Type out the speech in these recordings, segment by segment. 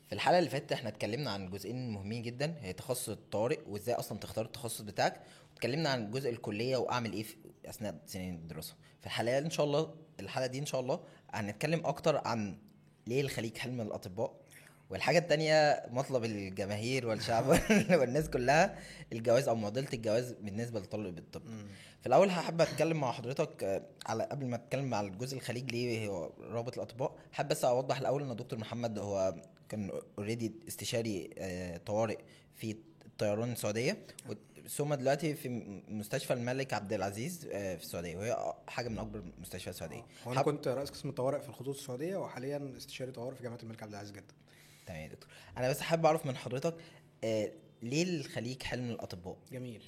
في الحلقه اللي فاتت احنا اتكلمنا عن جزئين مهمين جدا هي تخصص الطوارئ وازاي اصلا تختار التخصص بتاعك واتكلمنا عن جزء الكليه واعمل ايه في اثناء سنين الدراسه في الحلقه ان شاء الله الحلقه دي ان شاء الله هنتكلم اكتر عن ليه الخليج حلم الاطباء والحاجة التانية مطلب الجماهير والشعب والناس كلها الجواز أو معضلة الجواز بالنسبة لطالب الطب. في الأول هحب أتكلم مع حضرتك آه، على قبل ما أتكلم على الجزء الخليج ليه هو رابط الأطباء، حابب بس أوضح الأول إن دكتور محمد هو كان اوريدي استشاري آه، طوارئ في الطيران السعودية ثم دلوقتي في مستشفى الملك عبد العزيز آه، في السعوديه وهي حاجه من اكبر مستشفيات السعوديه هو انا كنت رئيس قسم الطوارئ في الخطوط السعوديه وحاليا استشاري طوارئ في جامعه الملك عبد العزيز جدا تمام يا دكتور انا بس حابب اعرف من حضرتك آه ليه الخليج حلم الاطباء جميل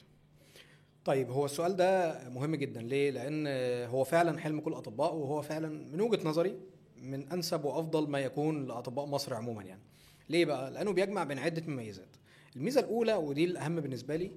طيب هو السؤال ده مهم جدا ليه لان هو فعلا حلم كل الاطباء وهو فعلا من وجهه نظري من انسب وافضل ما يكون لاطباء مصر عموما يعني ليه بقى لانه بيجمع بين عده مميزات الميزه الاولى ودي الاهم بالنسبه لي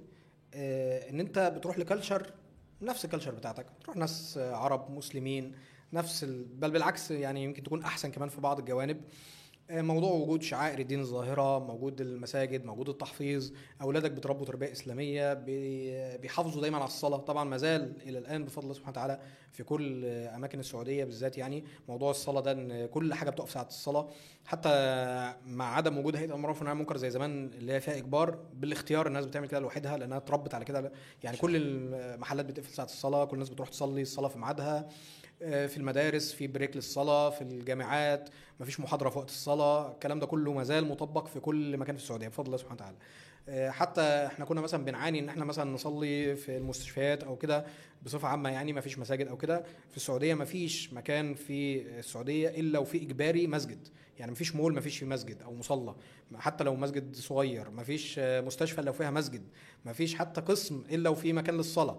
آه ان انت بتروح لكلتشر نفس الكلتشر بتاعتك تروح ناس عرب مسلمين نفس ال... بل بالعكس يعني يمكن تكون احسن كمان في بعض الجوانب آه، موضوع وجود شعائر الدين الظاهرة موجود المساجد موجود التحفيظ أولادك بتربوا تربية إسلامية بيحافظوا دايما على الصلاة طبعا ما زال إلى الآن بفضل الله سبحانه وتعالى في كل أماكن السعودية بالذات يعني موضوع الصلاة ده إن كل حاجة بتقف ساعة الصلاة حتى مع عدم وجود هيئة أمر والنهي منكر زي زمان اللي هي فيها إجبار بالاختيار الناس بتعمل كده لوحدها لأنها اتربت على كده يعني كل المحلات بتقفل ساعة الصلاة كل الناس بتروح تصلي الصلاة في ميعادها آه، في المدارس في بريك للصلاه في الجامعات مفيش محاضره في وقت الصلاه الكلام ده كله ما زال مطبق في كل مكان في السعوديه بفضل الله سبحانه وتعالى آه، حتى احنا كنا مثلا بنعاني ان احنا مثلا نصلي في المستشفيات او كده بصفه عامه يعني ما فيش مساجد او كده في السعوديه ما فيش مكان في السعوديه الا وفي اجباري مسجد يعني ما فيش مول ما فيش في مسجد او مصلى حتى لو مسجد صغير ما فيش مستشفى لو فيها مسجد ما فيش حتى قسم الا وفي مكان للصلاه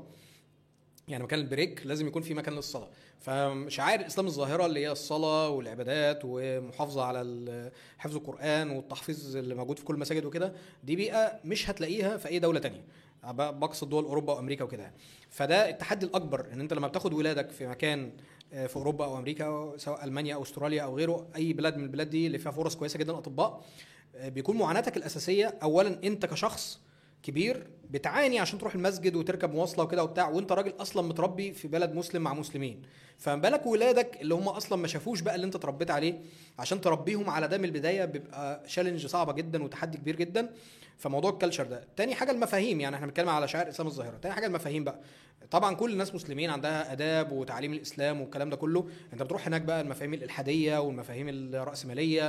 يعني مكان البريك لازم يكون في مكان للصلاه فشعائر الاسلام الظاهره اللي هي الصلاه والعبادات ومحافظه على حفظ القران والتحفيظ اللي موجود في كل المساجد وكده دي بيئه مش هتلاقيها في اي دوله تانية بقصد دول اوروبا وامريكا وكده فده التحدي الاكبر ان انت لما بتاخد ولادك في مكان آه، في اوروبا او امريكا سواء المانيا او استراليا او غيره اي بلاد من البلاد دي اللي فيها فرص كويسه جدا اطباء آه، بيكون معاناتك الاساسيه اولا انت كشخص كبير بتعاني عشان تروح المسجد وتركب مواصله وكده وبتاع وانت راجل اصلا متربي في بلد مسلم مع مسلمين فما بالك ولادك اللي هم اصلا ما شافوش بقى اللي انت اتربيت عليه عشان تربيهم على ده من البدايه بيبقى تشالنج صعبه جدا وتحدي كبير جدا فموضوع الكالتشر ده تاني حاجه المفاهيم يعني احنا بنتكلم على شعائر الاسلام الظاهره تاني حاجه المفاهيم بقى طبعا كل الناس مسلمين عندها اداب وتعليم الاسلام والكلام ده كله انت بتروح هناك بقى المفاهيم الالحاديه والمفاهيم الراسماليه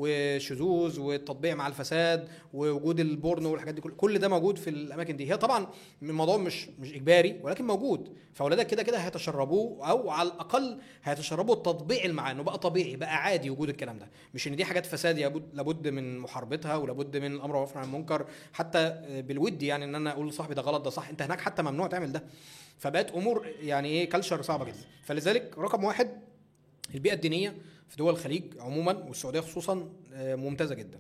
والشذوذ والتطبيع مع الفساد ووجود البورنو والحاجات دي كل ده موجود في الاماكن دي هي طبعا الموضوع مش مش اجباري ولكن موجود فاولادك كده كده هيتشربوه او على الاقل هيتشربوا التطبيع اللي معاه انه بقى طبيعي بقى عادي وجود الكلام ده مش ان دي حاجات فساد لابد من محاربتها ولابد من الامر والنهي عن المنكر حتى بالود يعني ان انا اقول لصاحبي ده غلط ده صح انت هناك حتى ممنوع تعمل ده فبقت امور يعني ايه كلتشر صعبه جدا فلذلك رقم واحد البيئه الدينيه في دول الخليج عموما والسعوديه خصوصا آه، ممتازه جدا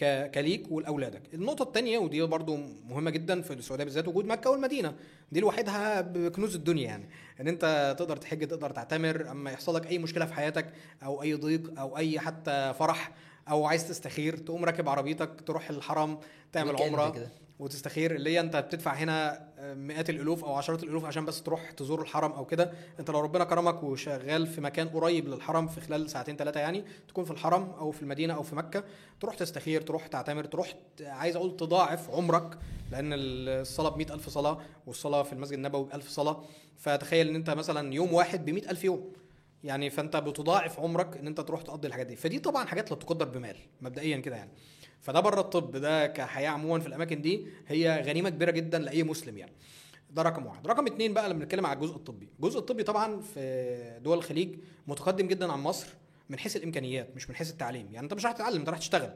كليك ولاولادك النقطه الثانيه ودي برضو مهمه جدا في السعوديه بالذات وجود مكه والمدينه دي لوحدها بكنوز الدنيا يعني ان انت تقدر تحج تقدر تعتمر اما يحصل لك اي مشكله في حياتك او اي ضيق او اي حتى فرح او عايز تستخير تقوم راكب عربيتك تروح الحرم تعمل عمره وتستخير اللي هي انت بتدفع هنا آه، مئات الالوف او عشرات الالوف عشان بس تروح تزور الحرم او كده انت لو ربنا كرمك وشغال في مكان قريب للحرم في خلال ساعتين ثلاثه يعني تكون في الحرم او في المدينه او في مكه تروح تستخير تروح تعتمر تروح عايز اقول تضاعف عمرك لان الصلاه ب ألف صلاه والصلاه في المسجد النبوي ب 1000 صلاه فتخيل ان انت مثلا يوم واحد ب ألف يوم يعني فانت بتضاعف عمرك ان انت تروح تقضي الحاجات دي فدي طبعا حاجات لا تقدر بمال مبدئيا كده يعني فده بره الطب ده كحياه عموما في الاماكن دي هي غنيمه كبيره جدا لاي مسلم يعني ده رقم واحد رقم اتنين بقى لما بنتكلم على الجزء الطبي الجزء الطبي طبعا في دول الخليج متقدم جدا عن مصر من حيث الامكانيات مش من حيث التعليم يعني انت مش راح تتعلم انت راح تشتغل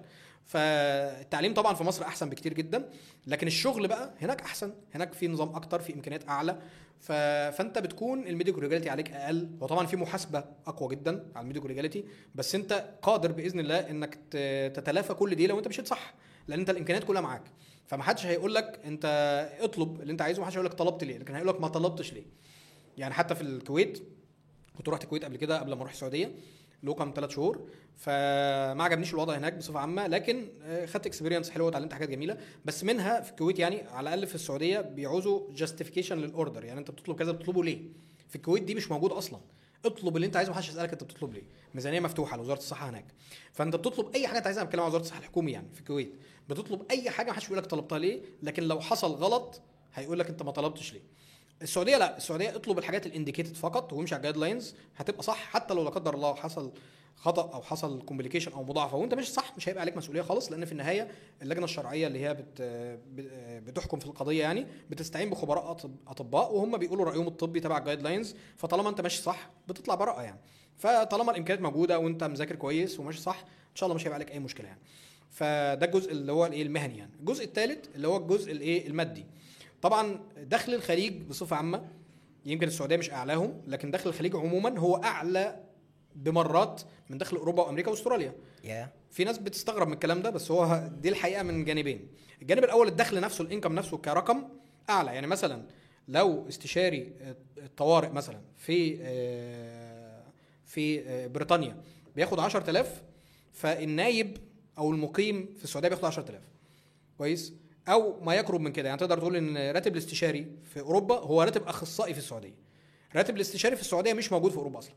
فالتعليم طبعا في مصر احسن بكتير جدا لكن الشغل بقى هناك احسن هناك في نظام اكتر في امكانيات اعلى ف... فانت بتكون الميديكال ريجاليتي عليك اقل وطبعا في محاسبه اقوى جدا على الميديكال ريجاليتي بس انت قادر باذن الله انك تتلافى كل دي لو انت مشيت صح لان انت الامكانيات كلها معاك فمحدش هيقول لك انت اطلب اللي انت عايزه محدش هيقول لك طلبت ليه لكن هيقول لك ما طلبتش ليه يعني حتى في الكويت كنت رحت الكويت قبل كده قبل ما اروح السعوديه لوكا من ثلاث شهور فما عجبنيش الوضع هناك بصفه عامه لكن آه، خدت اكسبيرينس حلوه وتعلمت حاجات جميله بس منها في الكويت يعني على الاقل في السعوديه بيعوزوا جاستيفيكيشن للاوردر يعني انت بتطلب كذا بتطلبه ليه في الكويت دي مش موجود اصلا اطلب اللي انت عايزه محدش يسالك انت بتطلب ليه ميزانيه مفتوحه لوزاره الصحه هناك فانت بتطلب اي حاجه انت عايزها أنا بتكلم عن وزاره الصحه الحكومي يعني في الكويت بتطلب اي حاجه محدش بيقول لك طلبتها ليه لكن لو حصل غلط هيقول لك انت ما طلبتش ليه السعوديه لا السعوديه اطلب الحاجات الانديكيتد فقط وامشي على الجايد لاينز هتبقى صح حتى لو لا قدر الله حصل خطا او حصل كومبليكيشن او مضاعفه وانت مش صح مش هيبقى عليك مسؤوليه خالص لان في النهايه اللجنه الشرعيه اللي هي بت بتحكم في القضيه يعني بتستعين بخبراء أطب- اطباء وهم بيقولوا رايهم الطبي تبع الجايد لاينز فطالما انت ماشي صح بتطلع براءه يعني فطالما الامكانيات موجوده وانت مذاكر كويس وماشي صح ان شاء الله مش هيبقى عليك اي مشكله يعني فده الجزء اللي هو الايه المهني يعني الجزء الثالث اللي هو الجزء الايه المادي طبعا دخل الخليج بصفه عامه يمكن السعوديه مش اعلاهم لكن دخل الخليج عموما هو اعلى بمرات من دخل اوروبا وامريكا واستراليا يا في ناس بتستغرب من الكلام ده بس هو دي الحقيقه من جانبين الجانب الاول الدخل نفسه الانكم نفسه كرقم اعلى يعني مثلا لو استشاري الطوارئ مثلا في آه، في آه، بريطانيا بياخد 10000 فالنايب او المقيم في السعوديه بياخد 10000 كويس او ما يقرب من كده يعني تقدر تقول ان راتب الاستشاري في اوروبا هو راتب اخصائي في السعوديه راتب الاستشاري في السعوديه مش موجود في اوروبا اصلا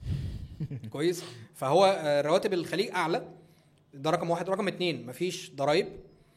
كويس فهو آه، رواتب الخليج اعلى ده رقم واحد رقم اتنين مفيش ضرايب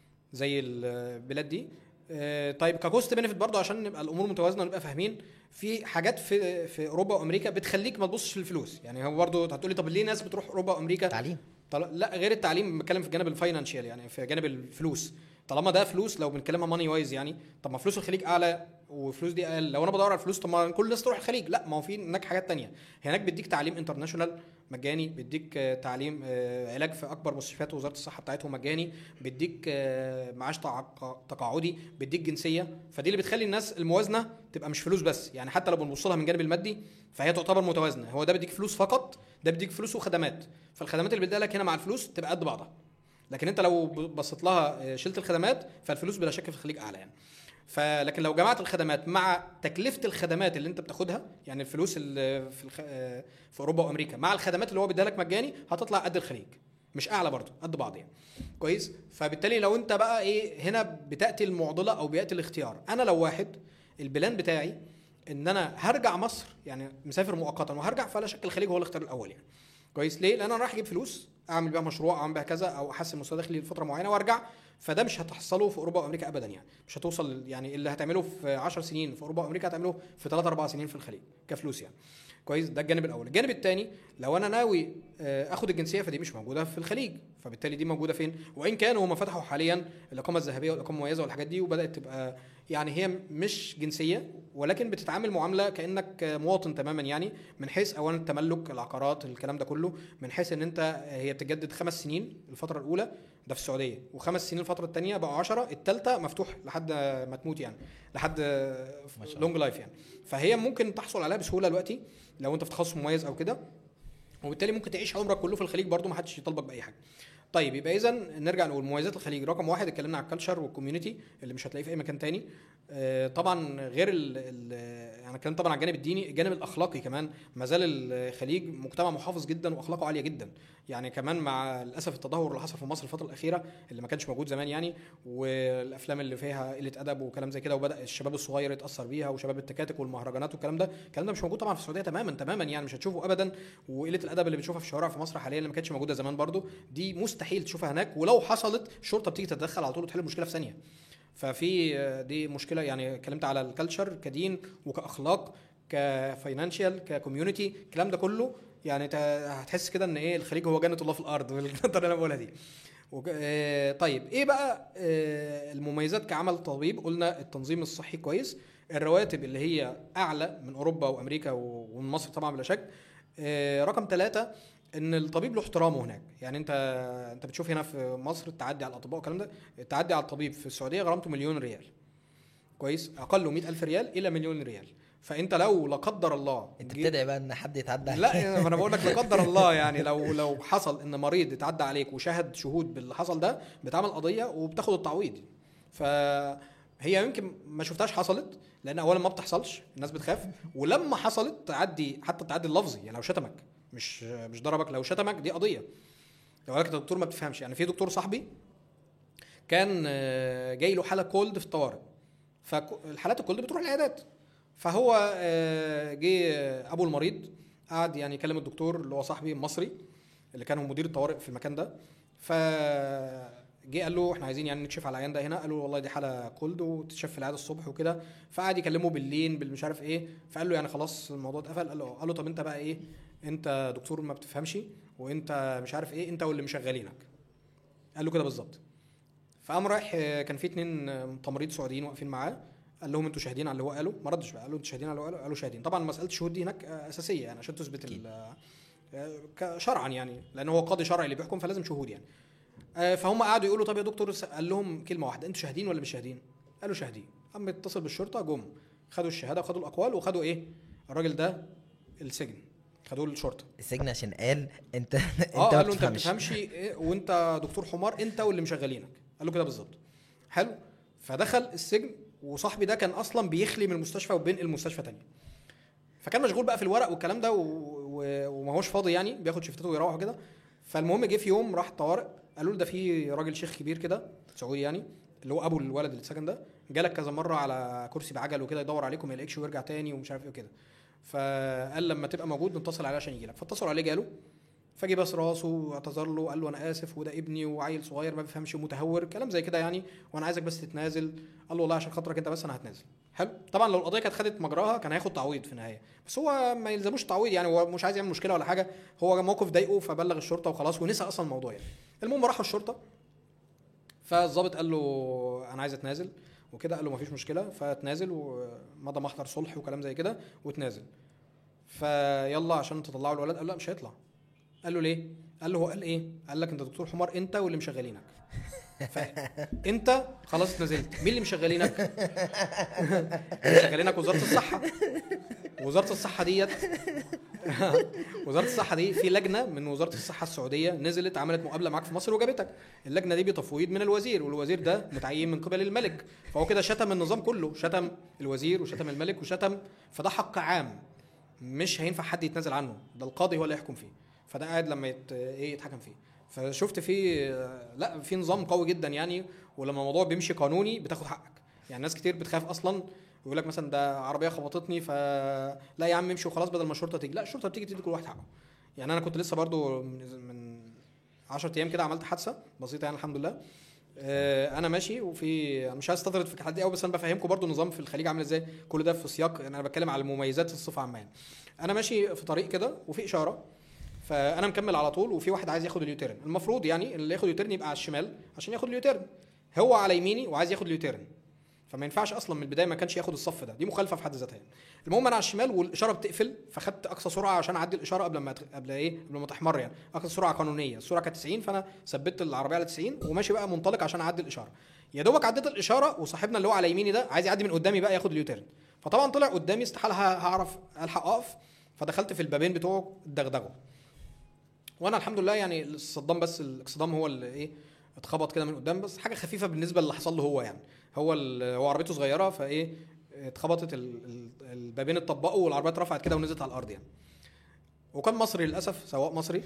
زي البلاد دي آه، طيب ككوست بنفيت برضه عشان نبقى الامور متوازنه ونبقى فاهمين في حاجات في في اوروبا وامريكا بتخليك ما تبصش للفلوس يعني هو برضه هتقولي طب ليه ناس بتروح اوروبا وامريكا تعليم طل... لا غير التعليم بتكلم في الجانب الفاينانشال يعني في جانب الفلوس طالما ده فلوس لو بنتكلمها ماني وايز يعني طب ما فلوس الخليج اعلى وفلوس دي اقل لو انا بدور على الفلوس طب ما كل الناس تروح الخليج لا ما هو في هناك حاجات تانية هناك بيديك تعليم انترناشونال مجاني بيديك آه، تعليم آه، علاج في اكبر مستشفيات وزاره الصحه بتاعتهم مجاني بيديك آه، معاش تعق- تقاعدي بيديك جنسيه فدي اللي بتخلي الناس الموازنه تبقى مش فلوس بس يعني حتى لو بنبص لها من الجانب المادي فهي تعتبر متوازنه هو ده بيديك فلوس فقط ده بيديك فلوس وخدمات فالخدمات اللي بيديها لك هنا مع الفلوس تبقى قد بعضها لكن انت لو بصيت لها آه، شلت الخدمات فالفلوس بلا شك في الخليج اعلى يعني فلكن لو جمعت الخدمات مع تكلفه الخدمات اللي انت بتاخدها يعني الفلوس اللي في الخ... آه، في اوروبا وامريكا مع الخدمات اللي هو بيديها لك مجاني هتطلع قد الخليج مش اعلى برضه قد بعض يعني كويس فبالتالي لو انت بقى ايه هنا بتاتي المعضله او بياتي الاختيار انا لو واحد البلان بتاعي ان انا هرجع مصر يعني مسافر مؤقتا وهرجع فلا شك الخليج هو الاختيار الاول يعني كويس ليه لان انا رايح اجيب فلوس اعمل بيها مشروع اعمل بيها كذا او احسن مستوى دخلي لفتره معينه وارجع فده مش هتحصله في اوروبا وامريكا ابدا يعني مش هتوصل يعني اللي هتعمله في 10 سنين في اوروبا وامريكا هتعمله في 3 4 سنين في الخليج كفلوس يعني كويس ده الجانب الاول الجانب الثاني لو انا ناوي آه، اخد الجنسيه فدي مش موجوده في الخليج فبالتالي دي موجوده فين وان كانوا هم فتحوا حاليا الاقامه الذهبيه والاقامه المميزه والحاجات دي وبدات تبقى يعني هي مش جنسيه ولكن بتتعامل معامله كانك مواطن تماما يعني من حيث اولا التملك العقارات الكلام ده كله من حيث ان انت هي بتجدد خمس سنين الفتره الاولى ده في السعوديه وخمس سنين الفتره الثانيه بقوا 10 الثالثه مفتوح لحد ما تموت يعني لحد ما شاء الله. لونج لايف يعني فهي ممكن تحصل عليها بسهوله دلوقتي لو انت في تخصص مميز او كده وبالتالي ممكن تعيش عمرك كله في الخليج برضه ما حدش يطالبك باي حاجه طيب يبقى اذا نرجع نقول مميزات الخليج رقم واحد اتكلمنا على الكالتشر والكوميونتي اللي مش هتلاقيه في اي مكان تاني آه، طبعا غير ال ال يعني اتكلم طبعا على الجانب الديني الجانب الاخلاقي كمان ما زال الخليج مجتمع محافظ جدا واخلاقه عاليه جدا يعني كمان مع للاسف التدهور اللي حصل في مصر الفتره الاخيره اللي ما كانش موجود زمان يعني والافلام اللي فيها قله ادب وكلام زي كده وبدا الشباب الصغير يتاثر بيها وشباب التكاتك والمهرجانات والكلام ده الكلام ده مش موجود طبعا في السعوديه تماما تماما يعني مش هتشوفه ابدا وقله الادب اللي بتشوفها في الشوارع في مصر حاليا اللي ما كانتش موجوده زمان برضو دي مستحيل تشوفها هناك ولو حصلت الشرطه بتيجي تتدخل على طول وتحل المشكله في ثانيه ففي آه، دي مشكله يعني اتكلمت على الكالتشر كدين وكاخلاق كفاينانشال ككوميونتي الكلام ده كله يعني انت هتحس كده ان ايه الخليج هو جنه الله في الارض بالنقطه اللي انا بقولها دي وك- آه، طيب ايه بقى آه، المميزات كعمل طبيب قلنا التنظيم الصحي كويس الرواتب اللي هي اعلى من اوروبا وامريكا و- ومن مصر طبعا بلا شك آه، رقم ثلاثة ان الطبيب له احترامه هناك يعني انت انت بتشوف هنا في مصر التعدي على الاطباء والكلام ده التعدي على الطبيب في السعوديه غرامته مليون ريال كويس اقله 100000 ريال الى مليون ريال فانت لو لا قدر الله انت جيت- بتدعي بقى ان حد يتعدى عليك. لا ما انا بقول لك لا قدر الله يعني لو لو حصل ان مريض اتعدى عليك وشهد شهود باللي حصل ده بتعمل قضيه وبتاخد التعويض فهي يمكن ما شفتهاش حصلت لان اولا ما بتحصلش الناس بتخاف ولما حصلت تعدي حتى التعدي اللفظي يعني لو شتمك مش مش ضربك لو شتمك دي قضيه لو قالك انت دكتور ما بتفهمش يعني في دكتور صاحبي كان آه، جاي له حاله كولد في الطوارئ فالحالات الكولد بتروح العيادات فهو آه، جه آه، ابو المريض قعد يعني يكلم الدكتور اللي هو صاحبي المصري اللي كان هو مدير الطوارئ في المكان ده ف جه قال له احنا عايزين يعني نكشف على العيان ده هنا قال له والله دي حاله كولد وتتشاف في العياده الصبح وكده فقعد يكلمه بالليل بالمش عارف ايه فقال له يعني خلاص الموضوع اتقفل قال له قال له طب انت بقى ايه انت دكتور ما بتفهمش وانت مش عارف ايه انت واللي مشغلينك قال له كده بالظبط فقام رايح آه، كان في اتنين آه، تمريض سعوديين واقفين معاه قال لهم انتوا شاهدين على اللي هو قاله ما ردش بقى قال له انتوا شاهدين على اللي هو قاله قالوا شاهدين طبعا مساله الشهود دي هناك آه، اساسيه يعني عشان تثبت أكيد. ال- آه، ك- شرعا يعني لان هو قاضي شرعي اللي بيحكم فلازم شهود يعني آه، فهم قعدوا يقولوا طب يا دكتور س- قال لهم كلمه واحده انتوا شاهدين ولا مش شاهدين قالوا شاهدين قام اتصل بالشرطه جم خدوا الشهاده وخدوا الاقوال وخدوا ايه الراجل ده السجن خدوه الشرطه السجن عشان قال انت انت اه ما قال له انت ما بتفهمش بتفهمش إيه وانت دكتور حمار انت واللي مشغلينك قال له كده بالظبط حلو فدخل السجن وصاحبي ده كان اصلا بيخلي من المستشفى وبينقل مستشفى تانية فكان مشغول بقى في الورق والكلام ده و... و... وما هوش فاضي يعني بياخد شفتته ويروح كده فالمهم جه في يوم راح الطوارئ قالوا له ده في راجل شيخ كبير كده سعودي يعني اللي هو ابو الولد اللي اتسجن ده جالك كذا مره على كرسي بعجل وكده يدور عليكم ما يلاقيكش ويرجع تاني ومش عارف ايه وكده فقال لما تبقى موجود نتصل عليه عشان يجي لك فاتصلوا عليه جاله فجي بس راسه واعتذر له قال له انا اسف وده ابني وعيل صغير ما بيفهمش ومتهور كلام زي كده يعني وانا عايزك بس تتنازل قال له والله عشان خاطرك انت بس انا هتنازل حلو طبعا لو القضيه كانت خدت مجراها كان هياخد تعويض في النهايه بس هو ما يلزموش تعويض يعني هو مش عايز يعمل مشكله ولا حاجه هو موقف ضايقه فبلغ الشرطه وخلاص ونسى اصلا الموضوع يعني المهم راحوا الشرطه فالظابط قال له انا عايز اتنازل وكده قال له مفيش مشكله فتنازل ومضى محضر صلح وكلام زي كده وتنازل فيلا عشان تطلعوا الولد قال له لا مش هيطلع قال له ليه قال له هو قال ايه قال لك انت دكتور حمار انت واللي مشغلينك فانت خلاص اتنازلت مين اللي مشغلينك اللي مشغلينك وزاره الصحه وزاره الصحه ديت وزاره الصحه دي في لجنه من وزاره الصحه السعوديه نزلت عملت مقابله معاك في مصر وجابتك اللجنه دي بتفويض من الوزير والوزير ده متعين من قبل الملك فهو كده شتم النظام كله شتم الوزير وشتم الملك وشتم فده حق عام مش هينفع حد يتنازل عنه ده القاضي هو اللي يحكم فيه فده قاعد لما يت... ايه يتحكم فيه فشفت فيه لا في نظام قوي جدا يعني ولما الموضوع بيمشي قانوني بتاخد حقك يعني ناس كتير بتخاف اصلا ويقول لك مثلا ده عربيه خبطتني ف لا يا عم امشي وخلاص بدل ما الشرطه تيجي لا الشرطه بتيجي تدي كل واحد حقه يعني انا كنت لسه برضو من من 10 ايام كده عملت حادثه بسيطه يعني الحمد لله آه، انا ماشي وفي أنا مش عايز استطرد في الحاجات دي قوي بس انا بفهمكم برضو النظام في الخليج عامل ازاي كل ده في سياق انا بتكلم على المميزات الصفه عامه يعني انا ماشي في طريق كده وفي اشاره فانا مكمل على طول وفي واحد عايز ياخد اليوتيرن المفروض يعني اللي ياخد اليوتيرن يبقى على الشمال عشان ياخد اليوتيرن هو على يميني وعايز ياخد اليوتيرن فما ينفعش اصلا من البدايه ما كانش ياخد الصف ده دي مخالفه في حد ذاتها يعني. المهم انا على الشمال والاشاره بتقفل فخدت اقصى سرعه عشان اعدي الاشاره قبل ما أت- قبل ايه قبل ما تحمر يعني اقصى سرعه قانونيه السرعه كانت 90 فانا ثبت العربيه على 90 وماشي بقى منطلق عشان اعدي الاشاره يا دوبك عديت الاشاره وصاحبنا اللي هو على يميني ده عايز يعدي من قدامي بقى ياخد اليوتيرن فطبعا طلع قدامي استحاله ه- هعرف الحق اقف فدخلت في البابين بتوعه الدغدغه وانا الحمد لله يعني الصدام بس الاكسدام هو اللي ايه اتخبط كده من قدام بس حاجه خفيفه بالنسبه اللي حصل له هو يعني هو ال- هو عربيته صغيره فايه اتخبطت ال- ال- البابين اتطبقوا والعربيه اترفعت كده ونزلت على الارض يعني وكان مصري للاسف سواق مصري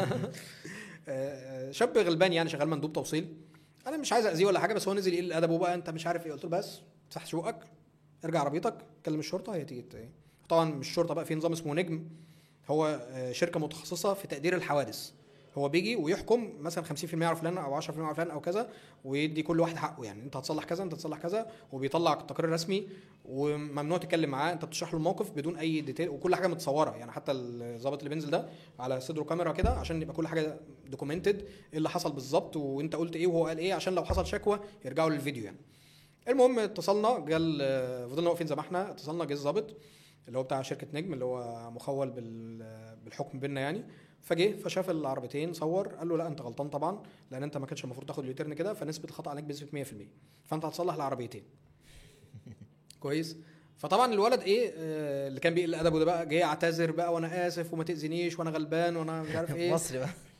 آه، شاب غلبان يعني شغال مندوب توصيل انا مش عايز اذيه ولا حاجه بس هو نزل يقل ادبه بقى انت مش عارف ايه قلت له بس تفتح شوقك ارجع عربيتك كلم الشرطه هي تيجي ت- ايه طبعا مش الشرطه بقى في نظام اسمه نجم هو آه، شركه متخصصه في تقدير الحوادث هو بيجي ويحكم مثلا 50% على فلان او 10% على فلان او كذا ويدي كل واحد حقه يعني انت هتصلح كذا انت هتصلح كذا وبيطلع تقرير رسمي وممنوع تتكلم معاه انت بتشرح له الموقف بدون اي ديتيل وكل حاجه متصوره يعني حتى الظابط اللي بينزل ده على صدره كاميرا كده عشان يبقى كل حاجه دوكيومنتد ايه اللي حصل بالظبط وانت قلت ايه وهو قال ايه عشان لو حصل شكوى يرجعوا للفيديو يعني المهم اتصلنا جال فضلنا واقفين زي ما احنا اتصلنا جه الظابط اللي هو بتاع شركه نجم اللي هو مخول بال- بالحكم بينا يعني فجه فشاف العربيتين صور قال له لا انت غلطان طبعا لان انت ما كانش المفروض تاخد اليوتيرن كده فنسبه الخطا عليك بنسبه 100% فانت هتصلح العربيتين كويس فطبعا الولد ايه آه، اللي كان بيقل ادبه ده بقى جاي يعتذر بقى وانا اسف وما تاذينيش وانا غلبان وانا مش عارف ايه مصري بقى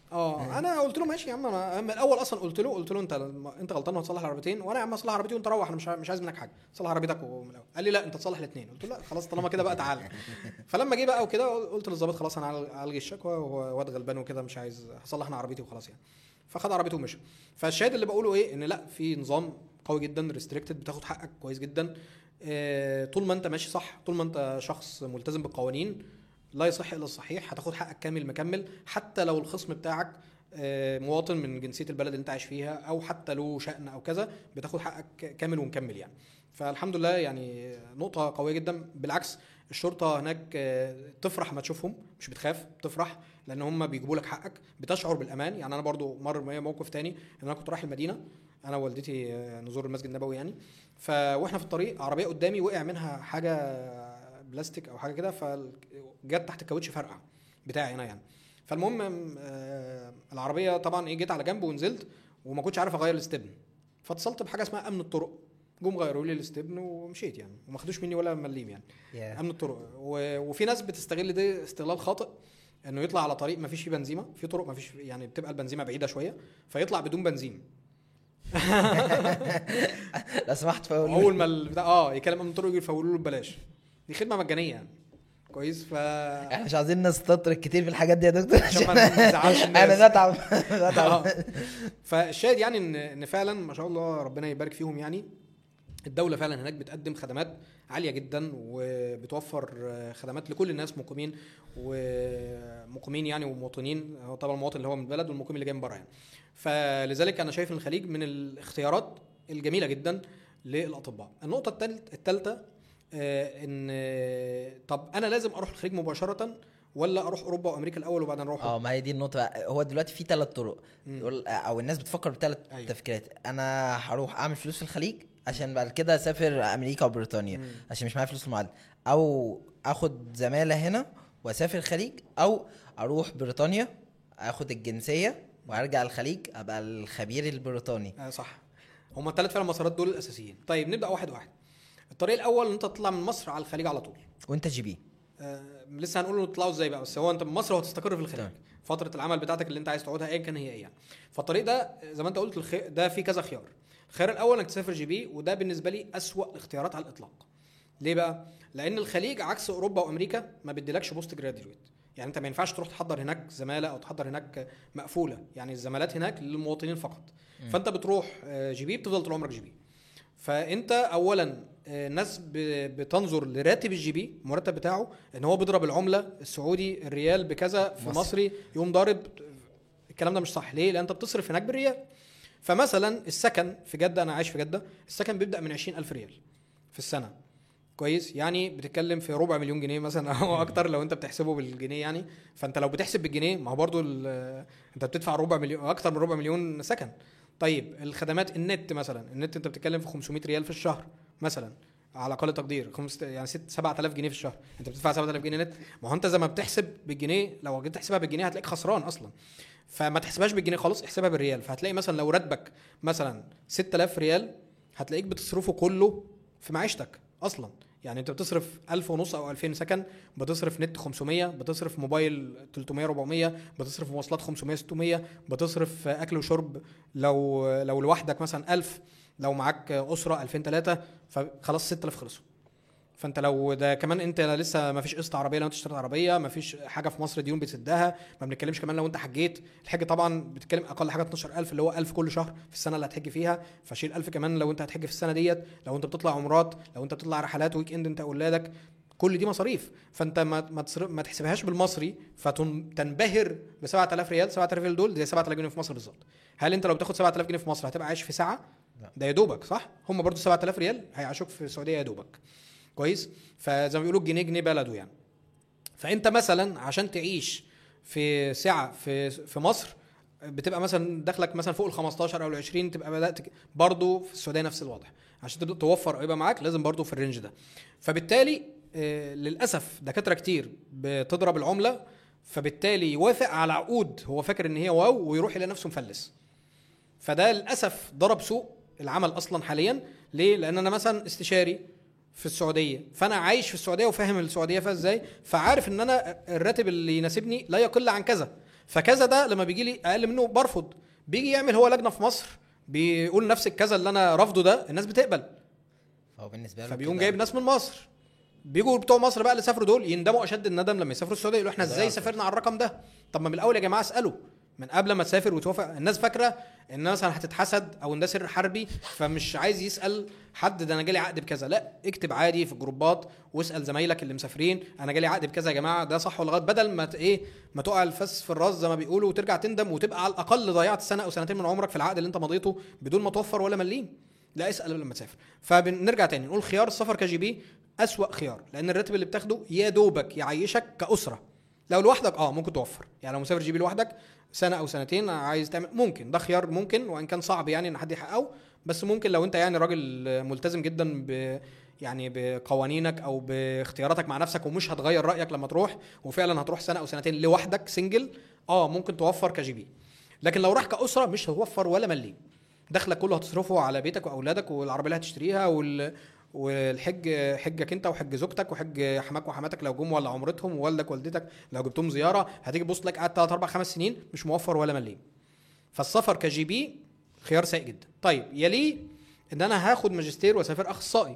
اه انا قلت له ماشي يا عم انا من الاول اصلا قلت له قلت له انت انت غلطان وهتصلح العربيتين وانا يا عم اصلح عربيتي وانت روح انا مش ع- مش عايز منك حاجه صلح عربيتك ومن الاول قال لي لا انت تصلح الاثنين قلت له لا خلاص طالما كده بقى تعالى فلما جه بقى وكده قلت للظابط خلاص انا هل- هلغي الشكوى وهو واد غلبان وكده مش عايز هصلح انا عربيتي وخلاص يعني فخد عربيته ومشى فالشاهد اللي بقوله ايه ان لا في نظام قوي جدا ريستريكتد بتاخد حقك كويس جدا آه، طول ما انت ماشي صح طول ما انت شخص ملتزم بالقوانين لا يصح الا الصحيح هتاخد حقك كامل مكمل حتى لو الخصم بتاعك آه، مواطن من جنسيه البلد اللي انت عايش فيها او حتى له شأن او كذا بتاخد حقك كامل ومكمل يعني فالحمد لله يعني نقطه قويه جدا بالعكس الشرطه هناك آه، تفرح ما تشوفهم مش بتخاف بتفرح لان هم بيجيبوا لك حقك بتشعر بالامان يعني انا برضو مر معايا موقف تاني ان انا كنت رايح المدينه انا ووالدتي آه، نزور المسجد النبوي يعني ف واحنا في الطريق عربيه قدامي وقع منها حاجه بلاستيك او حاجه كده فجت تحت الكاوتش فرقع بتاعي انا يعني فالمهم آه، العربيه طبعا ايه جيت على جنب ونزلت وما كنتش عارف اغير الاستبن فاتصلت بحاجه اسمها امن الطرق جم غيروا لي الاستبن ومشيت يعني وما خدوش مني ولا مليم يعني يا. امن الطرق و... وفي ناس بتستغل ده استغلال خاطئ انه يطلع على طريق ما فيش فيه بنزيمه في طرق ما فيش يعني بتبقى البنزيمه بعيده شويه فيطلع بدون بنزين لو سمحت فاقول اول ما البتاع اه يكلم امن الطرق يجي يفولوا له ببلاش دي خدمه مجانيه يعني كويس ف احنا مش عايزين ناس تترك كتير في الحاجات دي يا دكتور عشان ما نزعلش الناس. انا بتعب بتعب آه. فالشاهد يعني ان ان فعلا ما شاء الله ربنا يبارك فيهم يعني الدولة فعلا هناك بتقدم خدمات عالية جدا وبتوفر آه، خدمات لكل الناس مقيمين ومقيمين يعني ومواطنين هو طبعا المواطن اللي هو من البلد والمقيم اللي جاي من بره يعني فلذلك انا شايف ان الخليج من الاختيارات الجميلة جدا للاطباء النقطة الثالثة ان آه، طب انا لازم اروح الخليج مباشرة ولا اروح اوروبا وامريكا الاول وبعدين اروح اه ما هي دي النقطة بقى. هو دلوقتي في ثلاث طرق مم. يقول او الناس بتفكر بثلاث أيوة. تفكيرات انا هروح اعمل فلوس في الخليج عشان بعد كده اسافر امريكا وبريطانيا مم. عشان مش معايا فلوس المعادله او اخد زماله هنا واسافر الخليج او اروح بريطانيا اخد الجنسيه وارجع الخليج ابقى الخبير البريطاني آه صح هما الثلاث فعلا مسارات دول الاساسيين طيب نبدا واحد واحد الطريق الاول ان انت تطلع من مصر على الخليج على طول وانت جي بي آه لسه هنقول تطلعوا ازاي بقى بس هو انت من مصر وهتستقر في الخليج تمام. فتره العمل بتاعتك اللي انت عايز تقعدها ايا كان هي ايه يعني فالطريق ده زي ما انت قلت الخي... ده فيه كذا خيار الخيار الاول انك تسافر جي بي وده بالنسبه لي اسوا الاختيارات على الاطلاق ليه بقى لان الخليج عكس اوروبا وامريكا ما بيديلكش بوست جراديويت يعني انت ما ينفعش تروح تحضر هناك زماله او تحضر هناك مقفوله يعني الزمالات هناك للمواطنين فقط فانت بتروح آه، جي بي بتفضل طول عمرك جي بي فانت اولا آه، الناس ب- بتنظر لراتب الجي بي المرتب بتاعه ان هو بيضرب العمله السعودي الريال بكذا في مصر. مصري يقوم ضارب الكلام ده مش صح ليه لان انت بتصرف هناك بالريال فمثلا السكن في جده انا عايش في جده السكن بيبدا من 20000 ريال في السنه كويس يعني بتتكلم في ربع مليون جنيه مثلا او اكتر لو انت بتحسبه بالجنيه يعني فانت لو بتحسب بالجنيه ما هو برضو ال- انت بتدفع ربع مليون اكتر من ربع مليون سكن طيب الخدمات النت مثلا النت انت بتتكلم في 500 ريال في الشهر مثلا على اقل تقدير خمس يعني 6 7000 جنيه في الشهر انت بتدفع 7000 جنيه نت ما هو انت زي ما بتحسب بالجنيه لو جيت تحسبها بالجنيه هتلاقيك خسران اصلا فما تحسبهاش بالجنيه خالص احسبها بالريال فهتلاقي مثلا لو راتبك مثلا 6000 ريال هتلاقيك بتصرفه كله في معيشتك اصلا يعني انت بتصرف 1000 ونص او 2000 سكن بتصرف نت 500 بتصرف موبايل 300 400 بتصرف مواصلات 500 600 بتصرف اكل وشرب لو لو لوحدك مثلا 1000 لو معاك اسره 2000 3 فخلاص 6000 خلصوا فانت لو ده كمان انت لسه ما فيش قسط عربيه لو انت اشتريت عربيه ما فيش حاجه في مصر ديون بتسدها ما بنتكلمش كمان لو انت حجيت الحج طبعا بتتكلم اقل حاجه 12000 اللي هو 1000 كل شهر في السنه اللي هتحج فيها فشيل 1000 كمان لو انت هتحج في السنه ديت لو انت بتطلع عمرات لو انت بتطلع رحلات ويك اند انت واولادك كل دي مصاريف فانت ما ما, تصرف ما تحسبهاش بالمصري فتنبهر ب 7000 ريال 7000 ريال دول زي 7000 جنيه في مصر بالظبط هل انت لو بتاخد 7000 جنيه في مصر هتبقى عايش في ساعه لا. ده يا دوبك صح هم برضو 7000 ريال هيعيشوك في السعوديه يا دوبك كويس فزي ما بيقولوا الجنيه جنيه بلده يعني فانت مثلا عشان تعيش في سعه في في مصر بتبقى مثلا دخلك مثلا فوق ال 15 او ال 20 تبقى بدات برضه في السعوديه نفس الوضع عشان تبدا توفر او يبقى معاك لازم برضه في الرينج ده فبالتالي آه، للاسف دكاتره كتير بتضرب العمله فبالتالي يوافق على عقود هو فاكر ان هي واو ويروح يلاقي نفسه مفلس فده للاسف ضرب سوق العمل اصلا حاليا ليه لان انا مثلا استشاري في السعوديه فانا عايش في السعوديه وفاهم السعوديه فيها ازاي فعارف ان انا الراتب اللي يناسبني لا يقل عن كذا فكذا ده لما بيجي لي اقل منه برفض بيجي يعمل هو لجنه في مصر بيقول نفس الكذا اللي انا رافضه ده الناس بتقبل فهو بالنسبه له فبيقوم كده جايب ناس من مصر بيجوا بتوع مصر بقى اللي سافروا دول يندموا اشد الندم لما يسافروا السعوديه يقولوا احنا ازاي ضيعوا سافرنا على الرقم ده طب ما من الاول يا جماعه اسالوا من قبل ما تسافر وتوافق الناس فاكره ان مثلا هتتحسد او ان ده سر حربي فمش عايز يسال حد ده انا جالي عقد بكذا لا اكتب عادي في الجروبات واسال زمايلك اللي مسافرين انا جالي عقد بكذا يا جماعه ده صح ولا غلط بدل ما ت- ايه ما تقع الفس في الراس زي ما بيقولوا وترجع تندم وتبقى على الاقل ضيعت سنه او سنتين من عمرك في العقد اللي انت مضيته بدون ما توفر ولا مليم لا اسال قبل ما تسافر فبنرجع تاني نقول خيار السفر كجي بي اسوا خيار لان الراتب اللي بتاخده يا دوبك يعيشك كاسره لو لوحدك اه ممكن توفر يعني لو مسافر جي بي لوحدك سنه او سنتين عايز تعمل ممكن ده خيار ممكن وان كان صعب يعني ان حد يحققه بس ممكن لو انت يعني راجل ملتزم جدا ب يعني بقوانينك او باختياراتك مع نفسك ومش هتغير رايك لما تروح وفعلا هتروح سنه او سنتين لوحدك سنجل اه ممكن توفر كجي بي لكن لو راح كاسره مش هتوفر ولا مليم دخلك كله هتصرفه على بيتك واولادك والعربيه اللي هتشتريها وال والحج حجك انت وحج زوجتك وحج حماك وحماتك لو جم ولا عمرتهم ووالدك والدتك لو جبتهم زياره هتيجي تبص لك قعدت 3 4 5 سنين مش موفر ولا مليم فالسفر كجي بي خيار سيء جدا طيب يليه ان انا هاخد ماجستير واسافر اخصائي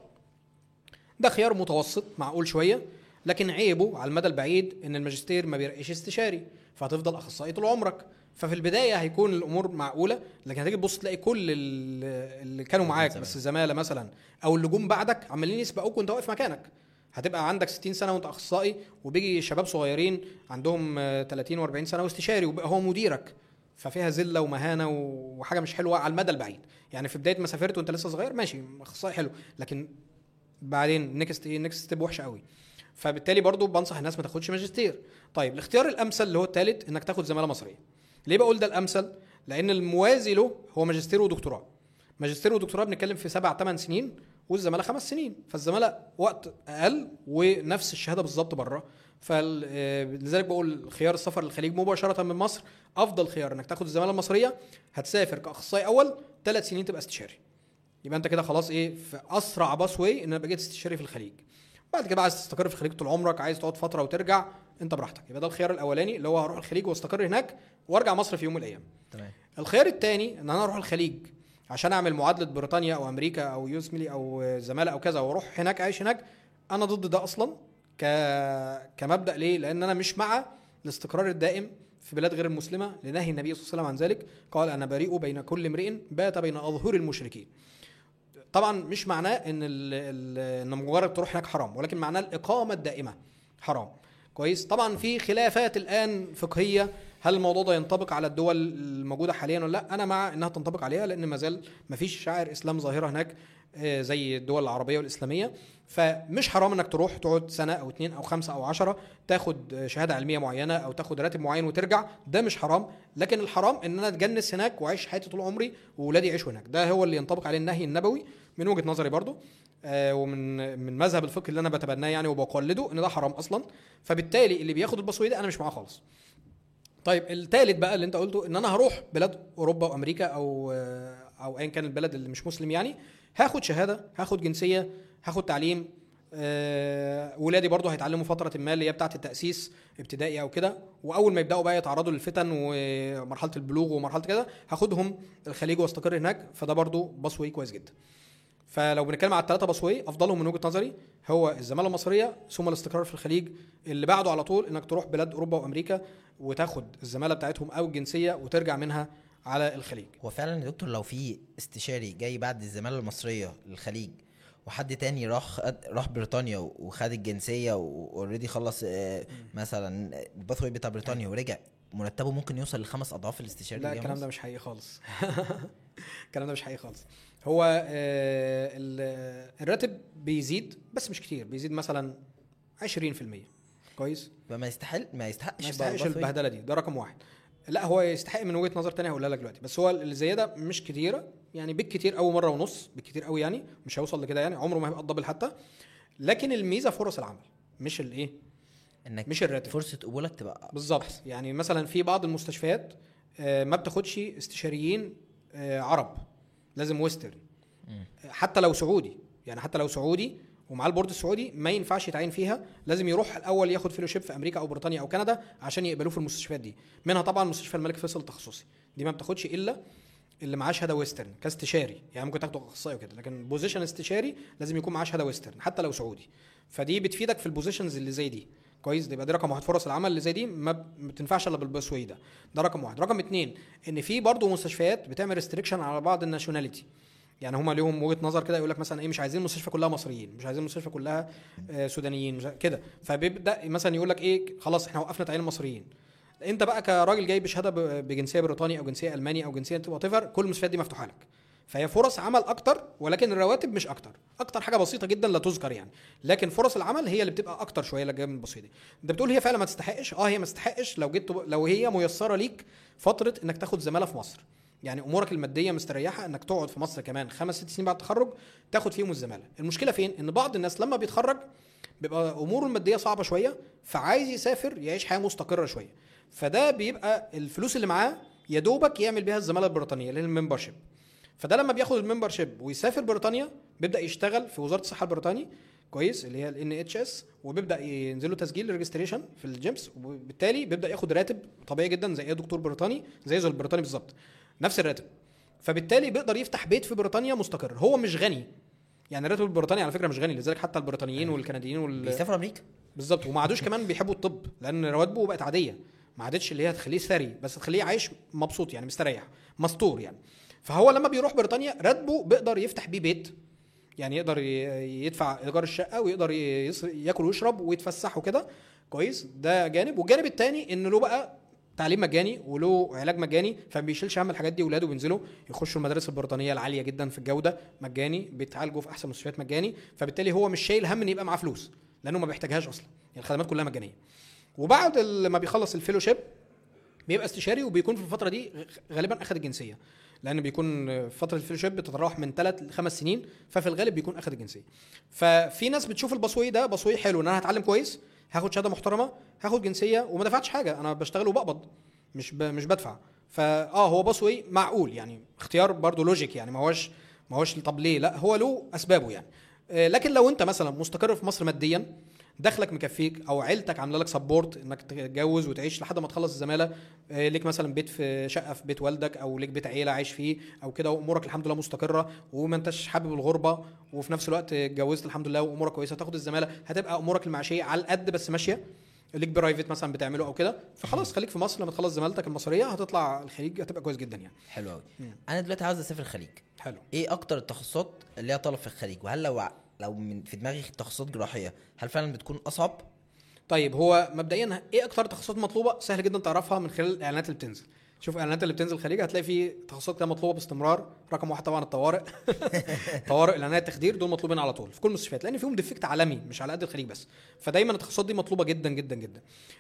ده خيار متوسط معقول شويه لكن عيبه على المدى البعيد ان الماجستير ما بيرقيش استشاري فهتفضل اخصائي طول عمرك ففي البدايه هيكون الامور معقوله لكن هتيجي تبص تلاقي كل ال- اللي كانوا معاك زمان. بس زماله مثلا او اللي جم بعدك عمالين يسبقوك وانت واقف مكانك هتبقى عندك 60 سنه وانت اخصائي وبيجي شباب صغيرين عندهم آه، 30 و40 سنه واستشاري وبقى هو مديرك ففيها ذله ومهانه و- وحاجه مش حلوه على المدى البعيد يعني في بدايه ما سافرت وانت لسه صغير ماشي اخصائي حلو لكن بعدين نكست ايه نكست ستيب وحشه قوي فبالتالي برضو بنصح الناس ما تاخدش ماجستير طيب الاختيار الامثل اللي هو الثالث انك تاخد زماله مصريه ليه بقول ده الامثل لان الموازي له هو ماجستير ودكتوراه ماجستير ودكتوراه بنتكلم في سبع ثمان سنين والزماله خمس سنين فالزماله وقت اقل ونفس الشهاده بالظبط بره فلذلك بقول خيار السفر للخليج مباشره من مصر افضل خيار انك تاخد الزماله المصريه هتسافر كاخصائي اول ثلاث سنين تبقى استشاري يبقى انت كده خلاص ايه في اسرع باس واي ان انا بقيت استشاري في الخليج بعد كده بقى عايز تستقر في الخليج طول عمرك عايز تقعد فتره وترجع انت براحتك يبقى ده الخيار الاولاني اللي هو هروح الخليج واستقر هناك وارجع مصر في يوم من الايام تمام الخيار الثاني ان انا اروح الخليج عشان اعمل معادله بريطانيا او امريكا او يو اس ميلي او زماله او كذا واروح هناك اعيش هناك انا ضد ده اصلا ك كمبدا ليه؟ لان انا مش مع الاستقرار الدائم في بلاد غير المسلمه لنهي النبي صلى الله عليه وسلم عن ذلك قال انا بريء بين كل امرئ بات بين اظهر المشركين طبعا مش معناه ان ال ال ان مجرد تروح هناك حرام ولكن معناه الاقامه الدائمه حرام كويس طبعا في خلافات الان فقهيه هل الموضوع ده ينطبق على الدول الموجوده حاليا ولا لا انا مع انها تنطبق عليها لان ما زال ما فيش شعائر اسلام ظاهره هناك آه، زي الدول العربيه والاسلاميه فمش حرام انك تروح تقعد سنه او اتنين او خمسه او عشرة تاخد آه، شهاده علميه معينه او تاخد راتب معين وترجع ده مش حرام لكن الحرام ان انا اتجنس هناك واعيش حياتي طول عمري واولادي يعيشوا هناك ده هو اللي ينطبق عليه النهي النبوي من وجهه نظري برضو آه، ومن من مذهب الفقه اللي انا بتبناه يعني وبقلده ان ده حرام اصلا فبالتالي اللي بياخد البصوي ده انا مش معاه خالص طيب الثالث بقى اللي انت قلته ان انا هروح بلاد اوروبا وامريكا او او ايا كان البلد اللي مش مسلم يعني هاخد شهاده هاخد جنسيه هاخد تعليم آه، ولادي برضه هيتعلموا فتره ما اللي هي بتاعه التاسيس ابتدائي او كده واول ما يبداوا بقى يتعرضوا للفتن ومرحله البلوغ ومرحله كده هاخدهم الخليج واستقر هناك فده برضه بصوي كويس جدا فلو بنتكلم على الثلاثه بصوي افضلهم من وجهه نظري هو الزماله المصريه ثم الاستقرار في الخليج اللي بعده على طول انك تروح بلاد اوروبا وامريكا وتاخد الزماله بتاعتهم او الجنسيه وترجع منها على الخليج هو فعلا يا دكتور لو في استشاري جاي بعد الزماله المصريه للخليج وحد تاني راح خد- راح بريطانيا وخد الجنسيه واوريدي خلص آه، مثلا الباثوي بتاع بريطانيا ورجع مرتبه ممكن يوصل لخمس اضعاف الاستشاري لا اللي جاي الكلام ده مصر؟ مش حقيقي خالص الكلام ده مش حقيقي خالص هو آه، ال- الراتب بيزيد بس مش كتير بيزيد مثلا 20% كويس فما يستحل ما يستحقش ما بقى يستحقش الباثوي. البهدله دي ده رقم واحد لا هو يستحق من وجهه نظر تانية هقولها لك دلوقتي بس هو الزياده مش كتيره يعني بالكتير قوي مره ونص بالكتير قوي يعني مش هيوصل لكده يعني عمره ما هيبقى الدبل حتى لكن الميزه فرص العمل مش الايه انك مش الراتب فرصه قبولك تبقى بالظبط يعني مثلا في بعض المستشفيات آه، ما بتاخدش استشاريين آه، عرب لازم ويسترن مم. حتى لو سعودي يعني حتى لو سعودي ومعاه البورد السعودي ما ينفعش يتعين فيها لازم يروح الاول ياخد فيلوشيب في امريكا او بريطانيا او كندا عشان يقبلوه في المستشفيات دي منها طبعا مستشفى الملك فيصل التخصصي دي ما بتاخدش الا اللي معاه شهاده ويسترن كاستشاري يعني ممكن تاخده اخصائي وكده لكن بوزيشن استشاري لازم يكون معاه شهاده ويسترن حتى لو سعودي فدي بتفيدك في البوزيشنز اللي زي دي كويس دي يبقى دي رقم واحد فرص العمل اللي زي دي ما ب- ما بتنفعش الا بالبسوي ده ده رقم واحد رقم اتنين ان في برضه مستشفيات بتعمل ريستريكشن على بعض الناشوناليتي يعني هما ليهم وجهه نظر كده يقول لك مثلا ايه مش عايزين المستشفى كلها مصريين مش عايزين المستشفى كلها آه، سودانيين مش ع- كده فبيبدا مثلا يقول لك ايه خلاص احنا وقفنا تعيين المصريين انت بقى كراجل جاي بشهاده ب- بجنسيه بريطاني او جنسيه الماني او جنسيه وات ايفر كل المستشفيات دي مفتوحه لك فهي فرص عمل اكتر ولكن الرواتب مش اكتر اكتر حاجه بسيطه جدا لا تذكر يعني لكن فرص العمل هي اللي بتبقى اكتر شويه اللي جايه من البسيطه دي انت بتقول هي فعلا ما تستحقش اه هي ما تستحقش لو جيت تب- لو هي ميسره ليك فتره انك تاخد زماله في مصر يعني امورك الماديه مستريحه انك تقعد في مصر كمان خمس ست سنين بعد التخرج تاخد فيهم الزماله المشكله فين ان بعض الناس لما بيتخرج بيبقى اموره الماديه صعبه شويه فعايز يسافر يعيش حياه مستقره شويه فده بيبقى الفلوس اللي معاه يا دوبك يعمل بيها الزماله البريطانيه اللي هي الممبرشيب فده لما بياخد الممبرشيب ويسافر بريطانيا بيبدا يشتغل في وزاره الصحه البريطاني كويس اللي هي الان اتش اس وبيبدا ينزل له تسجيل ريجستريشن في الجيمس وبالتالي بيبدا ياخد راتب طبيعي جدا زي اي دكتور بريطاني زي زي البريطاني بالظبط نفس الراتب فبالتالي بيقدر يفتح بيت في بريطانيا مستقر هو مش غني يعني الراتب البريطاني على فكره مش غني لذلك حتى البريطانيين والكنديين وال... بيسافروا امريكا بالظبط وما عادوش كمان بيحبوا الطب لان رواتبه بقت عاديه ما عادتش اللي هي تخليه ثري بس تخليه عايش مبسوط يعني مستريح مستور يعني فهو لما بيروح بريطانيا راتبه بيقدر يفتح بيه بيت يعني يقدر ي- يدفع ايجار الشقه ويقدر يص- ياكل ويشرب ويتفسح وكده كويس ده جانب والجانب الثاني ان له بقى تعليم مجاني وله علاج مجاني فما بيشيلش هم الحاجات دي ولاده بينزلوا يخشوا المدارس البريطانيه العاليه جدا في الجوده مجاني بيتعالجوا في احسن مستشفيات مجاني فبالتالي هو مش شايل هم ان يبقى معاه فلوس لانه ما بيحتاجهاش اصلا يعني الخدمات كلها مجانيه وبعد ال- ما بيخلص الفيلوشيب بيبقى استشاري وبيكون في الفتره دي غ- غالبا اخذ الجنسيه لان بيكون فتره الفيلوشيب بتتراوح من ثلاث لخمس سنين ففي الغالب بيكون اخذ الجنسيه ففي ناس بتشوف البصوي ده بصوي حلو ان انا هتعلم كويس هاخد شهاده محترمه هاخد جنسيه وما دفعتش حاجه انا بشتغل وبقبض مش ب... مش بدفع فاه هو بصوي معقول يعني اختيار برضو لوجيك يعني ما هوش ما هوش طب ليه لا هو له اسبابه يعني آه، لكن لو انت مثلا مستقر في مصر ماديا دخلك مكفيك او عيلتك عامله لك سبورت انك تتجوز وتعيش لحد ما تخلص الزماله آه، ليك مثلا بيت في شقه في بيت والدك او ليك بيت عيله عايش فيه او كده وامورك الحمد لله مستقره وما انتش حابب الغربه وفي نفس الوقت اتجوزت الحمد لله وامورك كويسه تاخد الزماله هتبقى امورك المعيشيه على القد بس ماشيه ليك برايفت مثلا بتعمله او كده فخلاص خليك في مصر لما تخلص زمالتك المصريه هتطلع الخليج هتبقى كويس جدا يعني حلو قوي انا دلوقتي عاوز اسافر الخليج حلو ايه اكتر التخصصات اللي ليها طلب في الخليج وهل لو ع- لو من في دماغي تخصصات جراحيه هل فعلا بتكون اصعب طيب هو مبدئيا ايه اكتر تخصصات مطلوبه سهل جدا تعرفها من خلال الاعلانات اللي بتنزل شوف الاعلانات اللي بتنزل الخليج هتلاقي في تخصصات كده مطلوبه باستمرار رقم واحد طبعا الطوارئ طوارئ اعلانات التخدير دول مطلوبين على طول في كل المستشفيات لان فيهم ديفكت عالمي مش على قد الخليج بس فدايما التخصصات دي مطلوبه جدا جدا جدا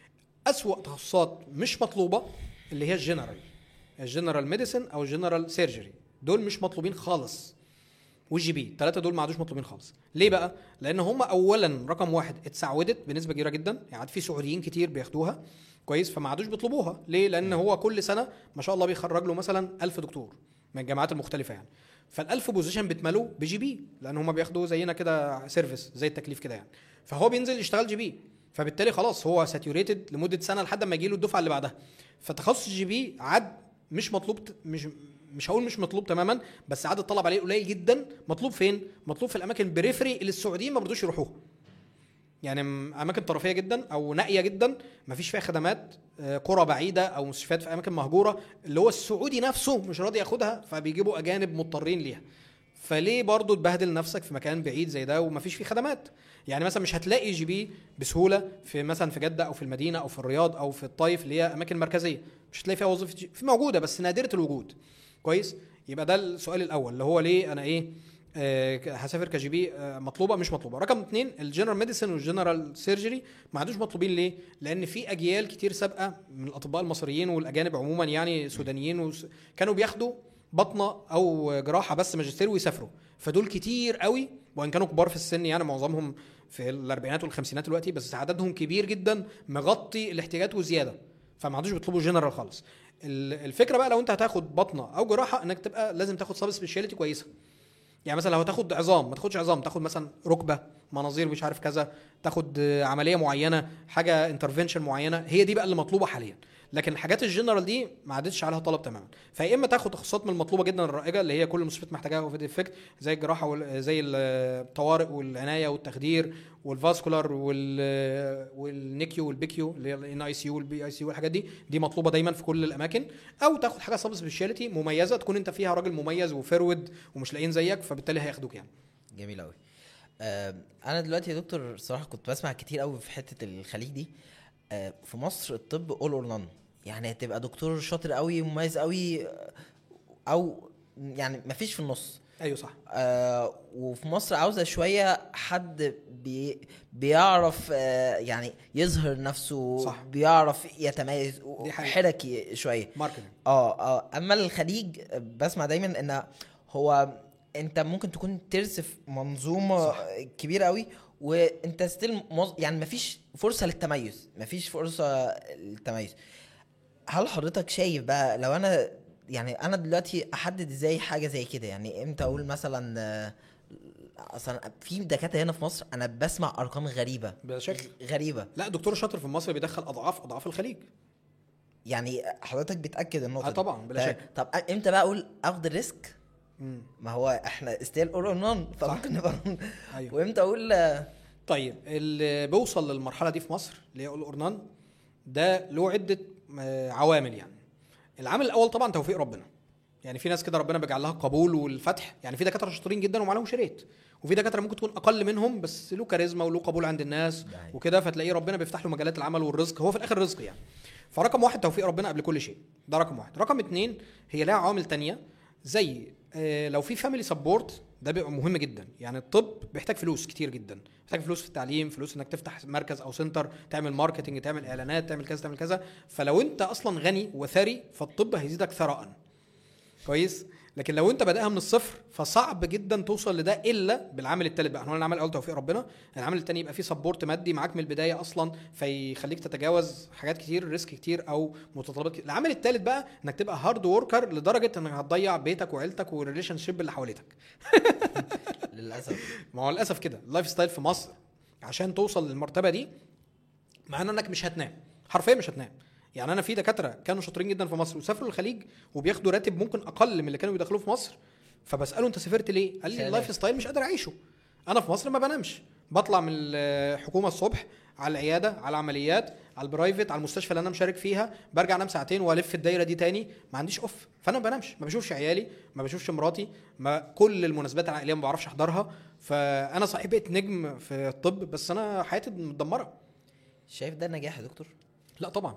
اسوأ تخصصات مش مطلوبه اللي هي الجنرال الجنرال ميديسن او الجنرال سيرجري دول مش مطلوبين خالص والجي بي الثلاثه دول ما عادوش مطلوبين خالص ليه بقى لان هم اولا رقم واحد اتسعودت بنسبه كبيره جدا يعني في سعوديين كتير بياخدوها كويس فما عادوش بيطلبوها ليه لان هو كل سنه ما شاء الله بيخرج له مثلا 1000 دكتور من الجامعات المختلفه يعني فال1000 بوزيشن بيتملوا بجي بي لان هم بياخدوا زينا كده سيرفيس زي التكليف كده يعني فهو بينزل يشتغل جي بي فبالتالي خلاص هو ساتيوريتد لمده سنه لحد ما يجي له الدفعه اللي بعدها فتخصص جي بي عاد مش مطلوب ت- مش مش هقول مش مطلوب تماما بس عدد الطلب عليه قليل جدا مطلوب فين مطلوب في الاماكن البريفري اللي السعوديين ما برضوش يروحوها يعني م- اماكن طرفيه جدا او نائيه جدا ما فيش فيها خدمات آه، قرى بعيده او مستشفيات في اماكن مهجوره اللي هو السعودي نفسه مش راضي ياخدها فبيجيبوا اجانب مضطرين ليها فليه برضه تبهدل نفسك في مكان بعيد زي ده وما فيش فيه خدمات يعني مثلا مش هتلاقي جي بي بسهوله في مثلا في جده او في المدينه او في الرياض او في الطايف اللي هي اماكن مركزيه مش هتلاقي فيها وظيفه جي في موجوده بس نادره الوجود كويس يبقى ده السؤال الاول اللي هو ليه انا ايه آه، ك- هسافر كجي بي آه، مطلوبه مش مطلوبه رقم اثنين الجنرال ميديسن والجنرال سيرجري ما عادوش مطلوبين ليه لان في اجيال كتير سابقه من الاطباء المصريين والاجانب عموما يعني سودانيين وس... كانوا بياخدوا بطنه او جراحه بس ماجستير ويسافروا فدول كتير قوي وان كانوا كبار في السن يعني معظمهم في الاربعينات والخمسينات دلوقتي بس عددهم كبير جدا مغطي الاحتياجات وزياده فما عادوش بيطلبوا جنرال خالص ال- الفكره بقى لو انت هتاخد بطنه او جراحه انك تبقى لازم تاخد سب سبيشاليتي كويسه يعني مثلا لو هتاخد عظام ما تاخدش عظام تاخد مثلا ركبه مناظير مش عارف كذا تاخد آه، عمليه معينه حاجه انترفنشن معينه هي دي بقى اللي مطلوبه حاليا لكن الحاجات الجنرال دي ما عادتش عليها طلب تماما فيا اما تاخد تخصصات من المطلوبه جدا الرائجه اللي هي كل المستشفيات محتاجاها وفي ديفكت زي الجراحه وال- زي الطوارئ والعنايه والتخدير والفاسكولار وال والنيكيو والبيكيو اللي هي الان اي سي يو والبي اي سي يو والحاجات دي دي مطلوبه دايما في كل الاماكن او تاخد حاجه سب سبيشاليتي مميزه تكون انت فيها راجل مميز وفرود ومش لاقيين زيك فبالتالي هياخدوك يعني جميل قوي انا دلوقتي يا دكتور صراحه كنت بسمع كتير قوي في حته الخليج دي آه، في مصر الطب اول اور نون يعني هتبقى دكتور شاطر قوي مميز قوي آه، او يعني مفيش في النص ايوه صح آه وفي مصر عاوزه شويه حد بي بيعرف آه يعني يظهر نفسه صح. بيعرف يتميز دي حقيقة. حركي شويه ماركتنج اه اه اما الخليج آه، بسمع دايما ان هو انت ممكن تكون ترسف منظومه صح. صح. كبيره قوي وانت ستيل موز... يعني مفيش فرصه للتميز مفيش فرصه للتميز هل حضرتك شايف بقى لو انا يعني انا دلوقتي احدد ازاي حاجه زي كده يعني امتى اقول مثلا آه، اصلا في دكاتره هنا في مصر انا بسمع ارقام غريبه بلا شك غريبه لا دكتور شاطر في مصر بيدخل اضعاف اضعاف الخليج يعني حضرتك بتاكد النقطه اه دي. طبعا بلا تمام. شك طب امتى بقى اقول اخد الريسك مم. ما هو احنا ستيل اور نون فممكن نبقى ايوه وامتى اقول آه، طيب اللي بيوصل للمرحله دي في مصر اللي هي الاورنان ده له عده آه، عوامل يعني العامل الاول طبعا توفيق ربنا يعني في ناس كده ربنا بيجعل لها القبول والفتح يعني في دكاتره شاطرين جدا ومعاهم ريت وفي دكاتره ممكن تكون اقل منهم بس له كاريزما وله قبول عند الناس ده حقيقي. وكده فتلاقيه ربنا بيفتح له مجالات العمل والرزق هو في الاخر رزق يعني فرقم واحد توفيق ربنا قبل كل شيء ده رقم واحد رقم اتنين هي لها عوامل تانية زي آه، لو في فاميلي سبورت ده بيبقى مهم جدا يعني الطب بيحتاج فلوس كتير جدا محتاج فلوس في التعليم فلوس انك تفتح مركز او سنتر تعمل ماركتنج تعمل اعلانات تعمل كذا تعمل كذا فلو انت اصلا غني وثري فالطب هيزيدك ثراء كويس لكن لو انت بادئها من الصفر فصعب جدا توصل لده الا بالعامل الثالث بقى احنا قلنا العامل الاول توفيق ربنا العامل الثاني يبقى فيه سبورت مادي معاك من البدايه اصلا فيخليك تتجاوز حاجات كتير ريسك كتير او متطلبات كتير العامل الثالث بقى انك تبقى هارد وركر لدرجه انك هتضيع بيتك وعيلتك والريليشن شيب اللي حواليك للاسف ما هو للاسف كده اللايف ستايل في مصر عشان توصل للمرتبه دي معناه انك مش هتنام حرفيا مش هتنام يعني انا في دكاتره كانوا شاطرين جدا في مصر وسافروا الخليج وبياخدوا راتب ممكن اقل من اللي كانوا بيدخلوه في مصر فبساله انت سافرت ليه قال لي سلام. اللايف ستايل مش قادر اعيشه انا في مصر ما بنامش بطلع من الحكومه الصبح على العياده على العمليات على البرايفت على المستشفى اللي انا مشارك فيها برجع انام ساعتين والف الدايره دي تاني ما عنديش اوف فانا ما بنامش ما بشوفش عيالي ما بشوفش مراتي ما كل المناسبات العائليه ما بعرفش احضرها فانا صحيح بقيت نجم في الطب بس انا حياتي متدمره شايف ده نجاح يا دكتور لا طبعا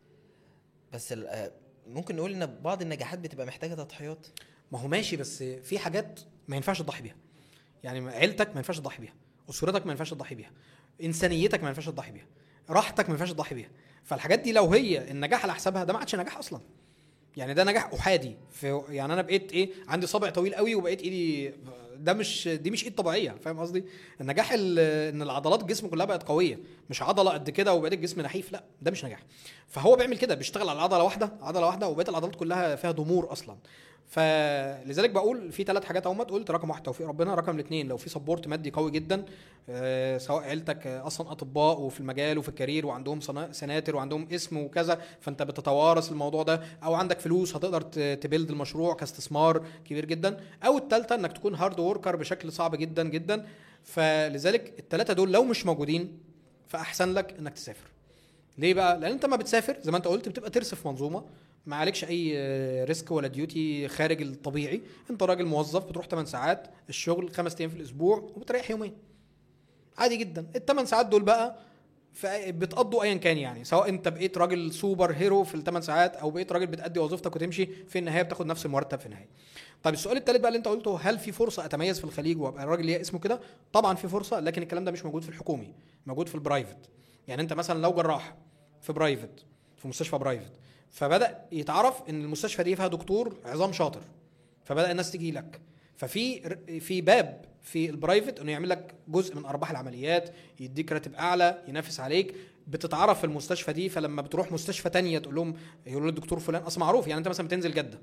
بس ال- آه، ممكن نقول ان بعض النجاحات بتبقى محتاجه تضحيات ما هو ماشي بس في حاجات ما ينفعش تضحي بيها يعني عيلتك ما ينفعش تضحي بيها اسرتك ما ينفعش تضحي بيها انسانيتك ما ينفعش تضحي بيها راحتك ما ينفعش تضحي بيها فالحاجات دي لو هي النجاح على حسابها ده ما عادش نجاح اصلا يعني ده نجاح احادي في يعني انا بقيت ايه عندي صابع طويل قوي وبقيت ايدي ده مش دي مش ايد طبيعيه فاهم قصدي النجاح ال- ان العضلات الجسم كلها بقت قويه مش عضله قد كده وبقيت الجسم نحيف لا ده مش نجاح فهو بيعمل كده بيشتغل على عضله واحده عضله واحده وبقيه العضلات كلها فيها ضمور اصلا فلذلك بقول في ثلاث حاجات اهمت قلت رقم واحد توفيق ربنا رقم الاثنين لو في سبورت مادي قوي جدا آه، سواء عيلتك آه، اصلا اطباء وفي المجال وفي الكارير وعندهم صنا- سناتر وعندهم اسم وكذا فانت بتتوارث الموضوع ده او عندك فلوس هتقدر ت- تبيلد المشروع كاستثمار كبير جدا او الثالثه انك تكون هارد وركر بشكل صعب جدا جدا فلذلك الثلاثه دول لو مش موجودين فاحسن لك انك تسافر ليه بقى؟ لان انت ما بتسافر زي ما انت قلت بتبقى ترسف منظومه ما عليكش اي آه، ريسك ولا ديوتي خارج الطبيعي انت راجل موظف بتروح 8 ساعات الشغل خمس ايام في الاسبوع وبتريح يومين عادي جدا الثمان ساعات دول بقى ف- بتقضوا ايا كان يعني سواء انت بقيت راجل سوبر هيرو في الثمان ساعات او بقيت راجل بتأدي وظيفتك وتمشي في النهايه بتاخد نفس المرتب في النهايه طيب السؤال الثالث بقى اللي انت قلته هل في فرصه اتميز في الخليج وابقى الراجل ليه اسمه كده طبعا في فرصه لكن الكلام ده مش موجود في الحكومي موجود في البرايفت يعني انت مثلا لو جراح في برايفت في مستشفى برايفت فبدا يتعرف ان المستشفى دي فيها دكتور عظام شاطر فبدا الناس تيجي لك ففي ر- في باب في البرايفت انه يعمل لك جزء من ارباح العمليات يديك راتب اعلى ينافس عليك بتتعرف في المستشفى دي فلما بتروح مستشفى تانية تقول لهم يقولوا للدكتور فلان اصلا معروف يعني انت مثلا بتنزل جده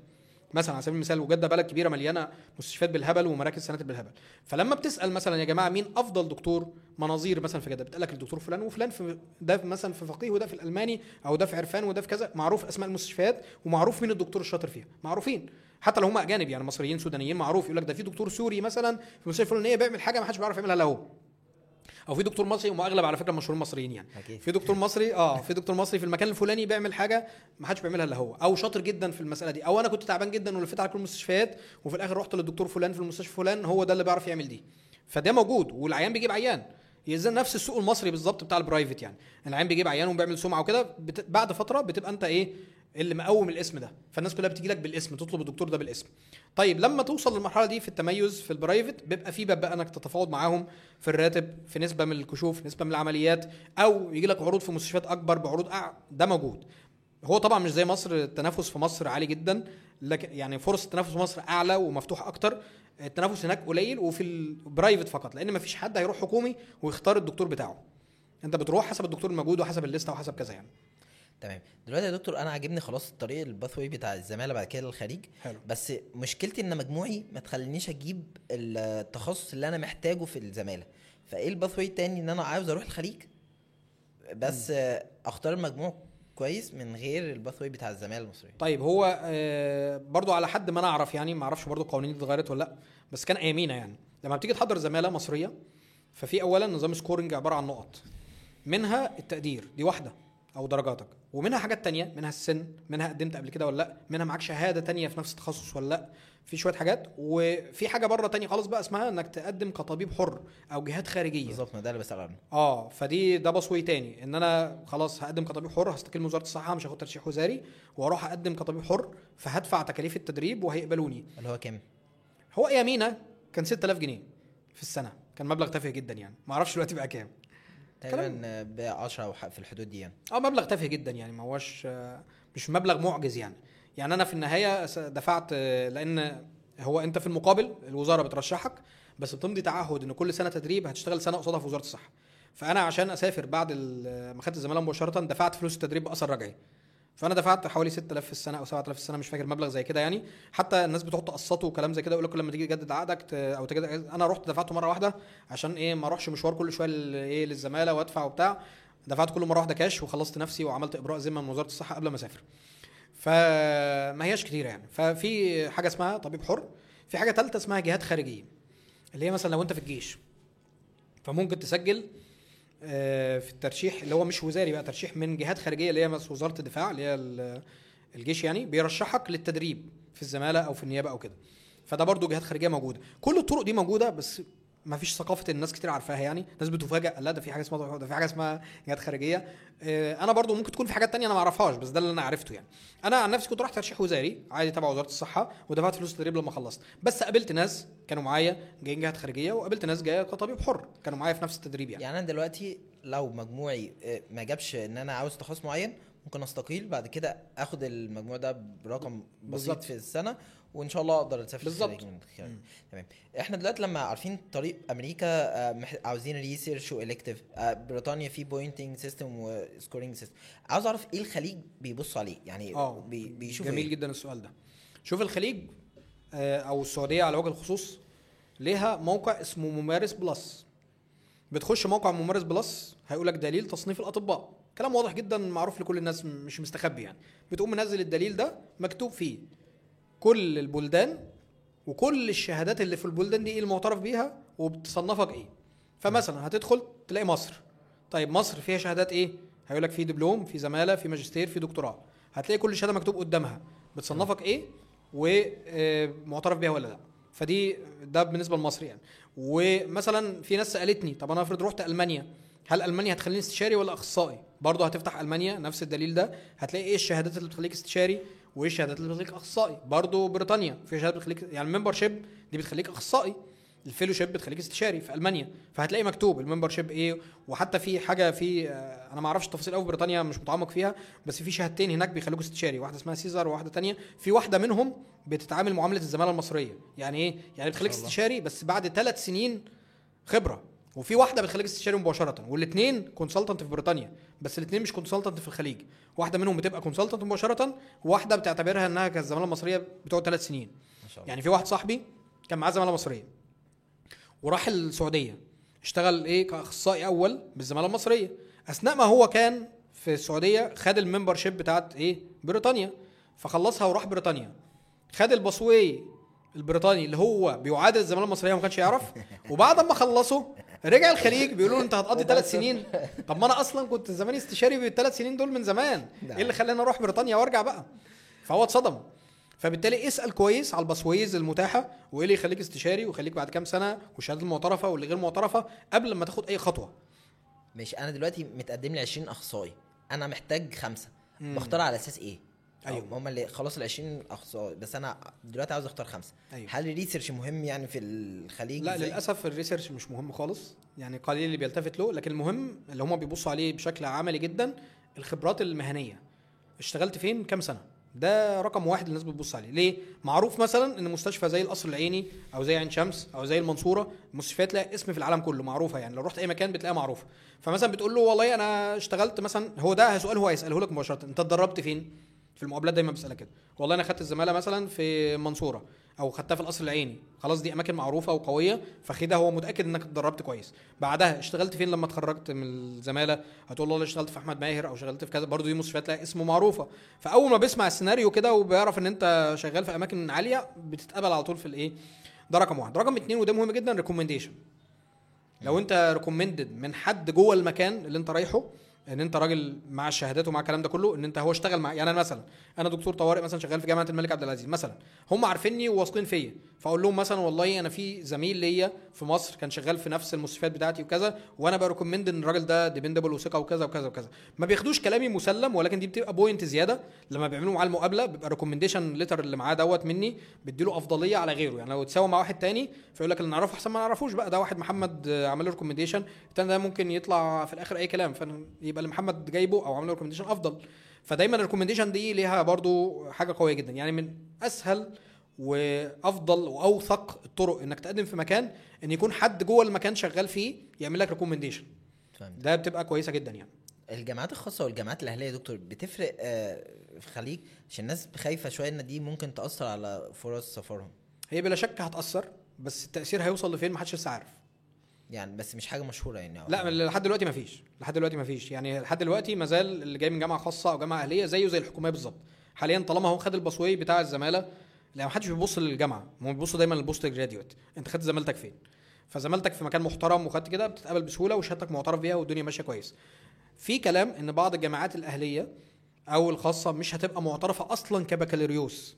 مثلا على سبيل المثال وجده بلد كبيره مليانه مستشفيات بالهبل ومراكز سناتر بالهبل فلما بتسال مثلا يا جماعه مين افضل دكتور مناظير مثلا في جده بتقول لك الدكتور فلان وفلان في ده مثلا في فقيه وده في الالماني او ده في عرفان وده في كذا معروف اسماء المستشفيات ومعروف مين الدكتور الشاطر فيها معروفين حتى لو هم اجانب يعني مصريين سودانيين معروف يقول لك ده في دكتور سوري مثلا في المستشفى الفلانيه بيعمل حاجه ما حدش بيعرف يعملها الا هو او في دكتور مصري هم اغلب على فكره مشهورين مصريين يعني اكيد في دكتور مصري اه في دكتور مصري في المكان الفلاني بيعمل حاجه ما حدش بيعملها الا هو او شاطر جدا في المساله دي او انا كنت تعبان جدا ولفيت على كل المستشفيات وفي الاخر رحت للدكتور فلان في المستشفى فلان هو ده اللي بيعرف يعمل دي فده موجود والعيان بيجيب عيان يزن نفس السوق المصري بالظبط بتاع البرايفت يعني العيان بيجيب عيان وبيعمل سمعه وكده بت... بعد فتره بتبقى انت ايه اللي مقوم الاسم ده فالناس كلها بتيجي لك بالاسم تطلب الدكتور ده بالاسم طيب لما توصل للمرحله دي في التميز في البرايفت بيبقى في باب بقى انك تتفاوض معاهم في الراتب في نسبه من الكشوف نسبه من العمليات او يجي لك عروض في مستشفيات اكبر بعروض أع... ده موجود هو طبعا مش زي مصر التنافس في مصر عالي جدا لكن يعني فرص التنافس في مصر اعلى ومفتوح اكتر التنافس هناك قليل وفي البرايفت فقط لان مفيش حد هيروح حكومي ويختار الدكتور بتاعه انت بتروح حسب الدكتور الموجود وحسب الليسته وحسب كذا يعني تمام دلوقتي يا دكتور انا عاجبني خلاص الطريق الباثوي بتاع الزماله بعد كده للخليج حلو بس مشكلتي ان مجموعي ما تخلينيش اجيب التخصص اللي انا محتاجه في الزماله فايه الباثوي التاني ان انا عاوز اروح الخليج بس آه، اختار المجموع كويس من غير الباثوي بتاع الزماله المصريه طيب هو آه، برضو على حد ما انا اعرف يعني ما اعرفش برضو القوانين دي اتغيرت ولا لا بس كان ايامينا يعني لما بتيجي تحضر زماله مصريه ففي اولا نظام سكورنج عباره عن نقط منها التقدير دي واحده او درجاتك ومنها حاجات تانية منها السن منها قدمت قبل كده ولا لا منها معاك شهاده تانية في نفس التخصص ولا لا في شويه حاجات وفي حاجه بره تانية خالص بقى اسمها انك تقدم كطبيب حر او جهات خارجيه بالظبط ما ده اللي بسال عنه اه فدي ده بصوي تاني ان انا خلاص هقدم كطبيب حر هستقيل من وزاره الصحه مش هاخد ترشيح وزاري واروح اقدم كطبيب حر فهدفع تكاليف التدريب وهيقبلوني اللي هو كام هو ايامينا كان 6000 جنيه في السنه كان مبلغ تافه جدا يعني ما اعرفش دلوقتي بقى كام تقريبا ب 10 او ح- في الحدود دي يعني اه مبلغ تافه جدا يعني ما هوش آه، مش مبلغ معجز يعني يعني انا في النهايه س- دفعت آه، لان هو انت في المقابل الوزاره بترشحك بس بتمضي تعهد ان كل سنه تدريب هتشتغل سنه قصادها في وزاره الصحه فانا عشان اسافر بعد ال- ما خدت الزماله مباشره دفعت فلوس التدريب باثر رجعي فانا دفعت حوالي 6000 في السنه او 7000 في السنه مش فاكر مبلغ زي كده يعني حتى الناس بتقعد تقسطوا وكلام زي كده يقول لك لما تيجي تجدد عقدك ت- او تجدد انا رحت دفعته مره واحده عشان ايه ما اروحش مشوار كل شويه لل- ايه للزماله وادفع وبتاع دفعت كله مره واحده كاش وخلصت نفسي وعملت ابراء ذمه من وزاره الصحه قبل ما اسافر فما هياش كتير يعني ففي حاجه اسمها طبيب حر في حاجه ثالثه اسمها جهات خارجيه اللي هي مثلا لو انت في الجيش فممكن تسجل آه، في الترشيح اللي هو مش وزاري بقى ترشيح من جهات خارجيه اللي هي مثلا وزاره الدفاع اللي هي ال- الجيش يعني بيرشحك للتدريب في الزماله او في النيابه او كده فده برضو جهات خارجيه موجوده كل الطرق دي موجوده بس ما فيش ثقافه الناس كتير عارفاها يعني ناس بتفاجئ لا ده في حاجه اسمها ده في حاجه اسمها جهات خارجيه آه، انا برضو ممكن تكون في حاجات تانية انا ما اعرفهاش بس ده اللي انا عرفته يعني انا عن نفسي كنت رحت ترشيح وزاري عادي تبع وزاره الصحه ودفعت فلوس التدريب لما خلصت بس قابلت ناس كانوا معايا جايين جهات خارجيه وقابلت ناس جايه كطبيب حر كانوا معايا في نفس التدريب يعني يعني انا دلوقتي لو مجموعي آه، ما جابش ان انا عاوز تخصص معين ممكن استقيل بعد كده اخد المجموع ده برقم بسيط بالظبط. في السنه وان شاء الله اقدر اسافر بالظبط. الخارج من الخارج. تمام احنا دلوقتي لما عارفين طريق امريكا آه، مح- عاوزين ريسيرش والكتيف بريطانيا في بوينتنج سيستم وسكورينج سيستم عاوز اعرف ايه الخليج بيبص عليه يعني اه بي بيشوف جميل إيه؟ جدا السؤال ده شوف الخليج آه، او السعوديه على وجه الخصوص ليها موقع اسمه ممارس بلس بتخش موقع ممارس بلس هيقول لك دليل تصنيف الاطباء كلام واضح جدا معروف لكل الناس م- مش مستخبي يعني بتقوم منزل الدليل ده مكتوب فيه كل البلدان وكل الشهادات اللي في البلدان دي ايه المعترف بيها وبتصنفك ايه فمثلا هتدخل تلاقي مصر طيب مصر فيها شهادات ايه هيقول لك في دبلوم في زماله في ماجستير في دكتوراه هتلاقي كل شهاده مكتوب قدامها بتصنفك ايه ومعترف بيها ولا لا فدي ده بالنسبه لمصر يعني ومثلا في ناس سالتني طب انا افرض رحت المانيا هل المانيا هتخليني استشاري ولا اخصائي برضه هتفتح المانيا نفس الدليل ده هتلاقي ايه الشهادات اللي بتخليك استشاري وايه الشهادات اللي بتخليك اخصائي برضه بريطانيا في شهادات بتخليك يعني الممبر شيب دي بتخليك اخصائي الفيلوشيب بتخليك استشاري في المانيا فهتلاقي مكتوب الممبر شيب ايه وحتى في حاجه في آه، انا ما اعرفش التفاصيل قوي في بريطانيا مش متعمق فيها بس في شهادتين هناك بيخلوك استشاري واحده اسمها سيزر وواحده تانية في واحده منهم بتتعامل معامله الزماله المصريه يعني ايه يعني بتخليك شاء الله. استشاري بس بعد ثلاث سنين خبره وفي واحده بتخليك استشاري مباشره والاثنين كونسلتنت في بريطانيا بس الاثنين مش كونسلتنت في الخليج واحده منهم بتبقى كونسلتنت مباشره وواحده بتعتبرها انها كالزماله المصريه بتوع ثلاث سنين ما شاء الله يعني في واحد صاحبي كان معاه زماله مصريه وراح السعوديه اشتغل ايه كاخصائي اول بالزماله المصريه اثناء ما هو كان في السعوديه خد الممبر شيب بتاعت ايه بريطانيا فخلصها وراح بريطانيا خد الباسوي البريطاني اللي هو بيعادل الزماله المصريه وما كانش يعرف وبعد ما خلصه رجع الخليج بيقولوا له انت هتقضي ثلاث سنين طب ما انا اصلا كنت زماني استشاري بالثلاث سنين دول من زمان نعم. ايه اللي خلاني اروح بريطانيا وارجع بقى فهو اتصدم فبالتالي اسال كويس على الباسويز المتاحه وايه اللي يخليك استشاري ويخليك بعد كام سنه والشهادات المعترفه واللي غير معترفه قبل ما تاخد اي خطوه ماشي انا دلوقتي متقدم لي 20 اخصائي انا محتاج خمسه مم. بختار على اساس ايه أيوة. هم اللي خلاص ال 20 اخصائي بس انا دلوقتي عاوز اختار خمسه أيوة. هل الريسيرش مهم يعني في الخليج لا زي- للاسف الريسيرش مش مهم خالص يعني قليل اللي بيلتفت له لكن المهم اللي هم بيبصوا عليه بشكل عملي جدا الخبرات المهنيه اشتغلت فين كام سنه ده رقم واحد الناس بتبص عليه ليه معروف مثلا ان مستشفى زي القصر العيني او زي عين شمس او زي المنصوره المستشفيات لها اسم في العالم كله معروفه يعني لو رحت اي مكان بتلاقيها معروفه فمثلا بتقول له والله انا اشتغلت مثلا هو ده سؤال هو هيساله لك مباشره انت اتدربت فين في المقابلات دايما بسالك كده والله انا خدت الزماله مثلا في المنصوره او خدتها في القصر العيني خلاص دي اماكن معروفه وقويه فخدها هو متاكد انك اتدربت كويس بعدها اشتغلت فين لما اتخرجت من الزماله هتقول له والله اشتغلت في احمد ماهر او اشتغلت في كذا برضه دي مستشفيات لها اسم معروفه فاول ما بيسمع السيناريو كده وبيعرف ان انت شغال في اماكن عاليه بتتقبل على طول في الايه ده رقم واحد رقم اتنين وده مهم جدا ريكومنديشن لو انت ريكومندد من حد جوه المكان اللي انت رايحه ان انت راجل مع الشهادات ومع الكلام ده كله ان انت هو اشتغل مع يعني انا مثلا انا دكتور طوارئ مثلا شغال في جامعه الملك عبد العزيز مثلا هم عارفيني وواثقين فيا فاقول لهم مثلا والله انا في زميل ليا في مصر كان شغال في نفس المستشفيات بتاعتي وكذا وانا بريكومند ان الراجل ده ديبندبل وثقه وكذا وكذا وكذا ما بياخدوش كلامي مسلم ولكن دي بتبقى بوينت زياده لما بيعملوا معاه المقابله بيبقى ريكومنديشن ليتر اللي معاه دوت مني بيديله افضليه على غيره يعني لو تساوي مع واحد تاني فيقول لك اللي نعرفه احسن ما نعرفوش بقى ده واحد محمد آه، عمل له ريكومنديشن التاني ده ممكن يطلع في الاخر اي كلام فيبقى اللي محمد جايبه او عامل له ريكومنديشن افضل فدايما الريكومنديشن دي ليها برضو حاجه قويه جدا يعني من اسهل وافضل واوثق الطرق انك تقدم في مكان ان يكون حد جوه المكان شغال فيه يعمل لك ريكومنديشن فهمت ده بتبقى كويسه جدا يعني الجامعات الخاصه والجامعات الاهليه يا دكتور بتفرق آه، في الخليج عشان الناس خايفه شويه ان دي ممكن تاثر على فرص سفرهم هي بلا شك هتاثر بس التاثير هيوصل لفين محدش لسه عارف يعني بس مش حاجه مشهوره يعني لا لحد دلوقتي ما فيش لحد دلوقتي ما فيش يعني لحد دلوقتي ما زال اللي جاي من جامعه خاصه او جامعه اهليه زيه زي الحكوميه بالظبط حاليا طالما هو خد الباسوي بتاع الزماله لا ما حدش بيبص للجامعه هم بيبصوا دايما للبوست جراديويت انت خدت زمالتك فين فزمالتك في مكان محترم وخدت كده بتتقبل بسهوله وشهادتك معترف بيها والدنيا ماشيه كويس في كلام ان بعض الجامعات الاهليه او الخاصه مش هتبقى معترفه اصلا كبكالوريوس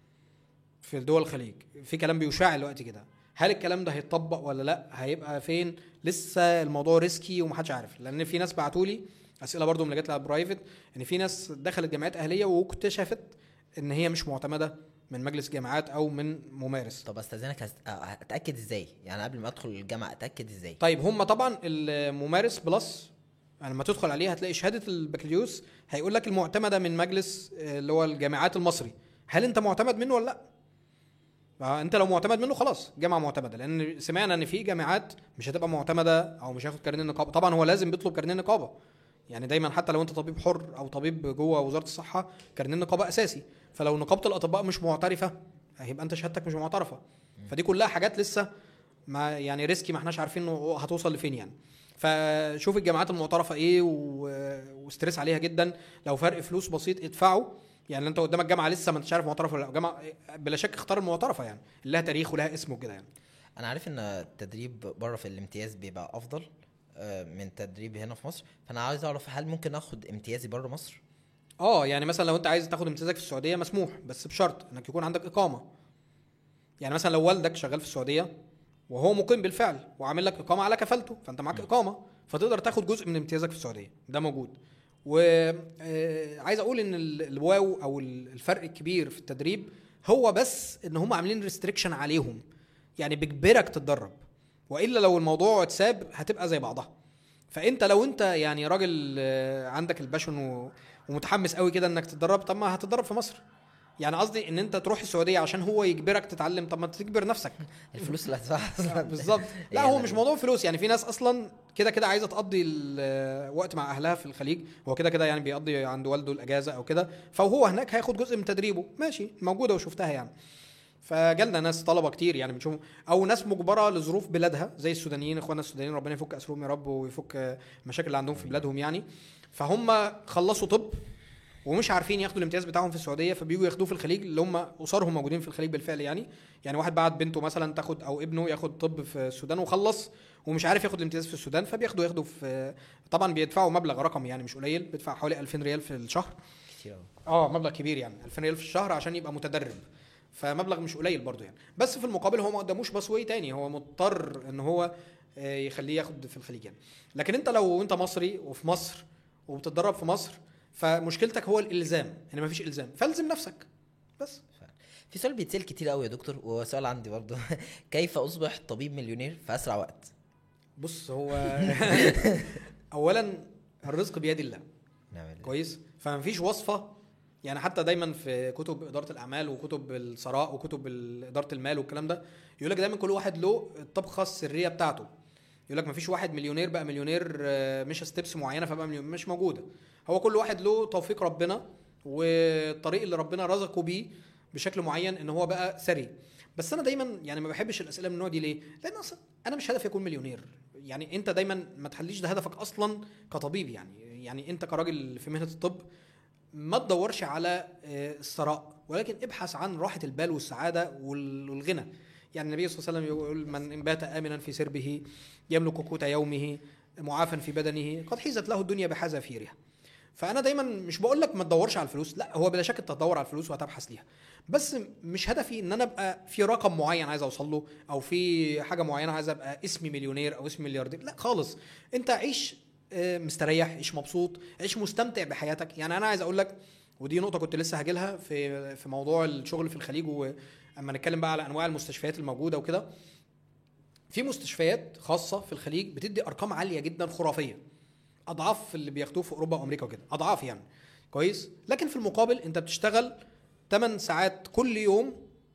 في دول الخليج في كلام بيشاع دلوقتي كده هل الكلام ده هيتطبق ولا لا هيبقى فين لسه الموضوع ريسكي ومحدش عارف لان في ناس بعتوا لي اسئله برضو من اللي جات لي على البرايفت ان في ناس دخلت جامعات اهليه واكتشفت ان هي مش معتمده من مجلس جامعات او من ممارس طب استاذنك هست- آه، اتاكد ازاي يعني قبل ما ادخل الجامعه اتاكد ازاي طيب هم طبعا الممارس بلس يعني لما تدخل عليه هتلاقي شهاده البكالوريوس هيقول لك المعتمده من مجلس آه، اللي هو الجامعات المصري هل انت معتمد منه ولا لا آه، انت لو معتمد منه خلاص جامعه معتمده لان سمعنا ان في جامعات مش هتبقى معتمده او مش هياخد كارنيه نقابه طبعا هو لازم بيطلب كارنيه نقابه يعني دايما حتى لو انت طبيب حر او طبيب جوه وزاره الصحه كارنيه النقابه اساسي فلو نقابه الاطباء مش معترفه هيبقى انت شهادتك مش معترفه فدي كلها حاجات لسه ما يعني ريسكي ما احناش عارفين إنه هتوصل لفين يعني فشوف الجامعات المعترفه ايه و... وستريس عليها جدا لو فرق فلوس بسيط ادفعه يعني انت قدامك جامعه لسه ما انتش عارف معترفه ولا لا جامعه بلا شك اختار المعترفه يعني اللي لها تاريخ ولها اسم وكده يعني انا عارف ان التدريب بره في الامتياز بيبقى افضل آه، من التدريب هنا في مصر فانا عايز اعرف هل ممكن اخد امتيازي بره مصر اه يعني مثلا لو انت عايز تاخد امتيازك في السعوديه مسموح بس بشرط انك يكون عندك اقامه يعني مثلا لو والدك شغال في السعوديه وهو مقيم بالفعل وعامل لك اقامه على كفالته فانت معاك اقامه فتقدر تاخد جزء من امتيازك في السعوديه ده موجود وعايز اقول ان ال- الواو او ال- الفرق الكبير في التدريب هو بس ان هم عاملين ريستريكشن عليهم يعني بيجبرك تتدرب والا لو الموضوع اتساب هتبقى زي بعضها فانت لو انت يعني راجل آه، عندك الباشن و- ومتحمس قوي كده انك تتدرب طب ما هتتدرب في مصر يعني قصدي ان انت تروح السعوديه عشان هو يجبرك تتعلم طب ما تجبر نفسك الفلوس اللي هتدفعها اصلا بالظبط لا هو مش موضوع فلوس يعني في ناس اصلا كده كده عايزه تقضي الوقت مع اهلها في الخليج هو كده كده يعني بيقضي عند والده الاجازه او كده فهو هناك هياخد جزء من تدريبه ماشي موجوده وشفتها يعني فجالنا ناس طلبه كتير يعني بنشوف او ناس مجبره لظروف بلادها زي السودانيين اخواننا السودانيين ربنا يفك اسرهم يا رب ويفك المشاكل اللي عندهم في بلادهم يعني فهم خلصوا طب ومش عارفين ياخدوا الامتياز بتاعهم في السعوديه فبييجوا ياخدوه في الخليج اللي هم اسرهم موجودين في الخليج بالفعل يعني يعني واحد بعت بنته مثلا تاخد او ابنه ياخد طب في السودان وخلص ومش عارف ياخد الامتياز في السودان فبياخدوا ياخدوا في طبعا بيدفعوا مبلغ رقم يعني مش قليل بيدفع حوالي 2000 ريال في الشهر كتير أوي. اه مبلغ كبير يعني 2000 ريال في الشهر عشان يبقى متدرب فمبلغ مش قليل برضو يعني بس في المقابل هو ما قداموش باسوي تاني هو مضطر ان هو آه، يخليه ياخد في الخليج يعني لكن انت لو انت مصري وفي مصر وبتتدرب في مصر فمشكلتك هو الالزام ان مفيش الزام فالزم نفسك بس في سؤال بيتسال كتير قوي يا دكتور وهو سؤال عندي برضه كيف اصبح طبيب مليونير في اسرع وقت بص هو اولا الرزق بيد الله نعمل كويس فمفيش وصفه يعني حتى دايما في كتب اداره الاعمال وكتب الثراء وكتب ال- اداره المال والكلام ده يقول لك دايما كل واحد له الطبخه السريه بتاعته يقول لك مفيش واحد مليونير بقى مليونير آه، مش ستيبس معينه فبقى مليونير مش موجوده هو كل واحد له توفيق ربنا والطريق اللي ربنا رزقه بيه بشكل معين ان هو بقى ثري بس انا دايما يعني ما بحبش الاسئله من النوع دي ليه لان اصلا انا مش هدفي اكون مليونير يعني انت دايما ما تخليش ده هدفك اصلا كطبيب يعني يعني انت كراجل في مهنه الطب ما تدورش على آه، الثراء ولكن ابحث عن راحه البال والسعاده وال- والغنى يعني النبي صلى الله عليه وسلم يقول من بات امنا في سربه يملك قوت يومه معافا في بدنه قد حيزت له الدنيا بحذافيرها فانا دايما مش بقول لك ما تدورش على الفلوس لا هو بلا شك انت هتدور على الفلوس وهتبحث ليها بس مش هدفي ان انا ابقى في رقم معين عايز اوصل له او في حاجه معينه عايز ابقى اسمي مليونير او اسمي ملياردير لا خالص انت عيش آه، مستريح عيش مبسوط عيش مستمتع بحياتك يعني انا عايز اقول لك ودي نقطه كنت لسه هاجي لها في في موضوع الشغل في الخليج واما نتكلم بقى على انواع المستشفيات الموجوده وكده في مستشفيات خاصه في الخليج بتدي ارقام عاليه جدا خرافيه اضعاف اللي بياخدوه في اوروبا وامريكا وكده اضعاف يعني كويس لكن في المقابل انت بتشتغل 8 ساعات كل يوم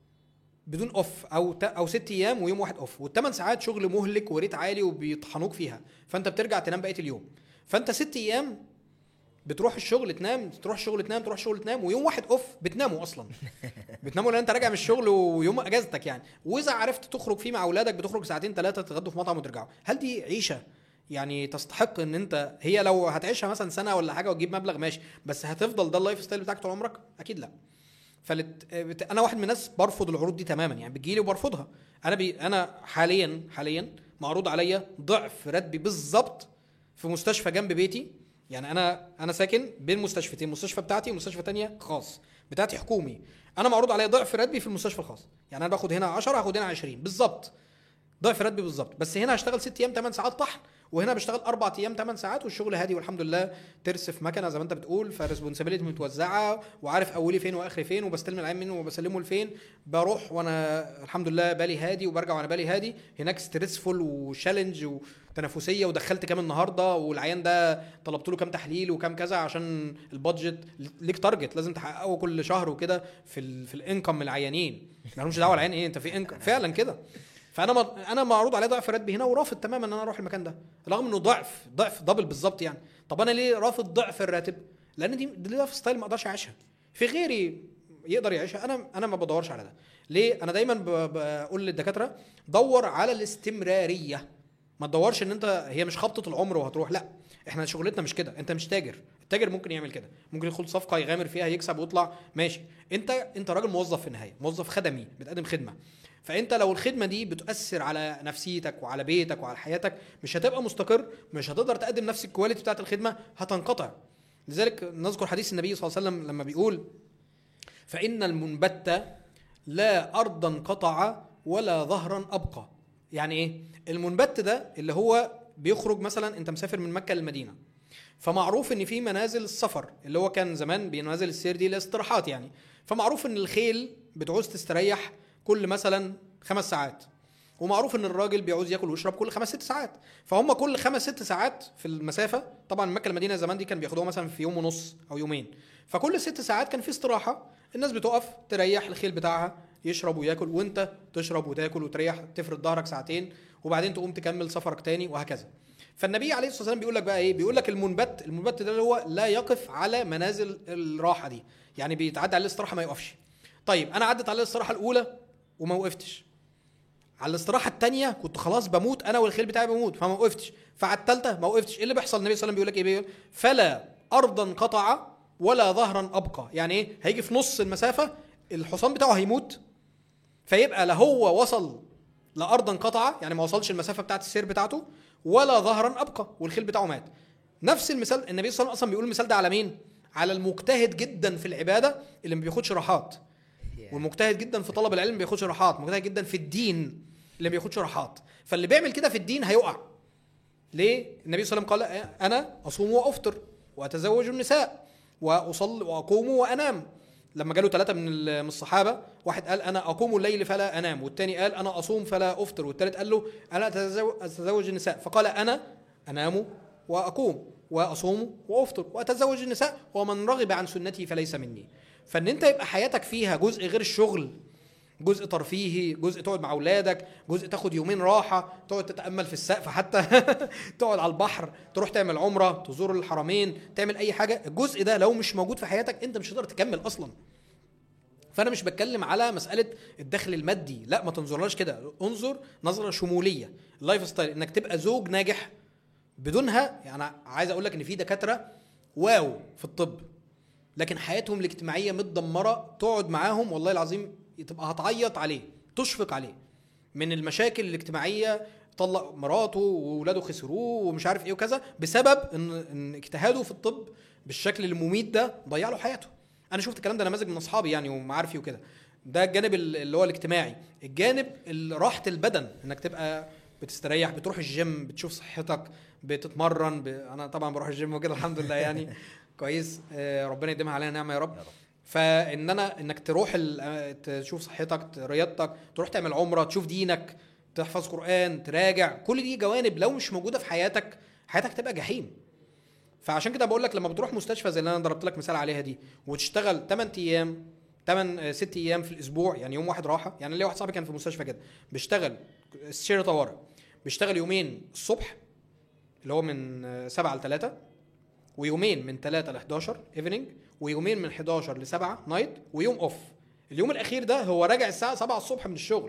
بدون اوف او ت... او ست ايام ويوم واحد اوف والثمان ساعات شغل مهلك وريت عالي وبيطحنوك فيها فانت بترجع تنام بقيه اليوم فانت ست ايام بتروح الشغل تنام تروح الشغل تنام تروح الشغل تنام ويوم واحد اوف بتناموا اصلا بتناموا لان انت راجع من الشغل ويوم اجازتك يعني واذا عرفت تخرج فيه مع اولادك بتخرج ساعتين ثلاثه تتغدوا في مطعم وترجعوا هل دي عيشه يعني تستحق ان انت هي لو هتعيشها مثلا سنه ولا حاجه وتجيب مبلغ ماشي بس هتفضل ده اللايف ستايل بتاعك طول عمرك اكيد لا فلت... بت... انا واحد من الناس برفض العروض دي تماما يعني بتجيلي وبرفضها انا بي... انا حاليا حاليا معروض عليا ضعف راتبي بالظبط في مستشفى جنب بيتي يعني انا انا ساكن بين مستشفتين مستشفى بتاعتي ومستشفى تانية خاص بتاعتي حكومي انا معروض عليا ضعف راتبي في المستشفى الخاص يعني انا باخد هنا 10 هاخد هنا 20 بالظبط ضعف راتبي بالظبط بس هنا هشتغل 6 ايام 8 ساعات طحن وهنا بشتغل اربع ايام 8 ساعات والشغل هادي والحمد لله ترس في مكنه زي ما انت بتقول فريسبونسابيلتي متوزعه وعارف اولي فين واخري فين وبستلم العين منه وبسلمه لفين بروح وانا الحمد لله بالي هادي وبرجع وانا بالي هادي هناك ستريسفول وشالنج وتنافسيه ودخلت كام النهارده والعيان ده طلبت له كام تحليل وكام كذا عشان البادجت ليك تارجت لازم تحققه كل شهر وكده في ال في الانكم من العيانين مالهمش دعوه العيان ايه انت في انكم فعلا كده فانا م... انا معروض عليه ضعف راتبي هنا ورافض تماما ان انا اروح المكان ده رغم انه ضعف ضعف دبل بالظبط يعني طب انا ليه رافض ضعف الراتب لان دي دي لايف ستايل ما اقدرش اعيشها في غيري يقدر يعيشها انا انا ما بدورش على ده ليه انا دايما ب... بقول للدكاتره دور على الاستمراريه ما تدورش ان انت هي مش خبطه العمر وهتروح لا احنا شغلتنا مش كده انت مش تاجر التاجر ممكن يعمل كده ممكن يدخل صفقه يغامر فيها يكسب ويطلع ماشي انت انت راجل موظف في النهايه موظف خدمي بتقدم خدمه فانت لو الخدمه دي بتاثر على نفسيتك وعلى بيتك وعلى حياتك مش هتبقى مستقر مش هتقدر تقدم نفس الكواليتي بتاعت الخدمه هتنقطع لذلك نذكر حديث النبي صلى الله عليه وسلم لما بيقول فان المنبت لا ارضا قطع ولا ظهرا ابقى يعني ايه المنبت ده اللي هو بيخرج مثلا انت مسافر من مكه للمدينه فمعروف ان في منازل السفر اللي هو كان زمان بمنازل السير دي الاستراحات يعني فمعروف ان الخيل بتعوز تستريح كل مثلا خمس ساعات ومعروف ان الراجل بيعوز ياكل ويشرب كل خمس ست ساعات فهم كل خمس ست ساعات في المسافه طبعا مكه المدينه زمان دي كان بياخدوها مثلا في يوم ونص او يومين فكل ست ساعات كان في استراحه الناس بتقف تريح الخيل بتاعها يشرب وياكل وانت تشرب وتاكل وتريح تفرد ظهرك ساعتين وبعدين تقوم تكمل سفرك تاني وهكذا فالنبي عليه الصلاه والسلام بيقول لك بقى ايه بيقول لك المنبت المنبت ده اللي هو لا يقف على منازل الراحه دي يعني بيتعدى عليه الاستراحه ما يقفش طيب انا عدت عليه الاستراحه الاولى وما وقفتش على الاستراحه الثانيه كنت خلاص بموت انا والخيل بتاعي بموت فما وقفتش فعلى الثالثه ما وقفتش ايه اللي بيحصل النبي صلى الله عليه وسلم بيقول لك ايه بيقول فلا ارضا قطع ولا ظهرا ابقى يعني ايه هيجي في نص المسافه الحصان بتاعه هيموت فيبقى لا هو وصل لارضا قطع يعني ما وصلش المسافه بتاعت السير بتاعته ولا ظهرا ابقى والخيل بتاعه مات نفس المثال النبي صلى الله عليه وسلم بيقول المثال ده على مين على المجتهد جدا في العباده اللي ما بياخدش راحات والمجتهد جدا في طلب العلم ما بياخدش راحات مجتهد جدا في الدين اللي ما بياخدش راحات فاللي بيعمل كده في الدين هيقع ليه النبي صلى الله عليه وسلم قال انا اصوم وافطر واتزوج النساء واصلي واقوم وانام لما جاله ثلاثه من ال- من الصحابه واحد قال انا اقوم الليل فلا انام والتاني قال انا اصوم فلا افطر والتالت قال له انا أتزو- اتزوج النساء فقال انا انام واقوم واصوم وافطر واتزوج النساء ومن رغب عن سنتي فليس مني فان انت يبقى حياتك فيها جزء غير الشغل جزء ترفيهي جزء تقعد مع اولادك جزء تاخد يومين راحه تقعد تتامل في السقف حتى تقعد على البحر تروح تعمل عمره تزور الحرمين تعمل اي حاجه الجزء ده لو مش موجود في حياتك انت مش هتقدر تكمل اصلا فانا مش بتكلم على مساله الدخل المادي لا ما تنظرلاش كده انظر نظره شموليه اللايف ستايل انك تبقى زوج ناجح بدونها يعني عايز اقول لك ان في دكاتره واو في الطب لكن حياتهم الاجتماعيه متدمره تقعد معاهم والله العظيم تبقى هتعيط عليه تشفق عليه من المشاكل الاجتماعيه طلق مراته واولاده خسروه ومش عارف ايه وكذا بسبب ان ان اجتهاده في الطب بالشكل المميت ده ضيع له حياته انا شفت الكلام ده نماذج من اصحابي يعني ومعارفي وكده ده الجانب ال- اللي هو الاجتماعي الجانب ال- راحه البدن انك تبقى بتستريح بتروح الجيم بتشوف صحتك بتتمرن ب... انا طبعا بروح الجيم وكده الحمد لله يعني كويس آه، ربنا يديمها علينا نعمه يا رب يا رب. فان انا انك تروح ال- آه، تشوف صحتك رياضتك تروح تعمل عمره تشوف دينك تحفظ قران تراجع كل دي جوانب لو مش موجوده في حياتك حياتك تبقى جحيم فعشان كده بقول لك لما بتروح مستشفى زي اللي انا ضربت لك مثال عليها دي وتشتغل 8 ايام 8 6 ايام في الاسبوع يعني يوم واحد راحه يعني ليا واحد صاحبي كان في مستشفى كده بيشتغل استشاري طوارئ بيشتغل يومين الصبح اللي هو من 7 ل 3 ويومين من 3 ل 11 ايفنينج ويومين من 11 ل 7 نايت ويوم اوف اليوم الاخير ده هو راجع الساعه 7 الصبح من الشغل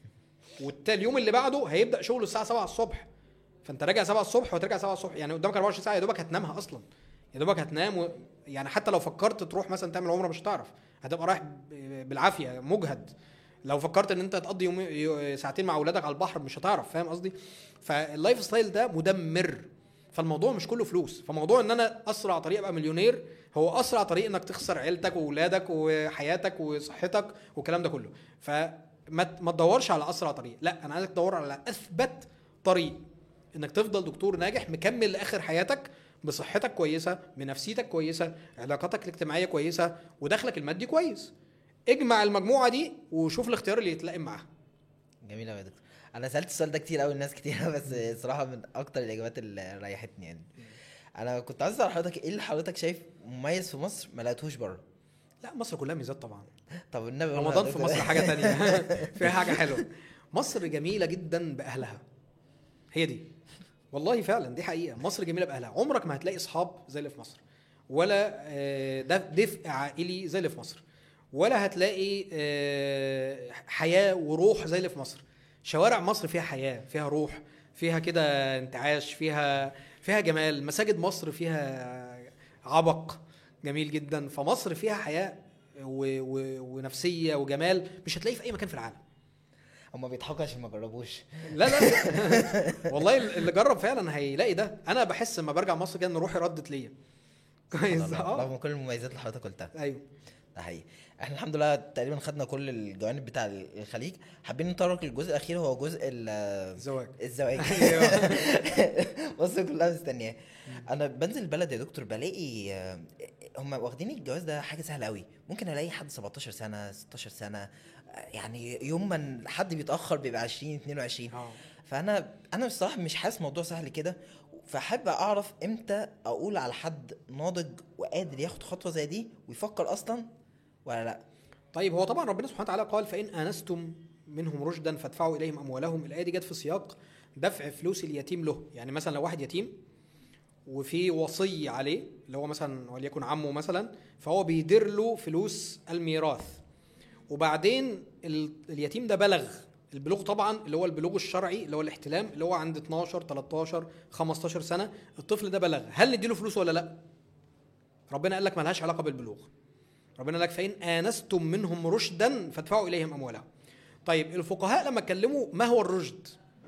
واليوم اللي بعده هيبدا شغله الساعه 7 الصبح فانت راجع 7 الصبح وهترجع 7 الصبح يعني قدامك 24 ساعه يا دوبك هتنامها اصلا يا دوبك هتنام و... يعني حتى لو فكرت تروح مثلا تعمل عمره مش هتعرف هتبقى رايح ب- بالعافيه مجهد لو فكرت ان انت تقضي يوم يو- ساعتين مع اولادك على البحر مش هتعرف فاهم قصدي فاللايف ستايل ده مدمر فالموضوع مش كله فلوس فموضوع ان انا اسرع طريق ابقى مليونير هو اسرع طريق انك تخسر عيلتك واولادك وحياتك وصحتك والكلام ده كله فما ما تدورش على اسرع طريق لا انا عايزك تدور على اثبت طريق انك تفضل دكتور ناجح مكمل لاخر حياتك بصحتك كويسه بنفسيتك كويسه علاقاتك الاجتماعيه كويسه ودخلك المادي كويس اجمع المجموعه دي وشوف الاختيار اللي يتلائم معاها جميل قوي يا دكتور انا سالت السؤال ده كتير قوي الناس كتير بس الصراحه من اكتر الاجابات اللي ريحتني يعني انا كنت عايز اسال حضرتك ايه اللي حضرتك شايف مميز في مصر ما لقيتهوش بره لا مصر كلها ميزات طبعا طب النبي قولنا رمضان يا في دكتور. مصر حاجه تانية فيها حاجه حلوه مصر جميله جدا باهلها هي دي والله فعلا دي حقيقه مصر جميله باهلها عمرك ما هتلاقي اصحاب زي اللي في مصر ولا آه، ده دفء عائلي زي اللي في مصر ولا هتلاقي آه، حياه وروح زي اللي في مصر شوارع مصر فيها حياه فيها روح فيها كده انتعاش فيها فيها جمال مساجد مصر فيها عبق جميل جدا فمصر فيها حياه و... و... ونفسيه وجمال مش هتلاقيه في اي مكان في العالم هما بيضحكوا عشان ما جربوش لا لا والله اللي جرب فعلا هيلاقي ده انا بحس لما برجع مصر كده ان روحي ردت ليا كويس اه رغم كل المميزات اللي حضرتك قلتها ايوه ده حقيقي احنا الحمد لله تقريبا خدنا كل الجوانب بتاع الخليج حابين نتطرق للجزء الاخير هو جزء ال- الزواج الزواج أيوة. مصر كلها مستنياه انا بنزل البلد يا دكتور بلاقي آه، هم واخدين الجواز ده حاجه سهله قوي ممكن الاقي حد 17 سنه 16 سنه آه، يعني يوم ما حد بيتاخر بيبقى 20 22 اه فانا انا بصراحه مش حاسس موضوع سهل كده فحابب اعرف امتى اقول على حد ناضج وقادر ياخد خطوه زي دي ويفكر اصلا ولا لا طيب هو طبعا ربنا سبحانه وتعالى قال فان انستم منهم رشدا فادفعوا اليهم اموالهم الايه دي جت في سياق دفع فلوس اليتيم له يعني مثلا لو واحد يتيم وفي وصي عليه اللي هو مثلا وليكن عمه مثلا فهو بيدير له فلوس الميراث وبعدين ال- اليتيم ده بلغ البلوغ طبعا اللي هو البلوغ الشرعي اللي هو الاحتلام اللي هو عند 12 13 15 سنه الطفل ده بلغ هل نديله فلوس ولا لا ربنا قال لك ملهاش علاقه بالبلوغ ربنا قال لك فان انستم منهم رشدا فادفعوا اليهم اموالهم طيب الفقهاء لما اتكلموا ما هو الرشد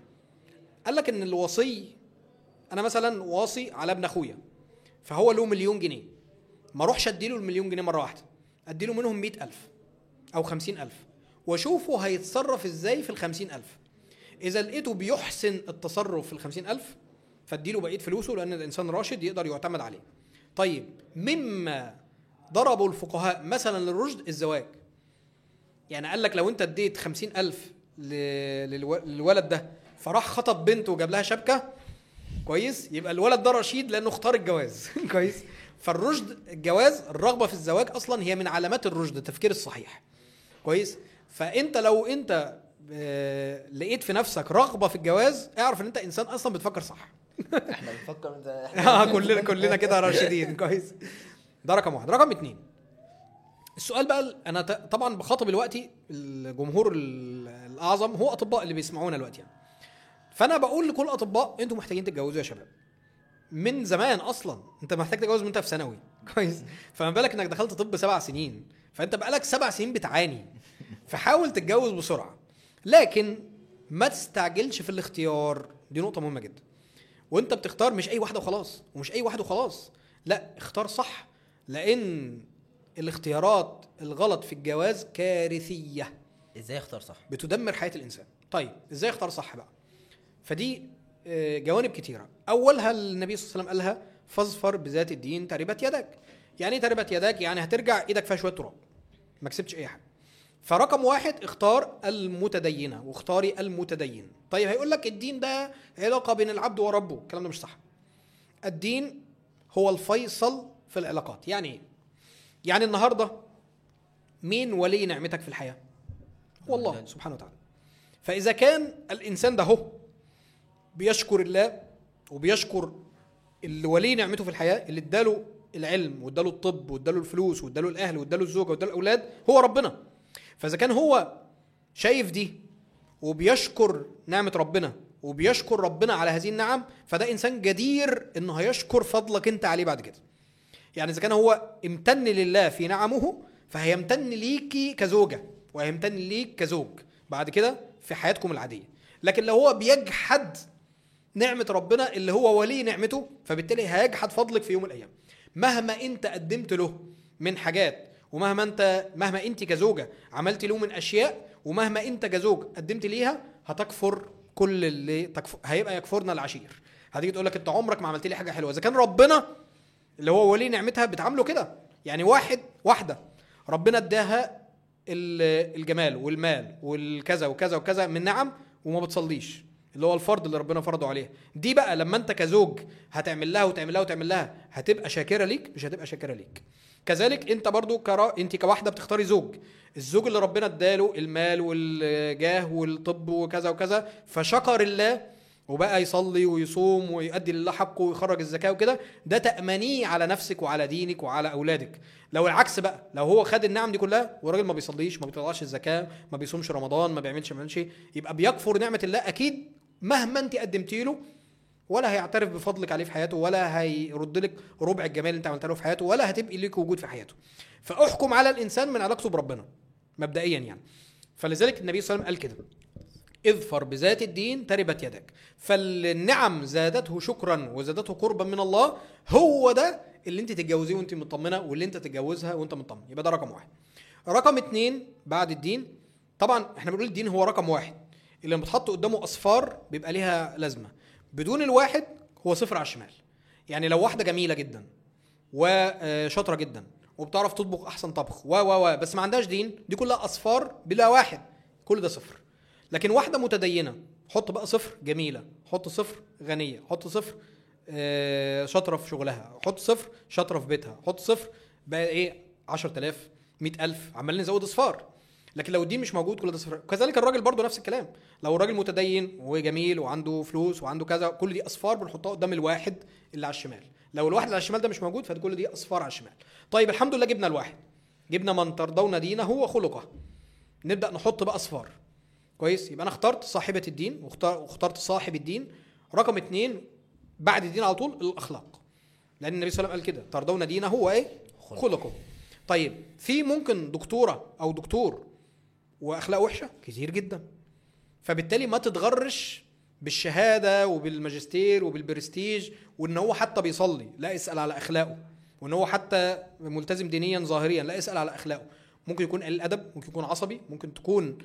قال لك ان الوصي انا مثلا واصي على ابن اخويا فهو له مليون جنيه ما اروحش اديله المليون جنيه مره واحده اديله منهم مئة ألف او خمسين ألف واشوفه هيتصرف ازاي في الخمسين ألف اذا لقيته بيحسن التصرف في الخمسين ألف فاديله بقيه فلوسه لان الانسان راشد يقدر يعتمد عليه طيب مما ضربوا الفقهاء مثلا للرشد الزواج يعني قال لك لو انت اديت خمسين ألف ل- للو- للولد ده فراح خطب بنته وجاب لها شبكه كويس يبقى الولد ده رشيد لانه اختار الجواز كويس فالرشد الجواز الرغبه في الزواج اصلا هي من علامات الرشد التفكير الصحيح كويس فانت لو انت آه، لقيت في نفسك رغبه في الجواز اعرف ان انت انسان اصلا بتفكر صح احنا بنفكر ده اه كلنا كلنا كده راشدين كويس ده رقم واحد رقم اتنين السؤال بقى ال- انا ت- طبعا بخاطب دلوقتي الجمهور ال- الاعظم هو اطباء اللي بيسمعونا دلوقتي يعني فانا بقول لكل الاطباء انتوا محتاجين تتجوزوا يا شباب من زمان اصلا انت محتاج تتجوز من انت في ثانوي كويس فما بالك انك دخلت طب سبع سنين فانت بقالك سبع سنين بتعاني فحاول تتجوز بسرعه لكن ما تستعجلش في الاختيار دي نقطه مهمه جدا وانت بتختار مش اي واحده وخلاص ومش اي واحد وخلاص لا اختار صح لان الاختيارات الغلط في الجواز كارثيه ازاي اختار صح بتدمر حياه الانسان طيب ازاي اختار صح بقى فدي آه، جوانب كتيره اولها النبي صلى الله عليه وسلم قالها فاظفر بذات الدين تربت يدك يعني ايه تربت يدك يعني هترجع ايدك فيها شويه تراب ما كسبتش اي حاجه فرقم واحد اختار المتدينه واختاري المتدين طيب هيقول لك الدين ده علاقه بين العبد وربه الكلام ده مش صح الدين هو الفيصل في العلاقات يعني ايه يعني النهارده مين ولي نعمتك في الحياه هو الله سبحانه وتعالى فاذا كان الانسان ده هو بيشكر الله وبيشكر اللي ولي نعمته في الحياه اللي اداله العلم واداله الطب واداله الفلوس واداله الاهل واداله الزوجه واداله الاولاد هو ربنا فاذا كان هو شايف دي وبيشكر نعمه ربنا وبيشكر ربنا على هذه النعم فده انسان جدير انه هيشكر فضلك انت عليه بعد كده يعني اذا كان هو امتن لله في نعمه فهيمتن ليكي كزوجه وهيمتن ليك كزوج بعد كده في حياتكم العاديه لكن لو هو بيجحد نعمه ربنا اللي هو ولي نعمته فبالتالي هيجحد فضلك في يوم من الايام مهما انت قدمت له من حاجات ومهما انت مهما انت كزوجه عملت له من اشياء ومهما انت كزوج قدمت ليها هتكفر كل اللي تكفر هيبقى يكفرنا العشير هتيجي تقول لك انت عمرك ما عملت لي حاجه حلوه اذا كان ربنا اللي هو ولي نعمتها بتعامله كده يعني واحد واحده ربنا اداها ال- الجمال والمال والكذا وكذا وكذا من نعم وما بتصليش اللي هو الفرض اللي ربنا فرضه عليها دي بقى لما انت كزوج هتعمل لها وتعمل لها وتعمل لها هتبقى شاكره ليك مش هتبقى شاكره ليك كذلك انت برضو كرا انت كواحده بتختاري زوج الزوج اللي ربنا اداله المال والجاه والطب وكذا وكذا فشكر الله وبقى يصلي ويصوم ويؤدي لله حقه ويخرج الزكاه وكده ده تامنيه على نفسك وعلى دينك وعلى اولادك لو العكس بقى لو هو خد النعم دي كلها والراجل ما بيصليش ما بيطلعش الزكاه ما بيصومش رمضان ما بيعملش ما بيعملش يبقى بيكفر نعمه الله اكيد مهما انت قدمتي له ولا هيعترف بفضلك عليه في حياته ولا هيرد لك ربع الجمال اللي انت عملت له في حياته ولا هتبقي ليك وجود في حياته فاحكم على الانسان من علاقته بربنا مبدئيا يعني فلذلك النبي صلى الله عليه وسلم قال كده اظفر بذات الدين تربت يدك فالنعم زادته شكرا وزادته قربا من الله هو ده اللي انت تتجوزيه وانت مطمنه واللي انت تتجوزها وانت مطمن يبقى ده رقم واحد رقم اتنين بعد الدين طبعا احنا بنقول الدين هو رقم واحد اللي لما بتحط قدامه اصفار بيبقى ليها لازمه بدون الواحد هو صفر على الشمال يعني لو واحده جميله جدا وشاطره جدا وبتعرف تطبخ احسن طبخ و و و بس ما عندهاش دين دي كلها اصفار بلا واحد كل ده صفر لكن واحده متدينه حط بقى صفر جميله حط صفر غنيه حط صفر آه، شاطره في شغلها حط صفر شاطره في بيتها حط صفر بقى ايه 10000 100000 عمالين نزود اصفار لكن لو الدين مش موجود كل ده صفر كذلك الراجل برضه نفس الكلام لو الراجل متدين وجميل وعنده فلوس وعنده كذا كل دي اصفار بنحطها قدام الواحد اللي على الشمال لو الواحد اللي على الشمال ده مش موجود فكل دي اصفار على الشمال طيب الحمد لله جبنا الواحد جبنا من ترضون دينه وخلقه نبدا نحط بقى اصفار كويس يبقى انا اخترت صاحبه الدين واختار- واخترت صاحب الدين رقم اتنين بعد الدين على طول الاخلاق لان النبي صلى الله عليه وسلم قال كده ترضون دينه هو ايه خلقه. خلقه طيب في ممكن دكتوره او دكتور واخلاق وحشه كتير جدا فبالتالي ما تتغرش بالشهاده وبالماجستير وبالبرستيج وان هو حتى بيصلي لا اسال على اخلاقه وان هو حتى ملتزم دينيا ظاهريا لا اسال على اخلاقه ممكن يكون قليل ادب ممكن يكون عصبي ممكن تكون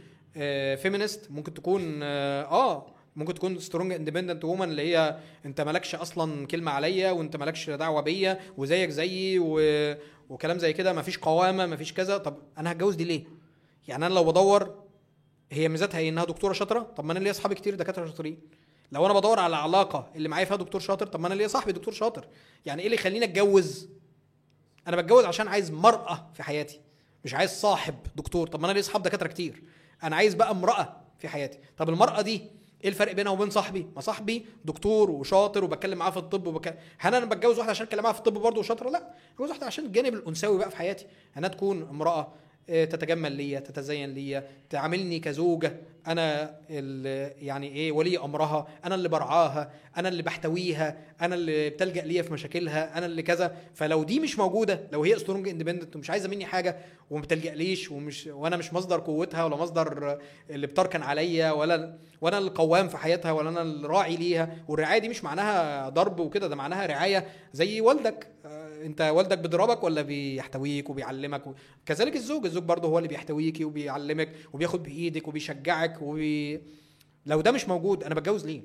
فيمينست ممكن تكون اه, آه ممكن تكون سترونج اندبندنت وومن اللي هي انت مالكش اصلا كلمه عليا وانت مالكش دعوه بيا وزيك زيي و... وكلام زي كده مفيش قوامه مفيش كذا طب انا هتجوز دي ليه؟ يعني انا لو بدور هي ميزتها ايه انها دكتوره شاطره طب ما انا ليا اصحابي كتير دكاتره شاطرين لو انا بدور على علاقه اللي معايا فيها دكتور شاطر طب ما انا ليا صاحبي دكتور شاطر يعني ايه اللي يخليني اتجوز انا بتجوز عشان عايز مراه في حياتي مش عايز صاحب دكتور طب ما انا ليا اصحاب دكاتره كتير انا عايز بقى امراه في حياتي طب المراه دي ايه الفرق بينها وبين صاحبي ما صاحبي دكتور وشاطر وبتكلم معاه في الطب وبك... هل انا بتجوز واحده عشان اتكلم معاها في الطب برضه وشاطره لا بتجوز واحده عشان الجانب الانثوي بقى في حياتي انها تكون امراه آه، تتجمل ليا تتزين ليا تعاملني كزوجه انا ال- يعني ايه ولي امرها انا اللي برعاها انا اللي بحتويها انا اللي بتلجا ليا في مشاكلها انا اللي كذا فلو دي مش موجوده لو هي سترونج اندبندنت ومش عايزه مني حاجه وما بتلجأليش ومش وانا مش مصدر قوتها ولا مصدر اللي بتركن عليا ولا وانا القوام في حياتها ولا انا الراعي ليها والرعايه دي مش معناها ضرب وكده ده معناها رعايه زي والدك آه، انت والدك بيضربك ولا بيحتويك وبيعلمك و... كذلك الزوج الزوج برضه هو اللي بيحتويكي وبيعلمك وبياخد بايدك وبيشجعك وبي... لو ده مش موجود انا بتجوز ليه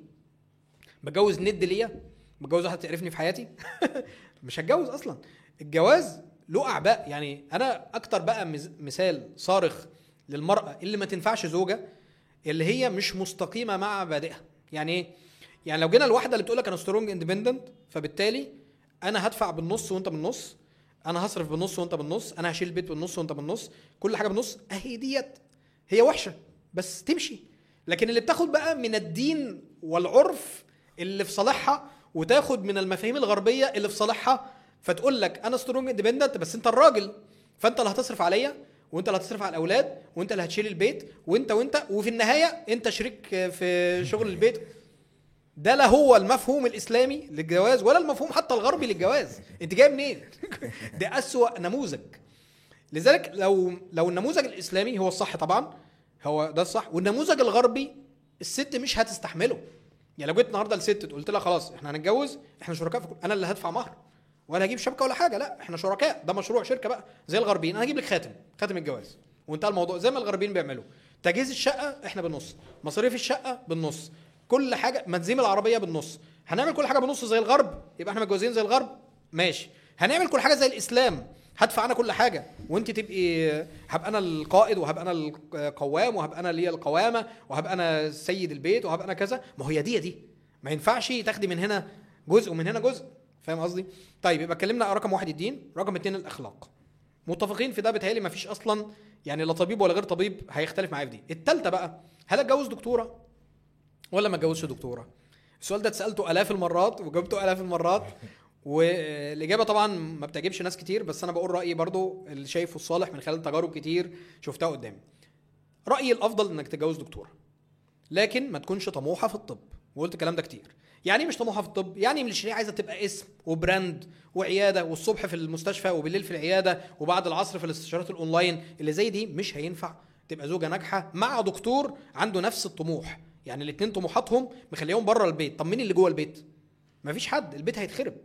بتجوز ند ليا بتجوز واحده تعرفني في حياتي مش هتجوز اصلا الجواز له اعباء يعني انا اكتر بقى مز- مثال صارخ للمراه اللي ما تنفعش زوجه اللي هي مش مستقيمه مع مبادئها يعني ايه يعني لو جينا الواحده اللي بتقول لك انا سترونج اندبندنت فبالتالي انا هدفع بالنص وانت بالنص انا هصرف بالنص وانت بالنص انا هشيل البيت بالنص وانت بالنص كل حاجه بالنص اهي ديت هي وحشه بس تمشي لكن اللي بتاخد بقى من الدين والعرف اللي في صالحها وتاخد من المفاهيم الغربيه اللي في صالحها فتقول لك انا سترونج اندبندنت بس انت الراجل فانت اللي هتصرف عليا وانت اللي هتصرف على الاولاد وانت اللي هتشيل البيت وانت وانت وفي النهايه انت شريك في شغل البيت ده لا هو المفهوم الاسلامي للجواز ولا المفهوم حتى الغربي للجواز انت جاي منين ده اسوأ نموذج لذلك لو لو النموذج الاسلامي هو الصح طبعا هو ده الصح والنموذج الغربي الست مش هتستحمله يعني لو جيت النهارده لست قلت لها خلاص احنا هنتجوز احنا شركاء في كل انا اللي هدفع مهر ولا هجيب شبكه ولا حاجه لا احنا شركاء ده مشروع شركه بقى زي الغربيين انا هجيب لك خاتم خاتم الجواز وانتهى الموضوع زي ما الغربيين بيعملوا تجهيز الشقه احنا بالنص مصاريف الشقه بالنص كل حاجه منزيم العربيه بالنص هنعمل كل حاجه بالنص زي الغرب يبقى احنا متجوزين زي الغرب ماشي هنعمل كل حاجه زي الاسلام هدفع انا كل حاجه وانت تبقي هبقى انا القائد وهبقى انا القوام وهبقى انا ليا القوامه وهبقى انا سيد البيت وهبقى انا كذا ما هي دي دي ما ينفعش تاخدي من هنا جزء ومن هنا جزء فاهم قصدي طيب يبقى اتكلمنا رقم واحد الدين رقم اتنين الاخلاق متفقين في ده بيتهيألي ما فيش اصلا يعني لا طبيب ولا غير طبيب هيختلف معايا في دي التالتة بقى هل اتجوز دكتوره ولا ما اتجوزش دكتوره السؤال ده اتسالته الاف المرات وجاوبته الاف المرات والاجابه طبعا ما بتعجبش ناس كتير بس انا بقول رايي برضو اللي شايفه الصالح من خلال تجارب كتير شفتها قدامي رايي الافضل انك تتجوز دكتوره لكن ما تكونش طموحه في الطب وقلت الكلام ده كتير يعني إيه مش طموحه في الطب يعني مش عايزه تبقى اسم وبراند وعياده والصبح في المستشفى وبالليل في العياده وبعد العصر في الاستشارات الاونلاين اللي زي دي مش هينفع تبقى زوجه ناجحه مع دكتور عنده نفس الطموح يعني الاثنين طموحاتهم مخليهم بره البيت طب مين اللي جوه البيت مفيش حد البيت هيتخرب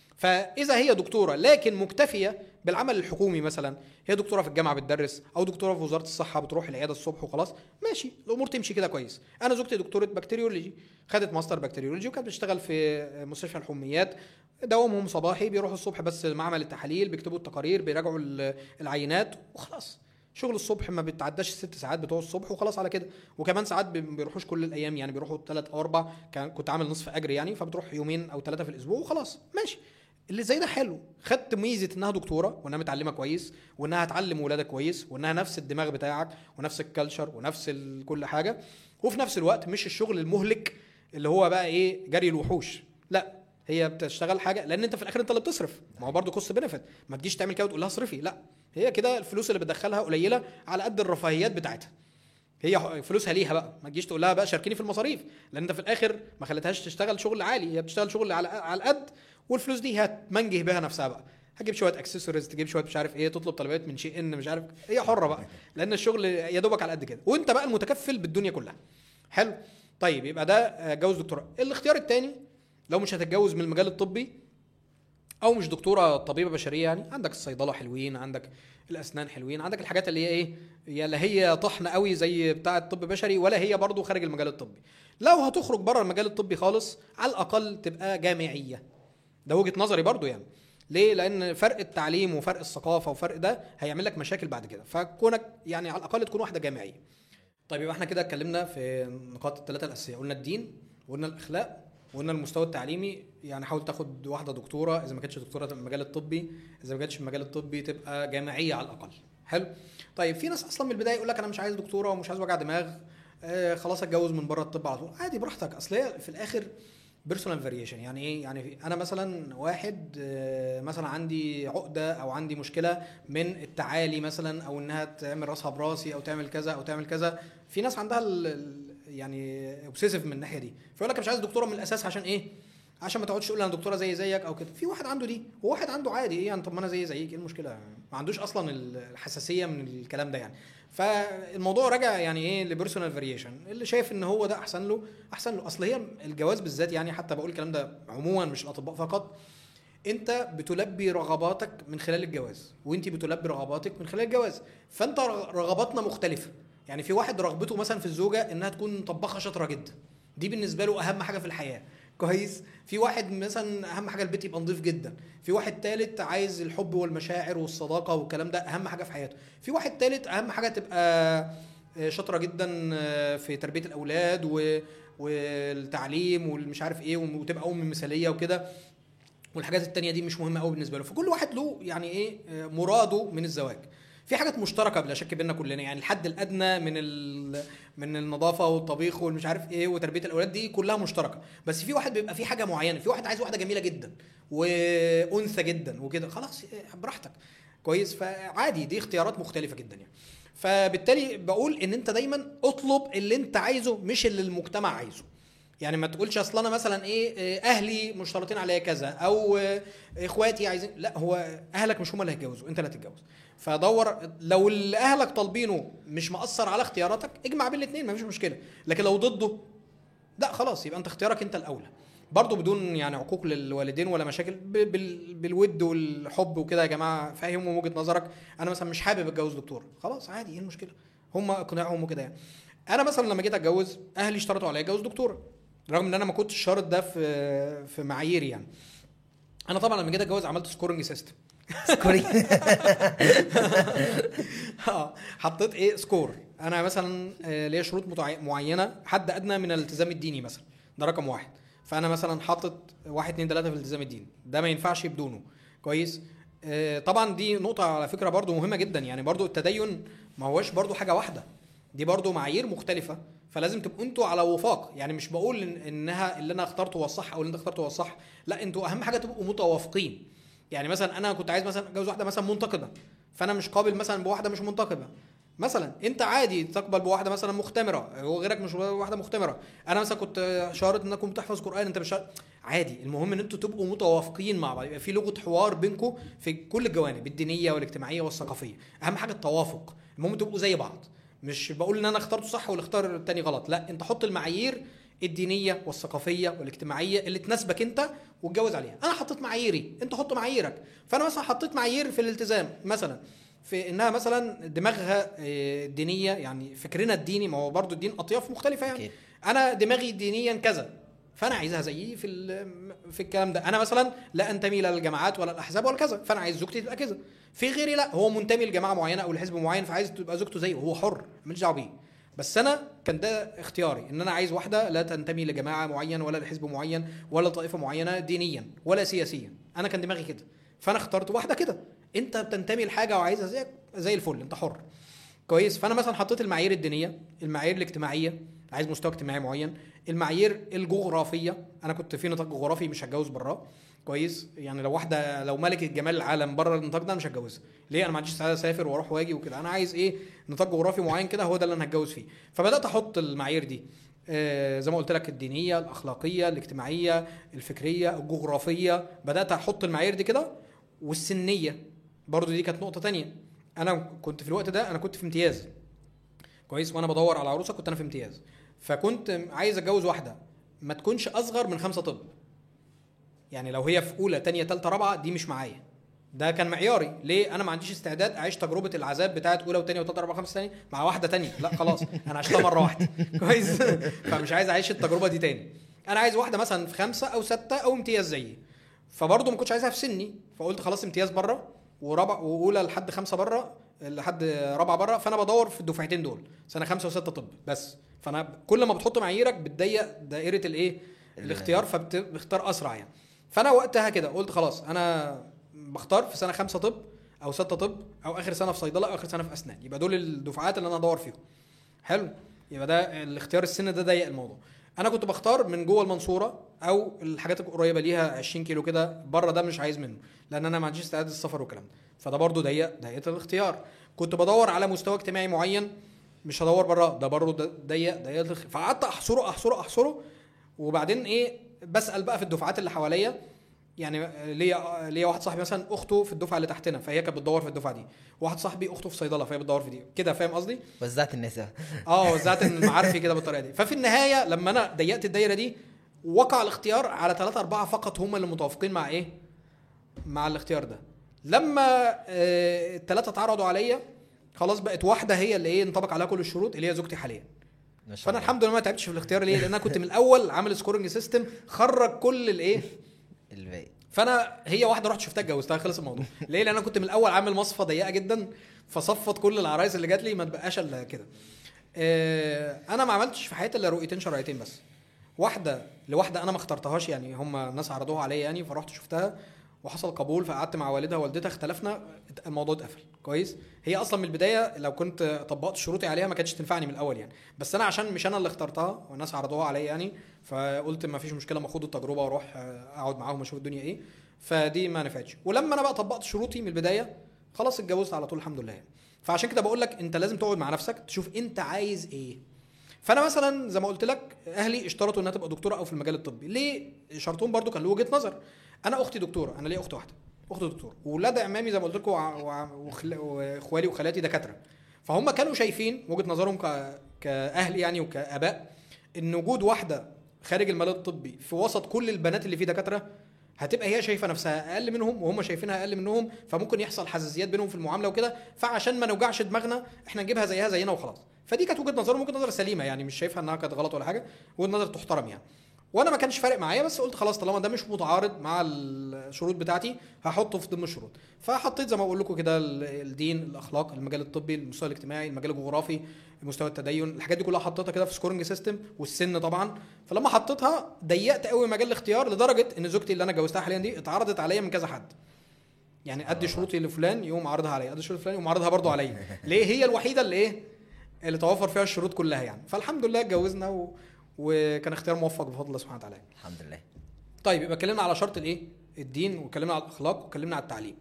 فاذا هي دكتوره لكن مكتفيه بالعمل الحكومي مثلا هي دكتوره في الجامعه بتدرس او دكتوره في وزاره الصحه بتروح العياده الصبح وخلاص ماشي الامور تمشي كده كويس انا زوجتي دكتوره بكتيريولوجي خدت ماستر بكتيريولوجي وكانت بتشتغل في مستشفى الحميات دوامهم صباحي بيروحوا الصبح بس معمل التحاليل بيكتبوا التقارير بيراجعوا ال- العينات وخلاص شغل الصبح ما بتعداش الست ساعات بتوع الصبح وخلاص على كده وكمان ساعات بي- ما بيروحوش كل الايام يعني بيروحوا ثلاث او اربع كان كنت عامل نصف اجر يعني فبتروح يومين او ثلاثه في الاسبوع وخلاص ماشي اللي زي ده حلو خدت ميزه انها دكتوره وانها متعلمه كويس وانها هتعلم ولادك كويس وانها نفس الدماغ بتاعك ونفس الكالتشر ونفس ال- كل حاجه وفي نفس الوقت مش الشغل المهلك اللي هو بقى ايه جري الوحوش لا هي بتشتغل حاجه لان انت في الاخر انت اللي بتصرف ما هو برضه كوست بنفيت ما تجيش تعمل كده وتقول لها اصرفي لا هي كده الفلوس اللي بتدخلها قليله على قد الرفاهيات بتاعتها هي فلوسها ليها بقى ما تجيش تقول لها بقى شاركيني في المصاريف لان انت في الاخر ما خليتهاش تشتغل شغل عالي هي بتشتغل شغل على على القد والفلوس دي هتمنجه بها نفسها بقى هتجيب شويه اكسسوارز تجيب شويه مش عارف ايه تطلب طلبات من شيء ان مش عارف هي حره بقى لان الشغل يا دوبك على قد كده وانت بقى المتكفل بالدنيا كلها حلو طيب يبقى ده آه، جوز دكتوراه الاختيار الثاني لو مش هتتجوز من المجال الطبي او مش دكتوره طبيبه بشريه يعني عندك الصيدله حلوين عندك الاسنان حلوين عندك الحاجات اللي هي ايه يا لا هي طحن قوي زي بتاعه طب بشري ولا هي برضو خارج المجال الطبي لو هتخرج بره المجال الطبي خالص على الاقل تبقى جامعيه ده وجهه نظري برضو يعني ليه لان فرق التعليم وفرق الثقافه وفرق ده هيعمل لك مشاكل بعد كده فكونك يعني على الاقل تكون واحده جامعيه طيب يبقى احنا كده اتكلمنا في النقاط الثلاثه الاساسيه قلنا الدين وقلنا الاخلاق وقلنا المستوى التعليمي يعني حاول تاخد واحده دكتوره اذا ما كانتش دكتوره تبقى المجال الطبي اذا ما كانتش في المجال الطبي تبقى جامعيه على الاقل حلو طيب في ناس اصلا من البدايه يقول لك انا مش عايز دكتوره ومش عايز وجع دماغ آه خلاص اتجوز من بره الطب على طول عادي براحتك اصل هي في الاخر بيرسونال فاريشن يعني ايه يعني انا مثلا واحد آه، مثلا عندي عقده او عندي مشكله من التعالي مثلا او انها تعمل راسها براسي او تعمل كذا او تعمل كذا في ناس عندها ال- ال- يعني اوبسيسيف من الناحيه دي فيقول لك مش عايز دكتوره من الاساس عشان ايه عشان ما تقعدش تقول انا دكتوره زي زيك او كده في واحد عنده دي وواحد عنده عادي ايه يعني طب ما انا زي زيك ايه المشكله ما عندوش اصلا الحساسيه من الكلام ده يعني فالموضوع راجع يعني ايه لبيرسونال فاريشن اللي شايف ان هو ده احسن له احسن له اصل هي الجواز بالذات يعني حتى بقول الكلام ده عموما مش الاطباء فقط انت بتلبي رغباتك من خلال الجواز وانت بتلبي رغباتك من خلال الجواز فانت رغ- رغباتنا مختلفه يعني في واحد رغبته مثلا في الزوجه انها تكون طباخه شاطره جدا دي بالنسبه له اهم حاجه في الحياه كويس في واحد مثلا اهم حاجه البيت يبقى نظيف جدا في واحد تالت عايز الحب والمشاعر والصداقه والكلام ده اهم حاجه في حياته في واحد تالت اهم حاجه تبقى شاطره جدا في تربيه الاولاد و والتعليم والمش عارف ايه وتبقى ام مثاليه وكده والحاجات التانية دي مش مهمه قوي بالنسبه له فكل واحد له يعني ايه آه، مراده من الزواج في حاجات مشتركه بلا شك بيننا كلنا يعني الحد الادنى من ال... من النظافه والطبيخ والمش عارف ايه وتربيه الاولاد دي كلها مشتركه بس في واحد بيبقى في حاجه معينه في واحد عايز واحده جميله جدا وانثى جدا وكده خلاص آه، براحتك كويس فعادي دي اختيارات مختلفه جدا يعني فبالتالي بقول ان انت دايما اطلب اللي انت عايزه مش اللي المجتمع عايزه يعني ما تقولش اصل انا مثلا ايه إيه، اهلي مشترطين عليا كذا او آه، اخواتي عايزين لا هو اهلك مش هم اللي هيتجوزوا انت اللي هتتجوز فدور لو اللي اهلك طالبينه مش مأثر على اختياراتك اجمع بين الاثنين مفيش مشكله لكن لو ضده لا خلاص يبقى انت اختيارك انت الاولى برضه بدون يعني عقوق للوالدين ولا مشاكل ب- بال- بالود والحب وكده يا جماعه فاهم وجهه نظرك انا مثلا مش حابب اتجوز دكتور خلاص عادي ايه المشكله هم اقنعهم وكده يعني انا مثلا لما جيت اتجوز اهلي اشترطوا عليا اتجوز دكتوره رغم ان انا ما كنتش شارط ده في في معاييري يعني انا طبعا لما جيت اتجوز عملت سكورنج سيستم سكوري اه حطيت ايه سكور انا مثلا آه، ليا شروط متع- معينه حد ادنى من الالتزام الديني مثلا ده رقم واحد فانا مثلا حاطط واحد اتنين تلاته في الالتزام الديني ده ما ينفعش بدونه كويس آه، طبعا دي نقطه على فكره برضو مهمه جدا يعني برضو التدين ما هوش برضو حاجه واحده دي برضو معايير مختلفه فلازم تبقوا انتوا على وفاق يعني مش بقول إن انها اللي انا اخترته هو الصح او اللي انت اخترته هو الصح لا انتوا اهم حاجه تبقوا متوافقين يعني مثلا انا كنت عايز مثلا اتجوز واحده مثلا منتقده فانا مش قابل مثلا بواحده مش منتقبه مثلا انت عادي تقبل بواحده مثلا مختمره وغيرك مش واحده مختمره انا مثلا كنت شارط انكم بتحفظ قران انت مش شارط. عادي المهم ان انتوا تبقوا متوافقين مع بعض يبقى في لغه حوار بينكم في كل الجوانب الدينيه والاجتماعيه والثقافيه اهم حاجه التوافق المهم تبقوا زي بعض مش بقول ان انا اخترته صح واللي اختار التاني غلط لا انت حط المعايير الدينيه والثقافيه والاجتماعيه اللي تناسبك انت واتجوز عليها انا حطيت معاييري انت حط معاييرك فانا مثلا حطيت معايير في الالتزام مثلا في انها مثلا دماغها آه، دينيه يعني فكرنا الديني ما هو برضو الدين اطياف مختلفه يعني أكيد. انا دماغي دينيا كذا فانا عايزها زيي في ال- في الكلام ده انا مثلا لا انتمي لا للجماعات ولا الاحزاب ولا كذا فانا عايز زوجتي تبقى كذا في غيري لا هو منتمي لجماعه معينه او لحزب معين فعايز تبقى زوجته زيه هو حر ماليش دعوه بيه بس انا كان ده اختياري ان انا عايز واحده لا تنتمي لجماعه معين ولا لحزب معين ولا طائفه معينه دينيا ولا سياسيا انا كان دماغي كده فانا اخترت واحده كده انت بتنتمي لحاجه وعايزها زيك زي الفل انت حر كويس فانا مثلا حطيت المعايير الدينيه المعايير الاجتماعيه عايز مستوى اجتماعي معين المعايير الجغرافيه انا كنت في نطاق جغرافي مش هتجوز براه كويس يعني لو واحده لو ملكه جمال العالم بره النطاق ده أنا مش هتجوزها ليه انا ما عنديش استعداد اسافر واروح واجي وكده انا عايز ايه نطاق جغرافي معين كده هو ده اللي انا هتجوز فيه فبدات احط المعايير دي آه، زي ما قلت لك الدينيه الاخلاقيه الاجتماعيه الفكريه الجغرافيه بدات احط المعايير دي كده والسنيه برضو دي كانت نقطه تانية انا كنت في الوقت ده انا كنت في امتياز كويس وانا بدور على عروسه كنت انا في امتياز فكنت عايز اتجوز واحده ما تكونش اصغر من خمسه طب يعني لو هي في اولى تانية تالتة رابعه دي مش معايا ده كان معياري ليه انا ما عنديش استعداد اعيش تجربه العذاب بتاعت اولى وثانيه وثالثه رابعه خمسه تاني مع واحده تانية لا خلاص انا عشتها مره واحده كويس فمش عايز اعيش التجربه دي تاني انا عايز واحده مثلا في خمسه او سته او امتياز زيي فبرضه ما كنتش عايزها في سني فقلت خلاص امتياز بره ورابع واولى لحد خمسه بره لحد رابعه بره فانا بدور في الدفعتين دول سنه خمسه وسته طب بس فانا كل ما بتحط معاييرك بتضيق دائره الايه الاختيار فبتختار اسرع يعني فانا وقتها كده قلت خلاص انا بختار في سنه خمسه طب او سته طب او اخر سنه في صيدله او اخر سنه في اسنان يبقى دول الدفعات اللي انا ادور فيهم حلو يبقى ده الاختيار السن ده ضيق الموضوع انا كنت بختار من جوه المنصوره او الحاجات القريبه ليها 20 كيلو كده بره ده مش عايز منه لان انا ما عنديش استعداد السفر والكلام ده فده برضو ضيق ضيقه الاختيار كنت بدور على مستوى اجتماعي معين مش هدور بره ده برضو ده- ضيق ضيق الاخ- فقعدت احصره احصره احصره وبعدين ايه بسال بقى في الدفعات اللي حواليا يعني ليا ليا واحد صاحبي مثلا اخته في الدفعه اللي تحتنا فهي كانت بتدور في الدفعه دي واحد صاحبي اخته في صيدله فهي بتدور في دي كده فاهم قصدي وزعت الناس اه وزعت المعارفي كده بالطريقه دي ففي النهايه لما انا ضيقت الدايره دي وقع الاختيار على ثلاثة أربعة فقط هم اللي متوافقين مع إيه؟ مع الاختيار ده. لما آه، الثلاثة اتعرضوا عليا خلاص بقت واحدة هي اللي إيه انطبق عليها كل الشروط اللي هي زوجتي حاليا. ما شاء فأنا الله. الحمد لله ما تعبتش في الاختيار ليه؟ لأن أنا كنت من الأول عامل سكورنج سيستم خرج كل الإيه؟ الباقي فانا هي واحده رحت شفتها اتجوزتها خلص الموضوع ليه لان انا كنت من الاول عامل مصفى ضيقه جدا فصفت كل العرايس اللي جات لي ما تبقاش الا كده آه، انا ما عملتش في حياتي الا رؤيتين شرعيتين بس واحده لواحده انا ما اخترتهاش يعني هم ناس عرضوها عليا يعني فرحت شفتها وحصل قبول فقعدت مع والدها ووالدتها اختلفنا الموضوع اتقفل كويس هي اصلا من البدايه لو كنت طبقت شروطي عليها ما كانتش تنفعني من الاول يعني بس انا عشان مش انا اللي اخترتها والناس عرضوها عليا يعني فقلت ما فيش مشكله ما اخد التجربه واروح آه، اقعد معاهم اشوف الدنيا ايه فدي ما نفعتش ولما انا بقى طبقت شروطي من البدايه خلاص اتجوزت على طول الحمد لله يعني. فعشان كده بقول لك انت لازم تقعد مع نفسك تشوف انت عايز ايه فانا مثلا زي ما قلت لك اهلي اشترطوا انها تبقى دكتوره او في المجال الطبي ليه شرطهم برضو كان له وجهه نظر انا اختي دكتوره انا ليا اخت واحده اخت دكتور واولاد عمامي زي ما قلت لكم وع- وع- وخل- واخوالي وخالاتي دكاتره فهم كانوا شايفين وجهه نظرهم ك... كاهل يعني وكاباء ان وجود واحده خارج المجال الطبي في وسط كل البنات اللي فيه دكاتره هتبقى هي شايفه نفسها اقل منهم وهم شايفينها اقل منهم فممكن يحصل حساسيات بينهم في المعامله وكده فعشان ما نوجعش دماغنا احنا نجيبها زيها زينا وخلاص فدي كانت وجهه نظرهم وجهه نظر سليمه يعني مش شايفها انها كانت غلط ولا حاجه وجهه نظر تحترم يعني وانا ما كانش فارق معايا بس قلت خلاص طالما ده مش متعارض مع الشروط بتاعتي هحطه في ضمن الشروط فحطيت زي ما بقول لكم كده ال- الدين الاخلاق المجال الطبي المستوى الاجتماعي المجال الجغرافي مستوى التدين الحاجات دي كلها حطيتها كده في سكورنج سيستم والسن طبعا فلما حطيتها ضيقت قوي مجال الاختيار لدرجه ان زوجتي اللي انا اتجوزتها حاليا دي اتعرضت عليا من كذا حد يعني ادي شروطي لفلان يقوم عارضها عليا ادي شروط فلان يقوم عارضها برضه عليا ليه هي الوحيده اللي ايه اللي توفر فيها الشروط كلها يعني فالحمد لله اتجوزنا و... وكان اختيار موفق بفضل الله سبحانه وتعالى الحمد لله طيب يبقى اتكلمنا على شرط الايه الدين واتكلمنا على الاخلاق واتكلمنا على التعليم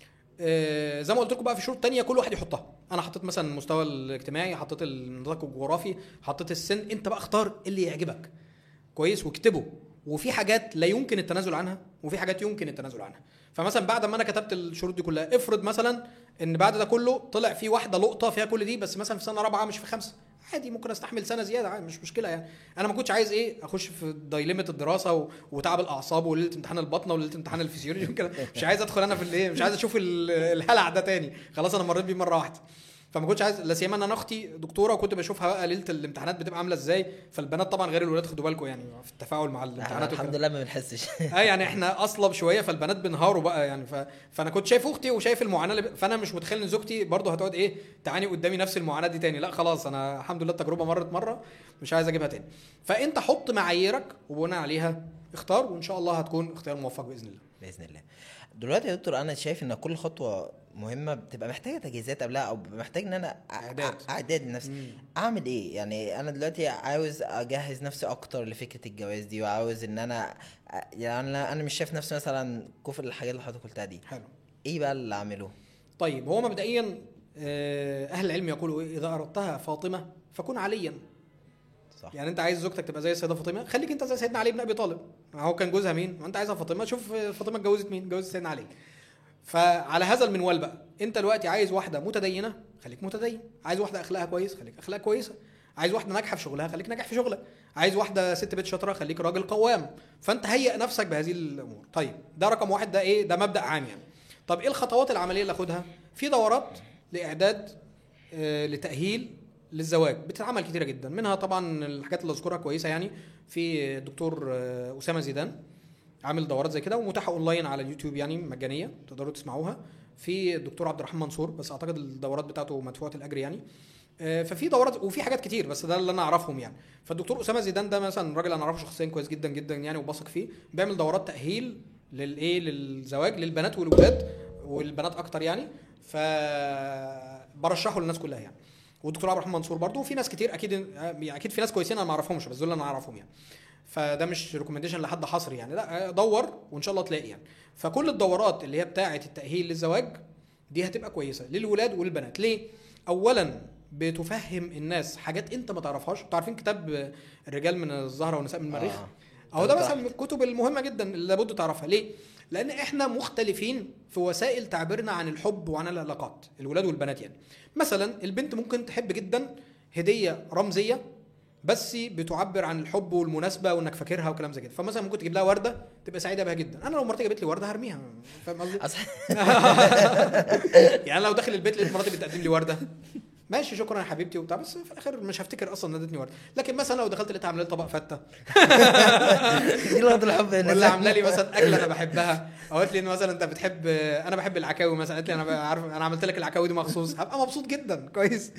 آه زي ما قلت لكم بقى في شروط تانية كل واحد يحطها انا حطيت مثلا المستوى الاجتماعي حطيت النطاق الجغرافي حطيت السن انت بقى اختار اللي يعجبك كويس واكتبه وفي حاجات لا يمكن التنازل عنها وفي حاجات يمكن التنازل عنها فمثلا بعد ما انا كتبت الشروط دي كلها افرض مثلا ان بعد ده كله طلع في واحده لقطه فيها كل دي بس مثلا في سنه رابعه مش في خمسه عادي ممكن استحمل سنه زياده عادي مش مشكله يعني انا ما كنتش عايز ايه اخش في دايلمه الدراسه و... وتعب الاعصاب وليله امتحان البطنه وليله امتحان الفسيولوجي وكده مش عايز ادخل انا في الايه مش عايز اشوف ال- الهلع ده تاني خلاص انا مريت بيه مره واحده فما كنتش عايز لا سيما ان انا اختي دكتوره وكنت بشوفها بقى ليله الامتحانات بتبقى عامله ازاي فالبنات طبعا غير الولاد خدوا بالكم يعني في التفاعل مع احنا الامتحانات الحمد وكده. لله ما بنحسش اه يعني احنا اصلب شويه فالبنات بينهاروا بقى يعني ف... فانا كنت شايف اختي وشايف المعاناه اللي ب... فانا مش متخيل ان زوجتي برضه هتقعد ايه تعاني قدامي نفس المعاناه دي تاني لا خلاص انا الحمد لله التجربه مرت مره مش عايز اجيبها تاني فانت حط معاييرك وبناء عليها اختار وان شاء الله هتكون اختيار موفق باذن الله باذن الله دلوقتي يا دكتور انا شايف ان كل خطوه مهمه بتبقى محتاجه تجهيزات قبلها او ببقى محتاج ان انا أ- إعداد. أ- اعداد لنفسي اعمل ايه يعني انا دلوقتي عاوز اجهز نفسي اكتر لفكره الجواز دي وعاوز ان انا أ- يعني انا انا مش شايف نفسي مثلا كفء الحاجات اللي حضرتك قلتها دي حلو ايه بقى اللي اعمله طيب هو مبدئيا آه، اهل العلم يقولوا إيه؟ اذا اردتها فاطمه فكن عليا صح يعني انت عايز زوجتك تبقى زي السيده فاطمه خليك انت زي سيدنا علي بن ابي طالب ما هو كان جوزها مين ما انت عايزها فاطمه شوف فاطمه اتجوزت مين اتجوزت سيدنا علي فعلى هذا المنوال بقى انت دلوقتي عايز واحده متدينه خليك متدين عايز واحده اخلاقها كويس خليك اخلاقها كويسه عايز واحده ناجحه في شغلها خليك ناجح في شغلك عايز واحده ست بيت شاطره خليك راجل قوام فانت هيئ نفسك بهذه الامور طيب ده رقم واحد ده ايه ده مبدا عام يعني طب ايه الخطوات العمليه اللي اخدها في دورات لاعداد آه، لتاهيل للزواج بتتعمل كتيره جدا منها طبعا الحاجات اللي اذكرها كويسه يعني في الدكتور آه، اسامه زيدان عامل دورات زي كده ومتاحه اونلاين على اليوتيوب يعني مجانيه تقدروا تسمعوها في الدكتور عبد الرحمن منصور بس اعتقد الدورات بتاعته مدفوعه الاجر يعني آه، ففي دورات وفي حاجات كتير بس ده اللي انا اعرفهم يعني فالدكتور اسامه زيدان ده مثلا راجل انا اعرفه شخصيا كويس جدا جدا يعني وبثق فيه بيعمل دورات تاهيل للايه للزواج للبنات والولاد والبنات اكتر يعني ف برشحه للناس كلها يعني والدكتور عبد الرحمن منصور برضه وفي ناس كتير اكيد يعني اكيد في ناس كويسين انا ما اعرفهمش بس دول اللي انا اعرفهم يعني فده مش ريكومنديشن لحد حصري يعني لا دور وان شاء الله تلاقي يعني فكل الدورات اللي هي بتاعه التاهيل للزواج دي هتبقى كويسه للولاد وللبنات ليه اولا بتفهم الناس حاجات انت ما تعرفهاش انتوا عارفين كتاب الرجال من الزهره والنساء من المريخ آه. اهو ده طب مثلا من الكتب المهمه جدا اللي لابد تعرفها ليه لان احنا مختلفين في وسائل تعبيرنا عن الحب وعن العلاقات الولاد والبنات يعني مثلا البنت ممكن تحب جدا هديه رمزيه بس بتعبر عن الحب والمناسبه وانك فاكرها وكلام زي كده فمثلا ممكن تجيب لها ورده تبقى سعيده بها جدا انا لو مراتي جابت لي ورده هرميها فاهم قصدي أصل- يعني أنا لو داخل البيت لقيت مراتي بتقدم لي ورده ماشي شكرا يا حبيبتي وبتاع بس في الاخر مش هفتكر اصلا إن ادتني ورده لكن مثلا لو دخلت لقيتها عامله لي طبق فته دي لغه الحب إن ولا إحنا- عامله لي مثلا اكله انا بحبها او قالت لي ان مثلا انت بتحب انا بحب العكاوي مثلا قالت لي انا عارف انا عملت لك العكاوي دي مخصوص هبقى مبسوط جدا كويس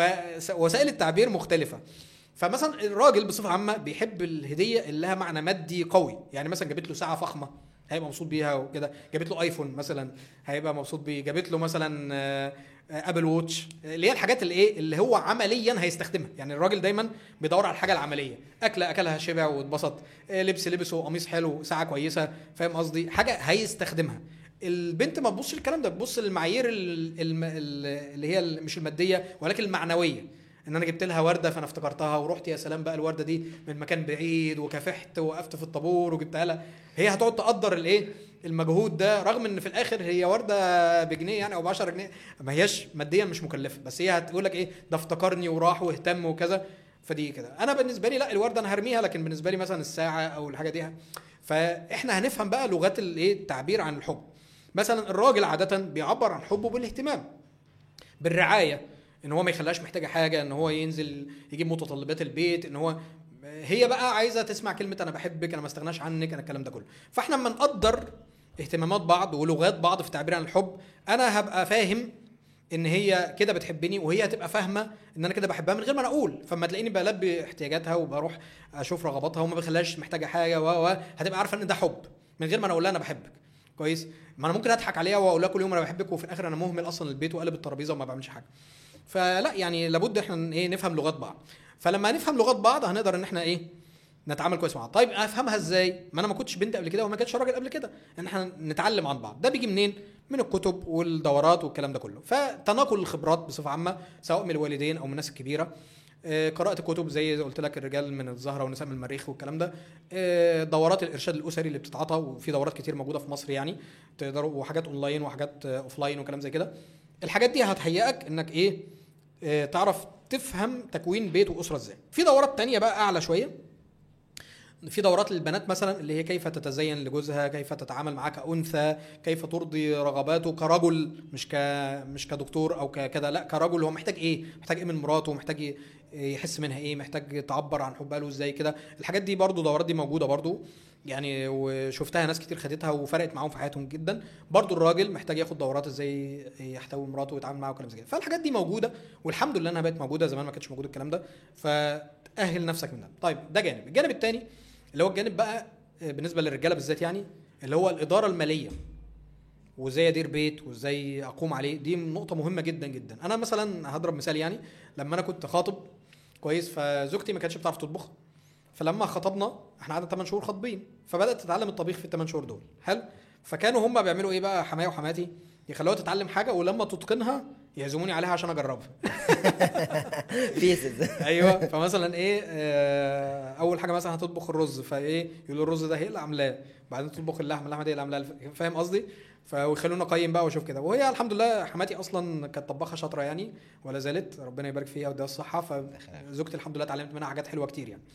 فوسائل التعبير مختلفه فمثلا الراجل بصفه عامه بيحب الهديه اللي لها معنى مادي قوي يعني مثلا جابت له ساعه فخمه هيبقى مبسوط بيها وكده جابت له ايفون مثلا هيبقى مبسوط بيه جابت له مثلا آه، آه، ابل ووتش اللي هي الحاجات اللي ايه اللي هو عمليا هيستخدمها يعني الراجل دايما بيدور على الحاجه العمليه اكله اكلها شبع واتبسط آه، لبس لبسه قميص حلو ساعه كويسه فاهم قصدي حاجه هيستخدمها البنت ما تبصش الكلام ده تبص للمعايير ال- الم- ال- اللي هي ال- مش الماديه ولكن المعنويه ان انا جبت لها ورده فانا افتكرتها ورحت يا سلام بقى الورده دي من مكان بعيد وكافحت ووقفت في الطابور وجبتها لها هي هتقعد تقدر الايه المجهود ده رغم ان في الاخر هي ورده بجنيه يعني او ب 10 جنيه ما هياش ماديا مش مكلفه بس هي هتقول لك ايه ده افتكرني وراح واهتم وكذا فدي كده انا بالنسبه لي لا الورده انا هرميها لكن بالنسبه لي مثلا الساعه او الحاجه دي فاحنا هنفهم بقى لغات الايه التعبير عن الحب مثلا الراجل عاده بيعبر عن حبه بالاهتمام بالرعايه ان هو ما يخليهاش محتاجه حاجه ان هو ينزل يجيب متطلبات البيت ان هو هي بقى عايزه تسمع كلمه انا بحبك انا ما استغناش عنك انا الكلام ده كله فاحنا لما نقدر اهتمامات بعض ولغات بعض في التعبير عن الحب انا هبقى فاهم ان هي كده بتحبني وهي هتبقى فاهمه ان انا كده بحبها من غير ما انا اقول فما تلاقيني بلبي احتياجاتها وبروح اشوف رغباتها وما بخليهاش محتاجه حاجه و و هتبقى عارفه ان ده حب من غير ما انا اقول لها انا بحبك كويس ما انا ممكن اضحك عليها واقول لها كل يوم انا بحبك وفي الاخر انا مهمل اصلا البيت وقلب الترابيزه وما بعملش حاجه فلا يعني لابد احنا ايه نفهم لغات بعض فلما نفهم لغات بعض هنقدر ان احنا ايه نتعامل كويس مع بعض طيب افهمها ازاي ما انا ما كنتش بنت قبل كده وما كانش راجل قبل كده ان احنا نتعلم عن بعض ده بيجي منين من الكتب والدورات والكلام ده كله فتناقل الخبرات بصفه عامه سواء من الوالدين او من الناس الكبيره آه، قراءة كتب زي زي قلت لك الرجال من الزهرة والنساء من المريخ والكلام ده آه، دورات الإرشاد الأسري اللي بتتعاطى وفي دورات كتير موجودة في مصر يعني تقدروا وحاجات أونلاين وحاجات آه، أوفلاين وكلام زي كده الحاجات دي هتهيئك إنك إيه آه، تعرف تفهم تكوين بيت وأسرة إزاي في دورات تانية بقى أعلى شوية في دورات للبنات مثلا اللي هي كيف تتزين لجوزها كيف تتعامل معاه كانثى كيف ترضي رغباته كرجل مش ك مش كدكتور او ككذا لا كرجل هو محتاج ايه محتاج ايه من مراته محتاج إيه يحس منها ايه محتاج تعبر عن حبها له ازاي كده الحاجات دي برضو دورات دي موجوده برضو يعني وشفتها ناس كتير خدتها وفرقت معاهم في حياتهم جدا برضو الراجل محتاج ياخد دورات ازاي يحتوي مراته ويتعامل معاها وكلام زي كده فالحاجات دي موجوده والحمد لله انها بقت موجوده زمان ما كانش موجود الكلام ده فتاهل نفسك من ده طيب ده جانب الجانب الثاني اللي هو الجانب بقى بالنسبه للرجاله بالذات يعني اللي هو الاداره الماليه وازاي ادير بيت وازاي اقوم عليه دي نقطه مهمه جدا جدا انا مثلا هضرب مثال يعني لما انا كنت خاطب كويس فزوجتي ما كانتش بتعرف تطبخ فلما خطبنا احنا قعدنا 8 شهور خاطبين فبدات تتعلم الطبيخ في الثمان شهور دول حلو فكانوا هم بيعملوا ايه بقى حماية وحماتي يخلوها تتعلم حاجه ولما تتقنها يعزموني عليها عشان اجربها بيسز ايوه فمثلا ايه آه، اول حاجه مثلا هتطبخ الرز فايه يقولوا الرز ده هي اللي عاملاه بعدين تطبخ اللحمه اللحمه دي اللي عاملاها فاهم قصدي فويخلونا اقيم بقى واشوف كده وهي الحمد لله حماتي اصلا كانت طباخه شاطره يعني ولا زالت ربنا يبارك فيها ويديها الصحه فزوجتي الحمد لله اتعلمت منها حاجات حلوه كتير يعني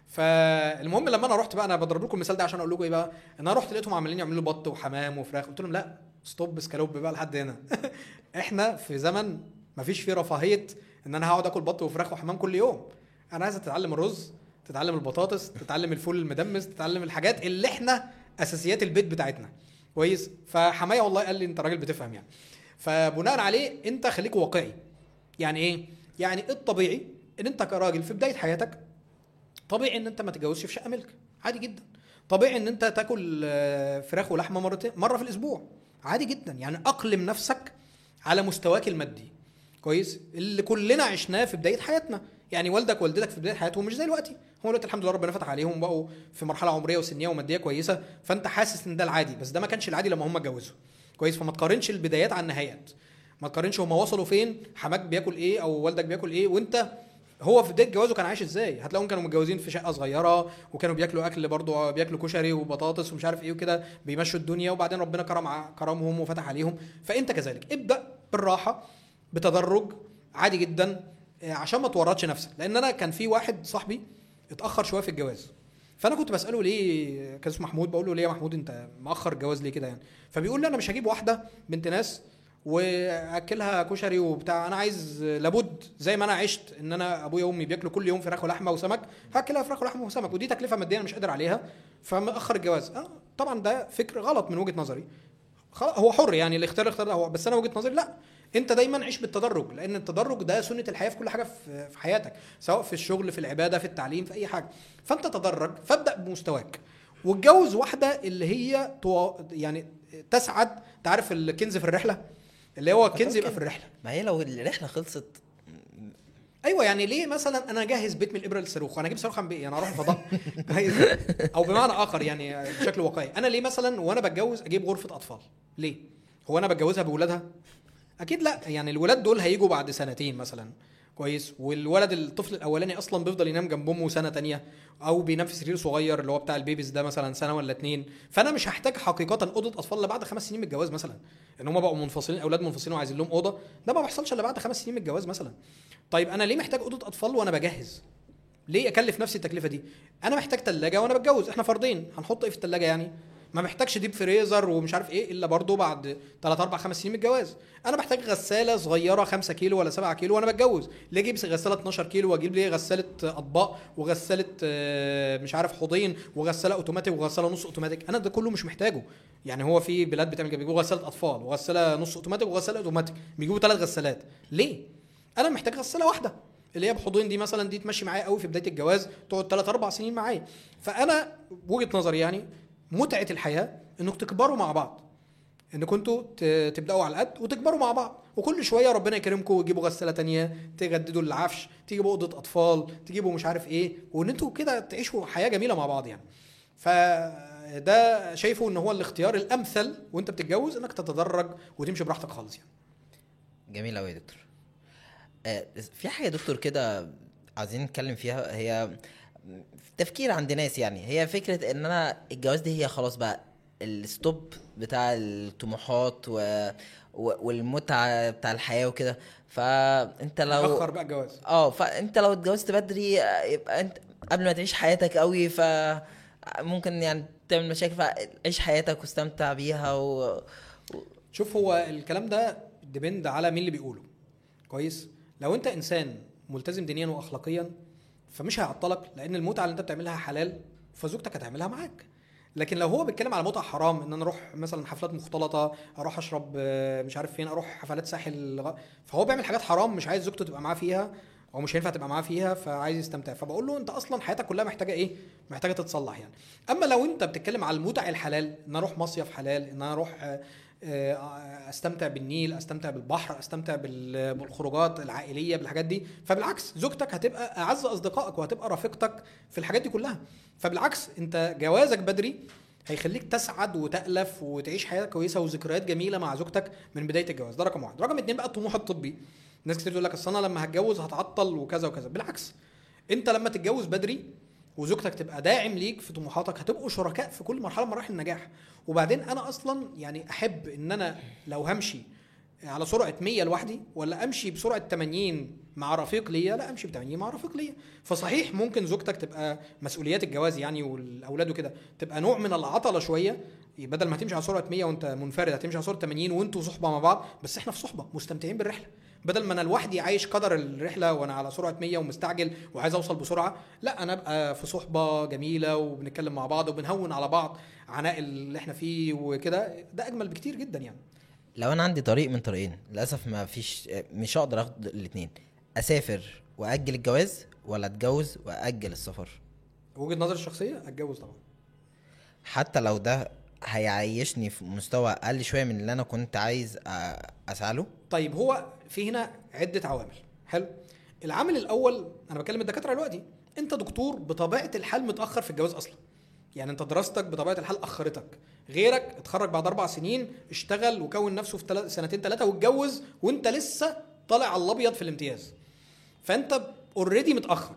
فالمهم لما انا رحت بقى انا بضرب لكم المثال ده عشان اقول لكم ايه بقى ان انا رحت لقيتهم عمالين يعملوا لي بط وحمام وفراخ قلت لهم لا ستوب سكالوب بقى لحد هنا احنا في زمن مفيش فيه رفاهيه ان انا هقعد اكل بط وفراخ وحمام كل يوم انا عايز اتعلم الرز تتعلم البطاطس تتعلم الفول المدمس تتعلم الحاجات اللي احنا اساسيات البيت بتاعتنا كويس فحمايه والله قال لي انت راجل بتفهم يعني فبناء عليه انت خليك واقعي يعني ايه يعني الطبيعي ان انت كراجل في بدايه حياتك طبيعي ان انت ما تتجوزش في شقه ملك عادي جدا طبيعي ان انت تاكل آه، فراخ ولحمه مرتين مره في الاسبوع عادي جدا يعني اقلم نفسك على مستواك المادي كويس اللي كلنا عشناه في بدايه حياتنا يعني والدك ووالدتك في بدايه حياتهم مش زي دلوقتي هم دلوقتي الحمد لله ربنا فتح عليهم بقوا في مرحله عمريه وسنيه وماديه كويسه فانت حاسس ان ده العادي بس ده ما كانش العادي لما هم اتجوزوا كويس فما تقارنش البدايات عن النهايات ما تقارنش هم وصلوا فين حماك بياكل ايه او والدك بياكل ايه وانت هو في بدايه جوازه كان عايش ازاي هتلاقيهم كانوا متجوزين في شقه صغيره وكانوا بياكلوا اكل برضه بياكلوا كشري وبطاطس ومش عارف ايه وكده بيمشوا الدنيا وبعدين ربنا كرم ع- كرمهم وفتح عليهم فانت كذلك ابدا بالراحه بتدرج عادي جدا آه، عشان ما تورطش نفسك لان انا كان في واحد صاحبي اتاخر شويه في الجواز فانا كنت بساله ليه كان اسمه محمود بقول له ليه يا محمود انت مأخر الجواز ليه كده يعني فبيقول لي انا مش هجيب واحده بنت ناس واكلها كشري وبتاع انا عايز لابد زي ما انا عشت ان انا ابويا وامي بياكلوا كل يوم فراخ ولحمه وسمك هاكلها فراخ ولحمه وسمك ودي تكلفه ماديه انا مش قادر عليها فمأخر الجواز آه طبعا ده فكر غلط من وجهه نظري خلاص هو حر يعني الاختيار اختار هو بس انا وجهه نظري لا انت دايما عيش بالتدرج لان التدرج ده سنه الحياه في كل حاجه في في حياتك سواء في الشغل في العباده في التعليم في اي حاجه فانت تدرج فابدا بمستواك واتجوز واحده اللي هي تو يعني تسعد تعرف الكنز في الرحله اللي هو الكنز يبقى في الرحله ما هي لو الرحله خلصت ايوه يعني ليه مثلا انا اجهز بيت من الابره للصاروخ وانا اجيب صاروخ عن ايه انا اروح الفضاء او بمعنى اخر يعني بشكل واقعي انا ليه مثلا وانا بتجوز اجيب غرفه اطفال ليه هو انا بتجوزها بولادها اكيد لا يعني الولاد دول هيجوا بعد سنتين مثلا كويس والولد الطفل الاولاني اصلا بيفضل ينام جنب امه سنه تانية او بينام في سرير صغير اللي هو بتاع البيبيز ده مثلا سنه ولا اتنين فانا مش هحتاج حقيقه اوضه اطفال الا بعد خمس سنين من الجواز مثلا ان هم بقوا منفصلين اولاد منفصلين وعايزين لهم اوضه ده ما بيحصلش الا بعد خمس سنين من الجواز مثلا طيب انا ليه محتاج اوضه اطفال وانا بجهز ليه اكلف نفسي التكلفه دي انا محتاج ثلاجه وانا بتجوز احنا فردين هنحط ايه في الثلاجه يعني ما محتاجش ديب فريزر ومش عارف ايه الا برضه بعد 3 4 5 سنين من الجواز انا محتاج غساله صغيره 5 كيلو ولا 7 كيلو وانا بتجوز ليه اجيب غساله 12 كيلو واجيب ليه غساله اطباق وغساله آه، مش عارف حوضين وغساله اوتوماتيك وغساله نص اوتوماتيك انا ده كله مش محتاجه يعني هو في بلاد بتعمل كده بيجيبوا غساله اطفال وغساله نص اوتوماتيك وغساله اوتوماتيك بيجيبوا ثلاث غسالات ليه انا محتاج غساله واحده اللي هي بحوضين دي مثلا دي تمشي معايا قوي في بدايه الجواز تقعد 3 4 سنين معايا فانا وجهه نظري يعني متعه الحياه انكم تكبروا مع بعض ان كنتوا ت- تبداوا على القد وتكبروا مع بعض وكل شويه ربنا يكرمكم وتجيبوا غساله تانية تجددوا العفش تجيبوا اوضه اطفال تجيبوا مش عارف ايه وان انتوا كده تعيشوا حياه جميله مع بعض يعني فده شايفه ان هو الاختيار الامثل وانت بتتجوز انك تتدرج وتمشي براحتك خالص يعني جميل قوي يا دكتور آه، في حاجه يا دكتور كده عايزين نتكلم فيها هي تفكير عند ناس يعني هي فكره ان انا الجواز دي هي خلاص بقى الستوب بتاع الطموحات و... و... والمتعه بتاع الحياه وكده فانت لو اخر بقى الجواز اه فانت لو اتجوزت بدري آه، يبقى انت قبل ما تعيش حياتك قوي ف ممكن يعني تعمل مشاكل فعيش حياتك واستمتع بيها و... شوف هو الكلام ده ديبند على مين اللي بيقوله كويس لو انت انسان ملتزم دينيا واخلاقيا فمش هيعطلك لان المتعه اللي انت بتعملها حلال فزوجتك هتعملها معاك لكن لو هو بيتكلم على متعه حرام ان انا اروح مثلا حفلات مختلطه اروح اشرب آه، مش عارف فين اروح حفلات ساحل غ- فهو بيعمل حاجات حرام مش عايز زوجته تبقى معاه فيها او مش هينفع تبقى معاه فيها فعايز يستمتع فبقول له انت اصلا حياتك كلها محتاجه ايه محتاجه تتصلح يعني اما لو انت بتتكلم على المتع الحلال ان أنا اروح مصيف حلال ان انا اروح آه، آه، استمتع بالنيل استمتع بالبحر استمتع بال- بالخروجات العائليه بالحاجات دي فبالعكس زوجتك هتبقى اعز اصدقائك وهتبقى رفيقتك في الحاجات دي كلها فبالعكس انت جوازك بدري هيخليك تسعد وتألف وتعيش حياه كويسه وذكريات جميله مع زوجتك من بدايه الجواز ده رقم واحد رقم اتنين بقى الطموح الطبي ناس كتير تقول لك اصل انا لما هتجوز هتعطل وكذا وكذا بالعكس انت لما تتجوز بدري وزوجتك تبقى داعم ليك في طموحاتك هتبقوا شركاء في كل مرحله من مراحل النجاح وبعدين انا اصلا يعني احب ان انا لو همشي على سرعه 100 لوحدي ولا امشي بسرعه 80 مع رفيق ليا لا امشي ب 80 مع رفيق ليا فصحيح ممكن زوجتك تبقى مسؤوليات الجواز يعني والاولاد وكده تبقى نوع من العطله شويه بدل ما هتمشي على سرعه 100 وانت منفرد هتمشي على سرعه 80 وانتوا صحبه مع بعض بس احنا في صحبه مستمتعين بالرحله بدل ما انا لوحدي عايش قدر الرحله وانا على سرعه 100 ومستعجل وعايز اوصل بسرعه لا انا ابقى في صحبه جميله وبنتكلم مع بعض وبنهون على بعض عناء اللي احنا فيه وكده ده اجمل بكتير جدا يعني لو انا عندي طريق من طريقين للاسف ما فيش مش هقدر اخد الاثنين اسافر واجل الجواز ولا اتجوز واجل السفر وجهه نظري الشخصيه اتجوز طبعا حتى لو ده هيعيشني في مستوى اقل شويه من اللي انا كنت عايز أ- اسعى له طيب هو في هنا عده عوامل حلو العامل الاول انا بكلم الدكاتره دلوقتي انت دكتور بطبيعه الحال متاخر في الجواز اصلا يعني انت دراستك بطبيعه الحال اخرتك غيرك اتخرج بعد اربع سنين اشتغل وكون نفسه في تل... سنتين ثلاثه واتجوز وانت لسه طالع على الابيض في الامتياز فانت اوريدي متاخر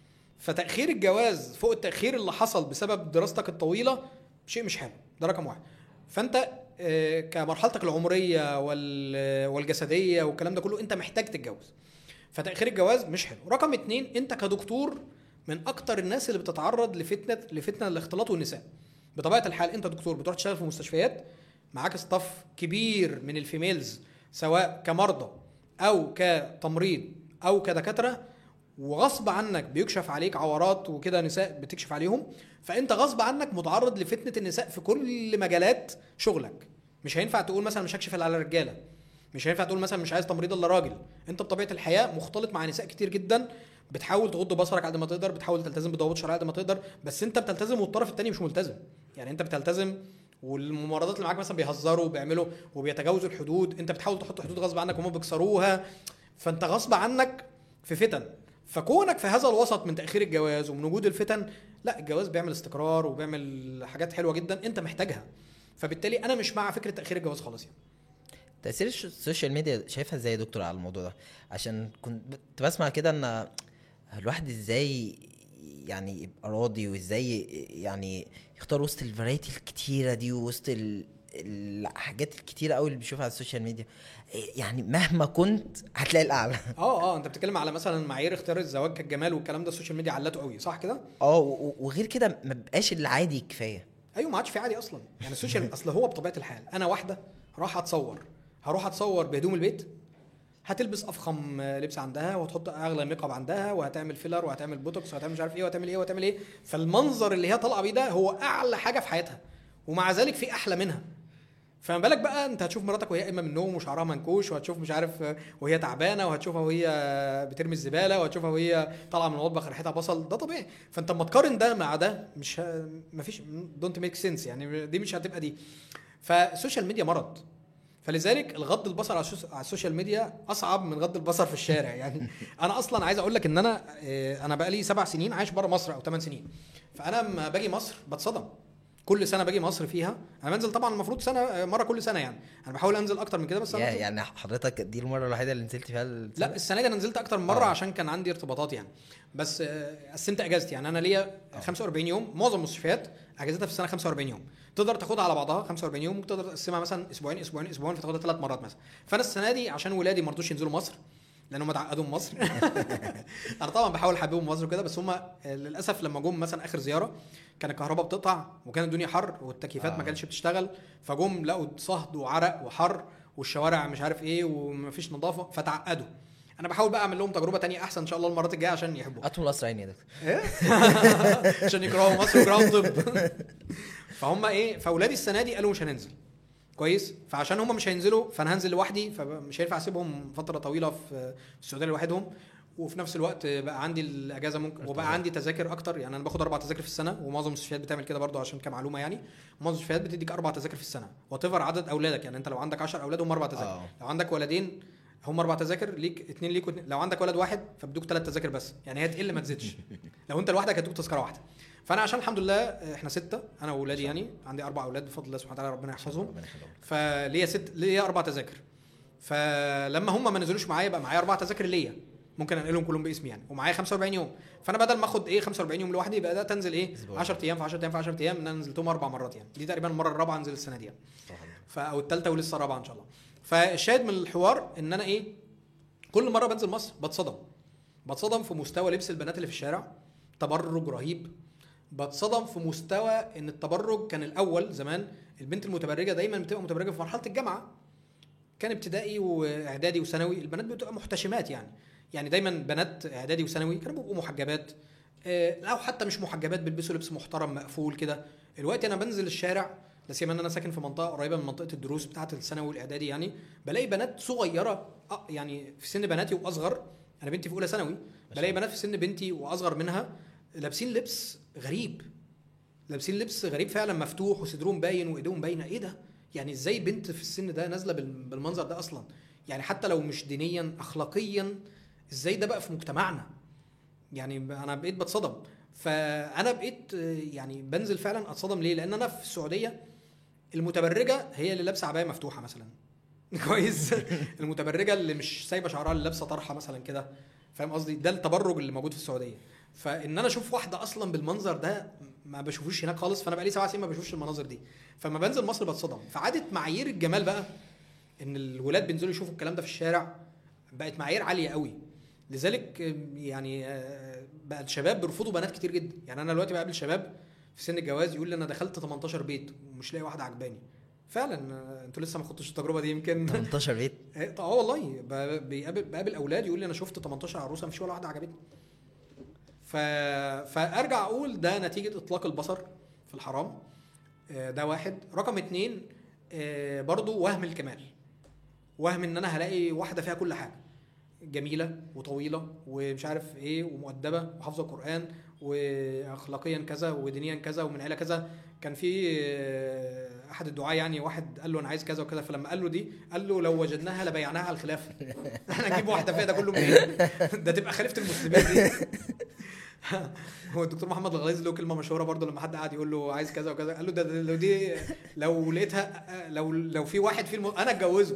فتاخير الجواز فوق التاخير اللي حصل بسبب دراستك الطويله شيء مش حلو ده رقم واحد فانت آه، كمرحلتك العمريه وال- والجسديه والكلام ده كله انت محتاج تتجوز فتاخير الجواز مش حلو رقم اتنين انت كدكتور من اكتر الناس اللي بتتعرض لفتنه لفتنه الاختلاط والنساء بطبيعه الحال انت دكتور بتروح تشتغل في مستشفيات معاك ستاف كبير من الفيميلز سواء كمرضى او كتمريض او كدكاتره وغصب عنك بيكشف عليك عورات وكده نساء بتكشف عليهم فانت غصب عنك متعرض لفتنه النساء في كل مجالات شغلك مش هينفع تقول مثلا مش هكشف إلا على الرجاله مش هينفع تقول مثلا مش عايز تمريض الا راجل انت بطبيعه الحياه مختلط مع نساء كتير جدا بتحاول تغض بصرك على قد ما تقدر بتحاول تلتزم بضوابط شرعيه قد ما تقدر بس انت بتلتزم والطرف الثاني مش ملتزم يعني انت بتلتزم والممرضات اللي معاك مثلا بيهزروا وبيعملوا وبيتجاوزوا الحدود انت بتحاول تحط حدود غصب عنك وهم بيكسروها فانت غصب عنك في فتن فكونك في هذا الوسط من تاخير الجواز ومن وجود الفتن لا الجواز بيعمل استقرار وبيعمل حاجات حلوه جدا انت محتاجها فبالتالي انا مش مع فكره تاخير الجواز خالص يعني تاثير الش- السوشيال ميديا شايفها ازاي يا دكتور على الموضوع ده عشان كنت بسمع كده ان الواحد ازاي يعني يبقى راضي وازاي يعني يختار وسط الفرايتي الكتيره دي ووسط ال- الحاجات الكتيره قوي اللي بيشوفها على السوشيال ميديا يعني مهما كنت هتلاقي الاعلى اه اه انت بتتكلم على مثلا معايير اختيار الزواج كالجمال والكلام ده السوشيال ميديا علته قوي صح كده اه و- وغير كده ما بقاش العادي كفايه ايوه ما عادش في عادي اصلا يعني السوشيال اصل هو بطبيعه الحال انا واحده راح اتصور هروح اتصور بهدوم البيت هتلبس افخم لبس عندها وهتحط اغلى ميك اب عندها وهتعمل فيلر وهتعمل بوتوكس وهتعمل مش عارف ايه وهتعمل ايه وهتعمل ايه فالمنظر اللي هي طالعه بيه ده هو اعلى حاجه في حياتها ومع ذلك في احلى منها فما بالك بقى انت هتشوف مراتك وهي قايمه من النوم وشعرها منكوش وهتشوف مش عارف وهي تعبانه وهتشوفها وهي بترمي الزباله وهتشوفها وهي طالعه من المطبخ ريحتها بصل ده طبيعي فانت لما تقارن ده مع ده مش ه... مفيش دونت ميك سنس يعني دي مش هتبقى دي فالسوشيال ميديا مرض فلذلك الغض البصر على السوس- على السوشيال ميديا اصعب من غض البصر في الشارع يعني انا اصلا عايز اقول لك ان انا آه، انا بقى لي سبع سنين عايش بره مصر او ثمان سنين فانا لما باجي مصر بتصدم كل سنه باجي مصر فيها انا بنزل طبعا المفروض سنه آه، مره كل سنه يعني انا بحاول انزل اكتر من كده بس أنا يا بنزل- يعني حضرتك دي المره الوحيده اللي نزلت فيها السنة؟ لا السنه دي انا نزلت اكتر من مره آه. عشان كان عندي ارتباطات يعني بس آه، قسمت اجازتي يعني انا ليا 45 يوم معظم المستشفيات اجازتها في السنه 45 يوم تقدر تاخدها على بعضها 45 يوم ممكن تقدر تقسمها مثلا اسبوعين اسبوعين اسبوعين فتاخدها ثلاث مرات مثلا فانا السنه دي عشان ولادي ما رضوش ينزلوا مصر لان هم اتعقدوا من مصر انا طبعا بحاول احببهم مصر وكده بس هم للاسف لما جم مثلا اخر زياره كان الكهرباء بتقطع وكان الدنيا حر والتكييفات آه. ما كانتش بتشتغل فجم لقوا صهد وعرق وحر والشوارع مش عارف ايه ومفيش نظافه فتعقدوا انا بحاول بقى اعمل لهم تجربه تانية احسن ان شاء الله المرات الجايه عشان يحبوا اطول اسرعين يا دكتور ايه عشان يكرهوا مصر ويكرهوا الطب فهم ايه فاولادي السنه دي قالوا مش هننزل كويس فعشان هم مش هينزلوا فانا هنزل لوحدي فمش هينفع اسيبهم فتره طويله في في السعوديه لوحدهم وفي نفس الوقت بقى عندي الاجازه ممكن وبقى عندي تذاكر اكتر يعني انا باخد اربع تذاكر في السنه ومعظم المستشفيات بتعمل كده برضو عشان كمعلومه يعني معظم المستشفيات بتديك اربع تذاكر في السنه وات عدد اولادك يعني انت لو عندك 10 اولاد هم اربع تذاكر آه. لو عندك ولدين هم اربع تذاكر ليك اتنين ليك واتنين لو عندك ولد واحد فبدوك ثلاث تذاكر بس يعني هي تقل ما تزيدش لو انت لوحدك هتدوك تذكره واحده فانا عشان الحمد لله احنا سته انا واولادي يعني عندي اربع اولاد بفضل الله سبحانه وتعالى ربنا يحفظهم ربنا يخليهم. فليا ست ليا اربع تذاكر فلما هم ما نزلوش معايا يبقى معايا اربع تذاكر ليا ممكن انقلهم كلهم باسمي يعني ومعايا 45 يوم فانا بدل ما اخد ايه 45 يوم لوحدي يبقى ده تنزل ايه أسبوع. 10 ايام في 10 ايام في 10 ايام ان انا نزلتهم اربع مرات يعني دي تقريبا المره الرابعه انزل السنه دي يعني. سبحان الله. ف او الثالثه ولسه الرابعه ان شاء الله فالشاهد من الحوار ان انا ايه كل مره بنزل مصر بتصدم بتصدم في مستوى لبس البنات اللي في الشارع تبرج رهيب بتصدم في مستوى ان التبرج كان الاول زمان البنت المتبرجه دايما بتبقى متبرجه في مرحله الجامعه كان ابتدائي واعدادي وثانوي البنات بتبقى محتشمات يعني يعني دايما بنات اعدادي وثانوي كانوا بيبقوا محجبات آه، او حتى مش محجبات بيلبسوا لبس محترم مقفول كده دلوقتي انا بنزل الشارع لا سيما ان انا ساكن في منطقه قريبه من منطقه الدروس بتاعه الثانوي والاعدادي يعني بلاقي بنات صغيره آه، يعني في سن بناتي واصغر انا بنتي في اولى ثانوي بلاقي بنات في سن بنتي واصغر منها لابسين لبس غريب لابسين لبس غريب فعلا مفتوح وصدرهم باين وايديهم باينه ايه ده يعني ازاي بنت في السن ده نازله بال- بالمنظر ده اصلا يعني حتى لو مش دينيا اخلاقيا ازاي ده بقى في مجتمعنا يعني ب- انا بقيت بتصدم فانا بقيت آه، يعني بنزل فعلا اتصدم ليه لان انا في السعوديه المتبرجه هي اللي لابسه عبايه مفتوحه مثلا كويس المتبرجه اللي مش سايبه شعرها اللي لابسه طرحه مثلا كده فاهم قصدي ده التبرج اللي موجود في السعوديه فان انا اشوف واحده اصلا بالمنظر ده ما بشوفوش هناك خالص فانا بقالي سبع سنين ما بشوفش المناظر دي فما بنزل مصر بتصدم فعادت معايير الجمال بقى ان الولاد بينزلوا يشوفوا الكلام ده في الشارع بقت معايير عاليه قوي لذلك آه، يعني آه، بقى الشباب بيرفضوا بنات كتير جدا يعني انا دلوقتي بقابل شباب في سن الجواز يقول لي انا دخلت 18 بيت ومش لاقي واحده عجباني فعلا آه، انتوا لسه ما خدتوش التجربه دي يمكن 18 بيت إيه، اه والله ب- بيقابل بقابل اولاد يقول لي انا شفت 18 عروسه مفيش ولا واحده عجبتني ف... فارجع اقول ده نتيجه اطلاق البصر في الحرام آه، ده واحد رقم اتنين آه، برضو وهم الكمال وهم ان انا هلاقي واحده فيها كل حاجه جميله وطويله ومش عارف ايه ومؤدبه وحافظه القران واخلاقيا كذا ودينيا كذا ومن عيله كذا كان في آه، احد الدعاة يعني واحد قال له انا عايز كذا وكذا فلما قال له دي قال له لو وجدناها لبيعناها على الخلافه احنا نجيب واحده فيها ده كله منين ده تبقى خليفه المسلمين دي هو الدكتور محمد الغليظ له كلمه مشهوره برضه لما حد قعد يقول له عايز كذا وكذا قال له ده ده- لو دي لو لقيتها لو لو في واحد في الم... انا اتجوزه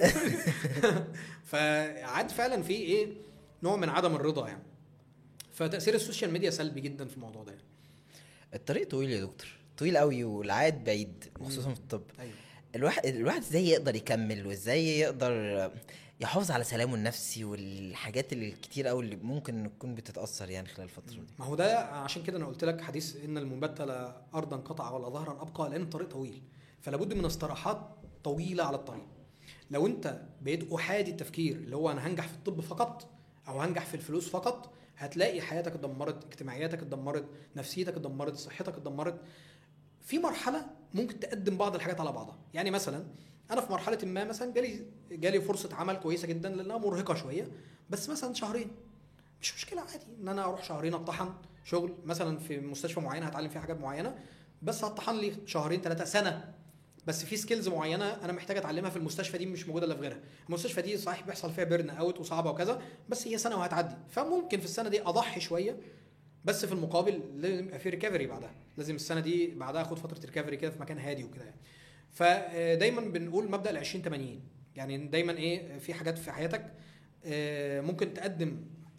فعاد فعلا في ايه نوع من عدم الرضا يعني فتاثير السوشيال ميديا سلبي جدا في الموضوع ده يعني. الطريق طويل يا دكتور طويل قوي والعائد بعيد خصوصا في الطب ايوه الواحد الواحد ازاي يقدر يكمل وازاي يقدر يحافظ على سلامه النفسي والحاجات اللي الكتير قوي اللي ممكن تكون بتتاثر يعني خلال الفتره دي ما هو ده عشان كده انا قلت لك حديث ان المنبت لا ارضا قطع ولا ظهرا ابقى لان الطريق طويل فلا بد من استراحات طويله على الطريق لو انت بقيت احادي التفكير اللي هو انا هنجح في الطب فقط او هنجح في الفلوس فقط هتلاقي حياتك اتدمرت اجتماعياتك اتدمرت نفسيتك اتدمرت صحتك اتدمرت في مرحله ممكن تقدم بعض الحاجات على بعضها يعني مثلا انا في مرحله ما مثلا جالي جالي فرصه عمل كويسه جدا لانها مرهقه شويه بس مثلا شهرين مش مشكله عادي ان انا اروح شهرين اطحن شغل مثلا في مستشفى معينه هتعلم فيها حاجات معينه بس هطحن لي شهرين ثلاثه سنه بس في سكيلز معينه انا محتاج اتعلمها في المستشفى دي مش موجوده الا في غيرها المستشفى دي صحيح بيحصل فيها بيرن اوت وصعبه وكذا بس هي سنه وهتعدي فممكن في السنه دي اضحي شويه بس في المقابل لازم يبقى في ريكفري بعدها لازم السنه دي بعدها اخد فتره ريكفري كده في مكان هادي وكده يعني فدايما بنقول مبدا ال 20 80 يعني دايما ايه في حاجات في حياتك آه، ممكن تقدم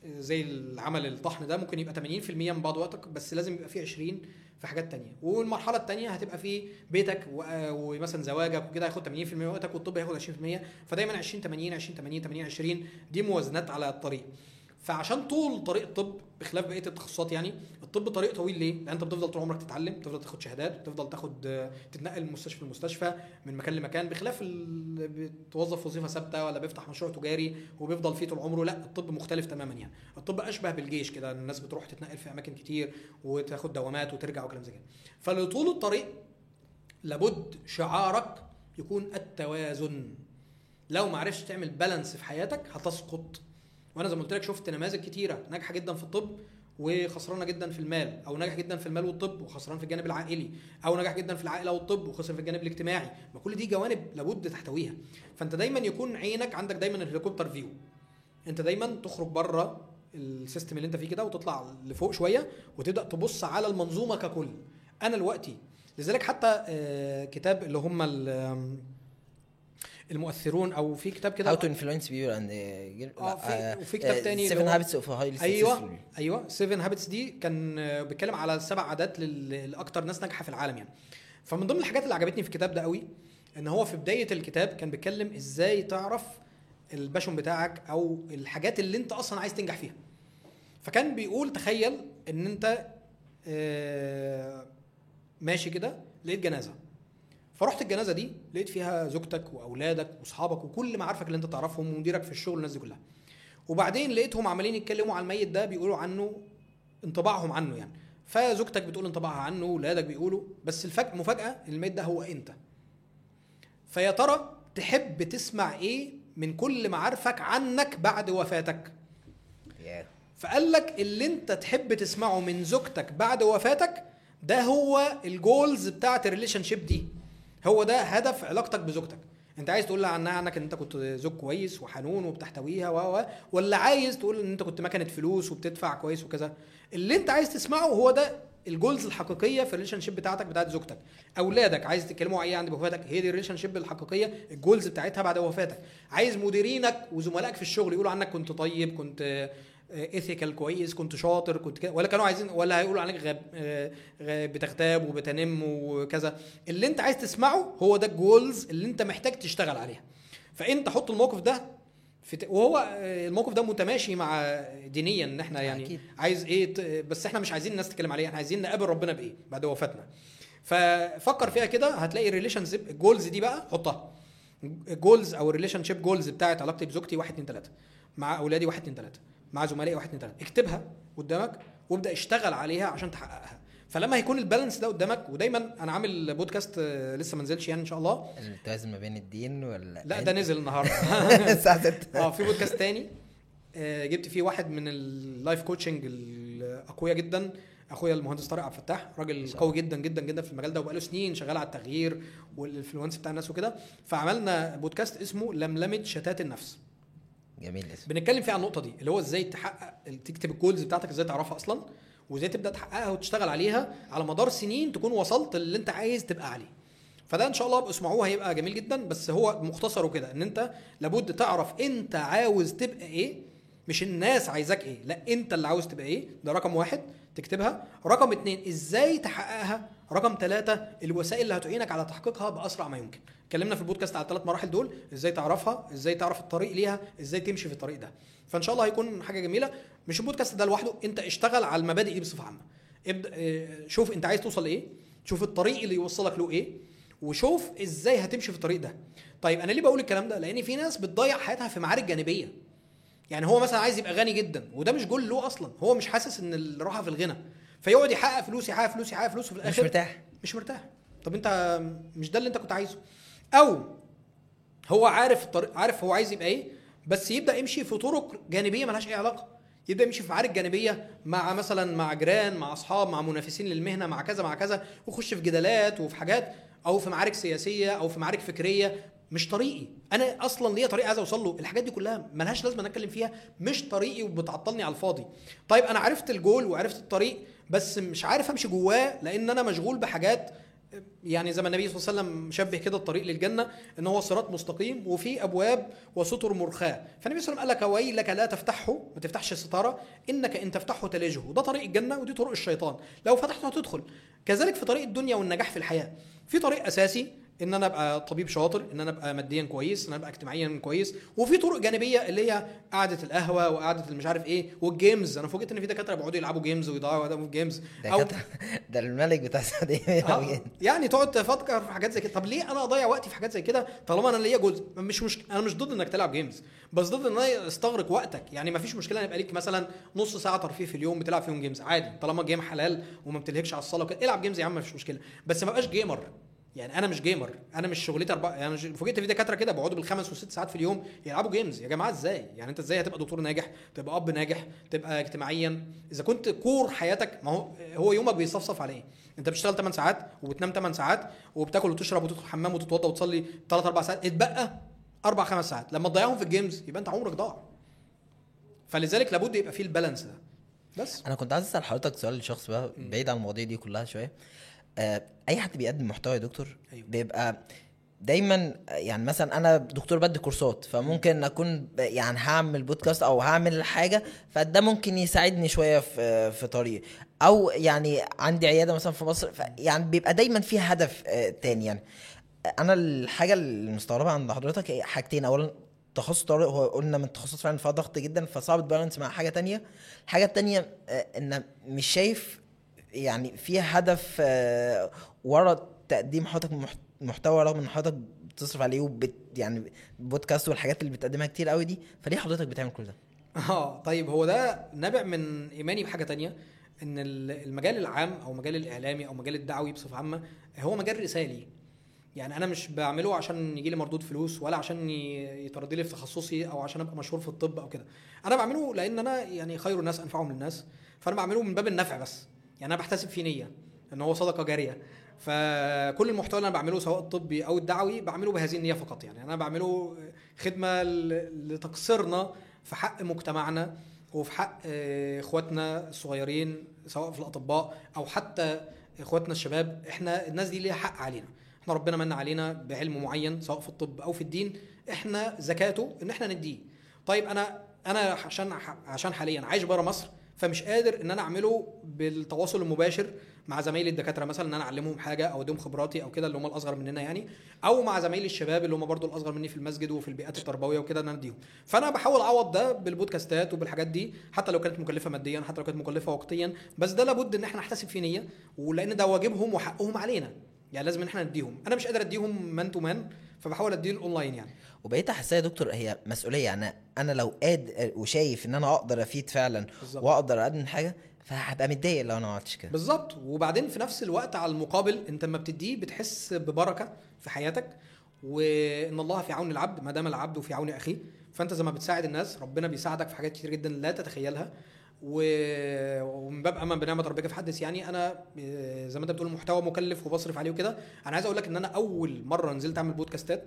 زي العمل الطحن ده ممكن يبقى 80% من بعض وقتك بس لازم يبقى فيه 20 في حاجات تانية والمرحله التانية هتبقى في بيتك و- ومثلا زواجك وكده هياخد 80% من وقتك والطب هياخد 20% فدايما 20 80 20 80 80 20 دي موازنات على الطريق فعشان طول طريق الطب بخلاف بقيه التخصصات يعني الطب طريق طويل ليه؟ لان انت بتفضل طول عمرك تتعلم تفضل تاخد شهادات بتفضل تاخد آه، تتنقل من مستشفى لمستشفى من مكان لمكان بخلاف اللي بتوظف وظيفه ثابته ولا بيفتح مشروع تجاري وبيفضل فيه طول عمره لا الطب مختلف تماما يعني الطب اشبه بالجيش كده الناس بتروح تتنقل في اماكن كتير وتاخد دوامات وترجع وكلام زي كده فلطول الطريق لابد شعارك يكون التوازن لو ما عرفتش تعمل بالانس في حياتك هتسقط وانا زي ما قلت لك شفت نماذج كتيره ناجحه جدا في الطب وخسرانه جدا في المال او ناجح جدا في المال والطب وخسران في الجانب العائلي او ناجح جدا في العائله والطب وخسر في الجانب الاجتماعي ما كل دي جوانب لابد تحتويها فانت دايما يكون عينك عندك دايما الهليكوبتر فيو انت دايما تخرج بره السيستم اللي انت فيه كده وتطلع لفوق شويه وتبدا تبص على المنظومه ككل انا دلوقتي لذلك حتى آه، كتاب اللي هم ال- آم، المؤثرون او في كتاب كده هاو تو انفلونس بيبل اند اه في وفي كتاب تاني اللي 7 هو- هابتس اوف هايلي ايوه ايوه 7 هابتس دي كان آه، بيتكلم على سبع عادات لل- لاكتر ناس ناجحه في العالم يعني فمن ضمن الحاجات اللي عجبتني في الكتاب ده قوي ان هو في بدايه الكتاب كان بيتكلم ازاي تعرف الباشون بتاعك او الحاجات اللي انت اصلا عايز تنجح فيها فكان بيقول تخيل ان انت آه، ماشي كده لقيت جنازه فرحت الجنازه دي لقيت فيها زوجتك واولادك واصحابك وكل معارفك اللي انت تعرفهم ومديرك في الشغل والناس دي كلها وبعدين لقيتهم عمالين يتكلموا على الميت ده بيقولوا عنه انطباعهم عنه يعني فزوجتك بتقول انطباعها عنه ولادك بيقولوا بس الفجأة مفاجأة الميت ده هو انت فيا ترى تحب تسمع ايه من كل معارفك عنك بعد وفاتك فقال لك اللي انت تحب تسمعه من زوجتك بعد وفاتك ده هو الجولز بتاعت الريليشن شيب دي هو ده هدف علاقتك بزوجتك انت عايز تقول لها عنها عنك ان انت كنت زوج كويس وحنون وبتحتويها و و ولا عايز تقول ان انت كنت مكنه فلوس وبتدفع كويس وكذا اللي انت عايز تسمعه هو ده الجولز الحقيقيه في الريليشن شيب بتاعتك بتاعت زوجتك اولادك عايز تتكلموا ايه عند وفاتك هي دي الريليشن شيب الحقيقيه الجولز بتاعتها بعد وفاتك عايز مديرينك وزملائك في الشغل يقولوا عنك كنت طيب كنت ايثيكال كويس كنت شاطر كنت كده ولا كانوا عايزين ولا هيقولوا عليك غاب آه، غ- بتغتاب وبتنم وكذا اللي انت عايز تسمعه هو ده الجولز اللي انت محتاج تشتغل عليها فانت حط الموقف ده في ت... وهو آه، الموقف ده متماشي مع دينيا ان احنا يعني أكيد. عايز ايه ت... بس احنا مش عايزين الناس تتكلم عليه احنا عايزين نقابل ربنا بايه بعد وفاتنا ففكر فيها كده هتلاقي الريليشن شيب الجولز دي بقى حطها الجولز او الريليشن شيب جولز بتاعت علاقتي بزوجتي 1 2 3 مع اولادي 1 2 3 مع زملائي 1 2 3 اكتبها قدامك وابدا اشتغل عليها عشان تحققها فلما هيكون البالانس ده قدامك ودايما انا عامل بودكاست آه، لسه ما نزلش يعني ان شاء الله التوازن ما بين الدين ولا لا ده نزل النهارده الساعه 6 اه في بودكاست تاني آه، جبت فيه واحد من اللايف كوتشنج الاقوياء جدا اخويا المهندس طارق عبد الفتاح راجل شاء قوي جدا جدا جدا في المجال ده وبقاله سنين شغال على التغيير والانفلونس بتاع الناس وكده فعملنا بودكاست اسمه لملمه شتات النفس جميل اسم بنتكلم فيه عن النقطه دي اللي هو ازاي تحقق تكتب الجولز بتاعتك ازاي تعرفها اصلا وازاي تبدا تحققها وتشتغل عليها على مدار سنين تكون وصلت اللي انت عايز تبقى عليه فده ان شاء الله ابقوا اسمعوه هيبقى جميل جدا بس هو مختصره كده ان انت لابد تعرف انت عاوز تبقى ايه مش الناس عايزاك ايه لا انت اللي عاوز تبقى ايه ده رقم واحد تكتبها رقم اتنين ازاي تحققها رقم ثلاثة الوسائل اللي هتعينك على تحقيقها باسرع ما يمكن اتكلمنا في البودكاست على الثلاث مراحل دول ازاي تعرفها ازاي تعرف الطريق ليها ازاي تمشي في الطريق ده فان شاء الله هيكون حاجه جميله مش البودكاست ده لوحده انت اشتغل على المبادئ دي بصفه عامه ابدا اه، شوف انت عايز توصل لايه شوف الطريق اللي يوصلك له ايه وشوف ازاي هتمشي في الطريق ده طيب انا ليه بقول الكلام ده لان في ناس بتضيع حياتها في معارك جانبيه يعني هو مثلا عايز يبقى غني جدا وده مش جول له اصلا هو مش حاسس ان الراحه في الغنى فيقعد يحقق فلوس يحقق فلوس يحقق فلوس وفي مش الاخر مرتاح مش مرتاح طب انت مش ده اللي انت كنت عايزه او هو عارف الطريق عارف هو عايز يبقى ايه بس يبدا يمشي في طرق جانبيه ملهاش اي علاقه يبدا يمشي في معارك جانبيه مع مثلا مع جيران مع اصحاب مع منافسين للمهنه مع كذا مع كذا ويخش في جدالات وفي حاجات او في معارك سياسيه او في معارك فكريه مش طريقي انا اصلا ليا طريق عايز اوصل له الحاجات دي كلها ملهاش لازمه نتكلم فيها مش طريقي وبتعطلني على الفاضي طيب انا عرفت الجول وعرفت الطريق بس مش عارف امشي جواه لان انا مشغول بحاجات يعني زي ما النبي صلى الله عليه وسلم شبه كده الطريق للجنه ان هو صراط مستقيم وفي ابواب وستر مرخاه فالنبي صلى الله عليه وسلم قال لك ويلك لا تفتحه ما تفتحش الستاره انك ان تفتحه تلجه ده طريق الجنه ودي طرق الشيطان لو فتحته هتدخل كذلك في طريق الدنيا والنجاح في الحياه في طريق اساسي ان انا ابقى طبيب شاطر ان انا ابقى ماديا كويس ان انا ابقى اجتماعيا كويس وفي طرق جانبيه اللي هي قعده القهوه وقعده المش عارف ايه والجيمز انا فوجئت ان في دكاتره بيقعدوا يلعبوا جيمز ويضيعوا وقتهم في جيمز ده كانت- ده الملك بتاع السعوديه آه، يعني تقعد تفكر في حاجات زي كده طب ليه انا اضيع وقتي في حاجات زي كده طالما انا ليا جزء مش مش انا مش ضد انك تلعب جيمز بس ضد ان انا استغرق وقتك يعني ما فيش مشكله ان يبقى ليك مثلا نص ساعه ترفيه في اليوم بتلعب فيهم جيمز عادي طالما جيم حلال وما بتلهكش على الصلاه وكده العب جيمز يا عم ما فيش مشكله بس ما بقاش جيمر يعني انا مش جيمر انا مش شغلتي أربعة يعني مش- فوجئت في دكاتره كده بيقعدوا بالخمس والست ساعات في اليوم يلعبوا جيمز يا جماعه ازاي يعني انت ازاي هتبقى دكتور ناجح تبقى اب ناجح تبقى اجتماعيا اذا كنت كور حياتك ما هو هو يومك بيصفصف على ايه انت بتشتغل 8 ساعات وبتنام 8 ساعات وبتاكل وتشرب وتدخل الحمام وتتوضى وتصلي 3 4 ساعات اتبقى اربع خمس ساعات لما تضيعهم في الجيمز يبقى انت عمرك ضاع فلذلك لابد يبقى فيه البالانس ده بس انا كنت عايز اسال حضرتك سؤال لشخص بقى بعيد عن المواضيع دي كلها شويه آه، اي حد بيقدم محتوى يا دكتور أيوة. بيبقى دايما يعني مثلا انا دكتور بدي كورسات فممكن اكون ب- يعني هعمل بودكاست او هعمل حاجه فده ممكن يساعدني شويه في في طريقي او يعني عندي عياده مثلا في مصر ف- يعني بيبقى دايما فيها هدف آه، تاني يعني انا الحاجه المستغربه عند حضرتك هي حاجتين اولا تخصص طارئ هو قلنا من التخصص فعلا فيها ضغط جدا فصعب تبالانس مع حاجه تانية الحاجه التانية آه، ان مش شايف يعني فيها هدف آه، ورا تقديم حضرتك مح- محتوى رغم ان حضرتك بتصرف عليه وبت يعني بودكاست والحاجات اللي بتقدمها كتير قوي دي فليه حضرتك بتعمل كل ده؟ اه طيب هو ده نابع من ايماني بحاجه تانية ان ال- المجال العام او مجال الاعلامي او مجال الدعوي بصفه عامه هو مجال رسالي يعني انا مش بعمله عشان يجي لي مردود فلوس ولا عشان ي- يترد لي في تخصصي او عشان ابقى مشهور في الطب او كده انا بعمله لان انا يعني خير الناس انفعهم للناس فانا بعمله من باب النفع بس يعني انا بحتسب فيه نيه ان هو صدقه جاريه فكل المحتوى اللي انا بعمله سواء الطبي او الدعوي بعمله بهذه النيه فقط يعني انا بعمله خدمه ل- لتقصيرنا في حق مجتمعنا وفي حق آه، اخواتنا الصغيرين سواء في الاطباء او حتى اخواتنا الشباب احنا الناس دي ليها حق علينا احنا ربنا من علينا بعلم معين سواء في الطب او في الدين احنا زكاته ان احنا نديه طيب انا انا عشان عشان حاليا عايش بره مصر فمش قادر ان انا اعمله بالتواصل المباشر مع زمايلي الدكاتره مثلا ان انا اعلمهم حاجه او اديهم خبراتي او كده اللي هم الاصغر مننا يعني او مع زمايلي الشباب اللي هم برضو الاصغر مني في المسجد وفي البيئات التربويه وكده ان انا اديهم فانا بحاول اعوض ده بالبودكاستات وبالحاجات دي حتى لو كانت مكلفه ماديا حتى لو كانت مكلفه وقتيا بس ده لابد ان احنا نحتسب فيه نيه ولان ده واجبهم وحقهم علينا يعني لازم ان احنا نديهم انا مش قادر اديهم مان تو مان فبحاول اديه الاونلاين يعني وبقيت احسها يا دكتور هي مسؤوليه انا انا لو قادر وشايف ان انا اقدر افيد فعلا بالظبط. واقدر اقدم حاجه فهبقى متضايق لو انا ما عملتش كده بالظبط وبعدين في نفس الوقت على المقابل انت لما بتديه بتحس ببركه في حياتك وان الله في عون العبد ما دام العبد في عون اخيه فانت زي ما بتساعد الناس ربنا بيساعدك في حاجات كتير جدا لا تتخيلها و- ومن باب امن بنعمه ربك فحدث يعني انا آه، زي ما انت بتقول محتوى مكلف وبصرف عليه وكده انا عايز اقول لك ان انا اول مره نزلت اعمل بودكاستات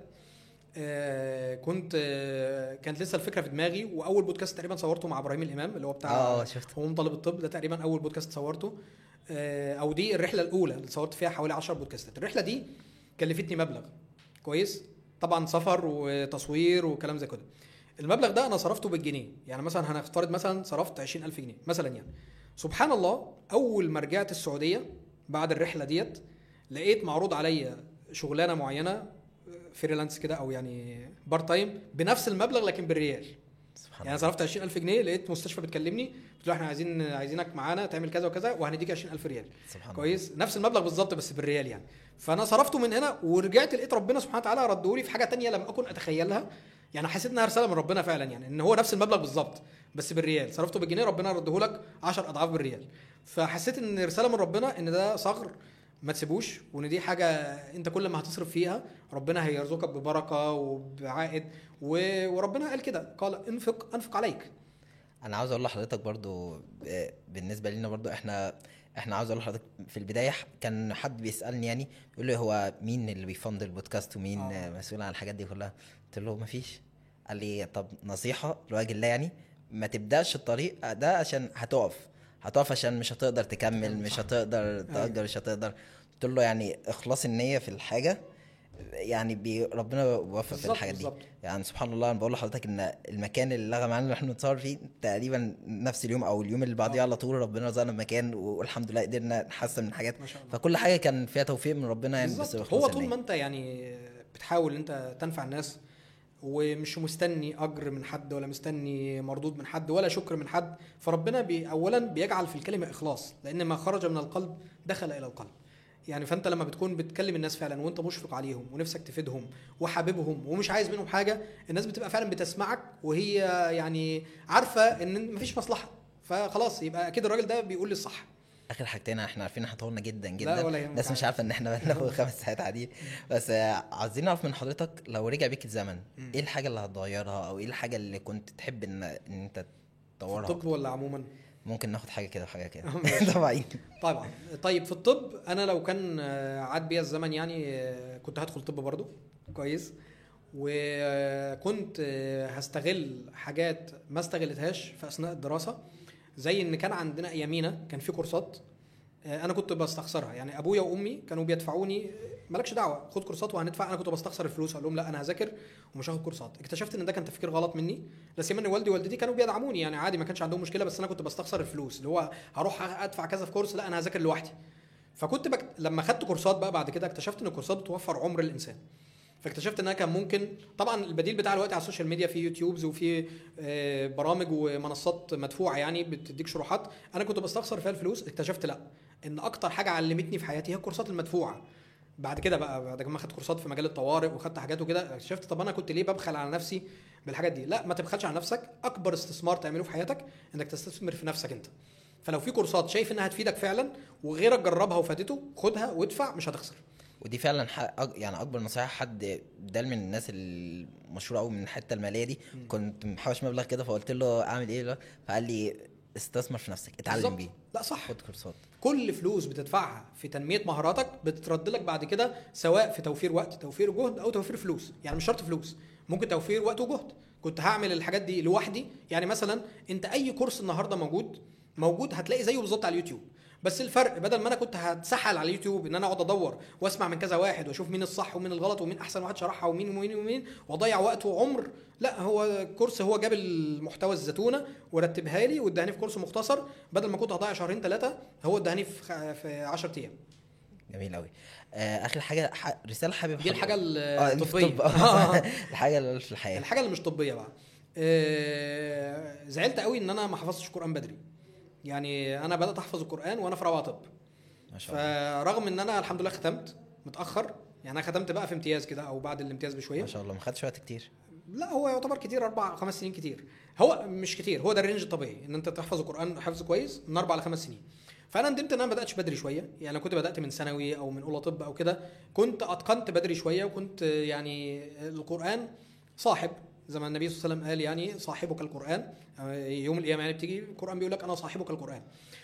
آه، كنت آه، كانت لسه الفكره في دماغي واول بودكاست تقريبا صورته مع ابراهيم الامام اللي هو بتاع اه شفت هو طالب الطب ده تقريبا اول بودكاست صورته آه، او دي الرحله الاولى اللي صورت فيها حوالي 10 بودكاستات الرحله دي كلفتني مبلغ كويس طبعا سفر وتصوير وكلام زي كده المبلغ ده انا صرفته بالجنيه يعني مثلا هنفترض مثلا صرفت 20000 جنيه مثلا يعني سبحان الله اول ما رجعت السعوديه بعد الرحله ديت لقيت معروض عليا شغلانه معينه فريلانس كده او يعني بارت تايم بنفس المبلغ لكن بالريال سبحان يعني الله صرفت 20000 جنيه لقيت مستشفى بتكلمني قلت له احنا عايزين عايزينك معانا تعمل كذا وكذا وهنديك 20000 ريال سبحان الله كويس نفس المبلغ بالظبط بس بالريال يعني فانا صرفته من هنا ورجعت لقيت ربنا سبحانه وتعالى رده لي في حاجه تانية لم اكن اتخيلها يعني حسيت انها رساله من ربنا فعلا يعني ان هو نفس المبلغ بالظبط بس بالريال صرفته بالجنيه ربنا رده لك 10 اضعاف بالريال فحسيت ان رساله من ربنا ان ده صغر ما تسيبوش وان دي حاجه انت كل ما هتصرف فيها ربنا هيرزقك ببركه وبعائد و- وربنا قال كده قال انفق انفق عليك انا عاوز اقول لحضرتك برضو ب- بالنسبه لنا برضو احنا احنا عاوز اقول لحضرتك في البدايه كان حد بيسالني يعني يقول لي هو مين اللي بيفند البودكاست ومين آه. آه. مسؤول عن الحاجات دي كلها قلت له مفيش قال لي طب نصيحه لوجه الله يعني ما تبداش الطريق ده عشان هتقف هتقف عشان مش هتقدر تكمل مش صح. هتقدر أيوة. تأجر مش هتقدر قلت له يعني اخلاص النيه في الحاجه يعني بي ربنا بيوفق في بالظبط، الحاجات دي بالظبط. يعني سبحان الله انا بقول لحضرتك ان المكان اللي لغى معانا اللي احنا بنتصور فيه تقريبا نفس اليوم او اليوم اللي بعديه آه. على طول ربنا رزقنا بمكان والحمد لله قدرنا نحسن من حاجات ما شاء الله فكل حاجه كان فيها توفيق من ربنا يعني بس بالظبط بإخلاص هو طول النية. ما انت يعني بتحاول انت تنفع الناس ومش مستني اجر من حد ولا مستني مردود من حد ولا شكر من حد فربنا بي اولا بيجعل في الكلمه اخلاص لان ما خرج من القلب دخل الى القلب يعني فانت لما بتكون بتكلم الناس فعلا وانت مشفق عليهم ونفسك تفيدهم وحاببهم ومش عايز منهم حاجه الناس بتبقى فعلا بتسمعك وهي يعني عارفه ان مفيش مصلحه فخلاص يبقى اكيد الراجل ده بيقول لي الصح اخر حاجتين احنا عارفين احنا طولنا جدا لا جدا ولا يهمك الناس مش عادي. عارفه ان احنا بناخد خمس ساعات قاعدين بس آه، عايزين نعرف من حضرتك لو رجع بيك الزمن مم. ايه الحاجه اللي هتغيرها او ايه الحاجه اللي كنت تحب ان ان انت في تطورها الطب ولا عموما ممكن ناخد حاجه كده وحاجه كده ماشي. طبعا طبعا طيب في الطب انا لو كان آه، عاد بيا الزمن يعني آه، كنت هدخل طب برضو كويس وكنت آه، هستغل حاجات ما استغلتهاش في اثناء الدراسه زي ان كان عندنا ايامينا كان في كورسات آه، انا كنت بستخسرها يعني ابويا وامي كانوا بيدفعوني مالكش دعوه خد كورسات وهندفع انا كنت بستخسر الفلوس اقول لهم لا انا هذاكر ومش هاخد كورسات اكتشفت ان ده كان تفكير غلط مني لا سيما ان والدي ووالدتي كانوا بيدعموني يعني عادي ما كانش عندهم مشكله بس انا كنت بستخسر الفلوس اللي هو هروح ادفع كذا في كورس لا انا هذاكر لوحدي فكنت بك... لما خدت كورسات بقى بعد كده اكتشفت ان الكورسات بتوفر عمر الانسان فاكتشفت انها كان ممكن طبعا البديل بتاع الوقت على السوشيال ميديا في يوتيوبز وفي آه، برامج ومنصات مدفوعه يعني بتديك شروحات انا كنت بستخسر فيها الفلوس اكتشفت لا ان اكتر حاجه علمتني في حياتي هي الكورسات المدفوعه بعد كده بقى بعد ما خدت كورسات في مجال الطوارئ وخدت حاجات وكده اكتشفت طب انا كنت ليه ببخل على نفسي بالحاجات دي لا ما تبخلش على نفسك اكبر استثمار تعمله في حياتك انك تستثمر في نفسك انت فلو في كورسات شايف انها هتفيدك فعلا وغيرك جربها وفادته خدها وادفع مش هتخسر ودي فعلا ح- أج- يعني اكبر نصيحه حد ده من الناس المشهوره قوي من الحته الماليه دي مم. كنت محوش مبلغ كده فقلت له اعمل ايه له فقال لي استثمر في نفسك اتعلم بالظبط. بيه لا صح خد كورسات كل فلوس بتدفعها في تنميه مهاراتك بتترد لك بعد كده سواء في توفير وقت توفير جهد او توفير فلوس يعني مش شرط فلوس ممكن توفير وقت وجهد كنت هعمل الحاجات دي لوحدي يعني مثلا انت اي كورس النهارده موجود موجود هتلاقي زيه بالظبط على اليوتيوب بس الفرق بدل ما انا كنت هتسحل على اليوتيوب ان انا اقعد ادور واسمع من كذا واحد واشوف مين الصح ومين الغلط ومين احسن واحد شرحها ومين ومين ومين واضيع وقت وعمر لا هو كورس هو جاب المحتوى الزتونه ورتبها لي واداني في كورس مختصر بدل ما كنت هضيع شهرين ثلاثه هو اداني في خ- في 10 ايام جميل قوي آه اخر حاجه ح... رساله حابب دي الحاجه اه اللي في الطبيه الطب آه. الحاجه اللي في الحياه الحاجه اللي مش طبيه بقى آه، زعلت قوي ان انا ما حفظتش قران بدري يعني انا بدات احفظ القران وانا في رابعه طب ما شاء الله فرغم ان انا الحمد لله ختمت متاخر يعني انا ختمت بقى في امتياز كده او بعد الامتياز بشويه ما شاء الله ما خدش وقت كتير لا هو يعتبر كتير اربع خمس سنين كتير هو مش كتير هو ده الرينج الطبيعي ان انت تحفظ القران حفظ كويس من اربع لخمس سنين فانا ندمت ان انا ما بداتش بدري شويه يعني لو كنت بدات من ثانوي او من اولى طب او كده كنت اتقنت بدري شويه وكنت يعني القران صاحب زي ما النبي صلى الله عليه وسلم قال يعني صاحبك القران يوم القيامه يعني بتيجي القران بيقول لك انا صاحبك القران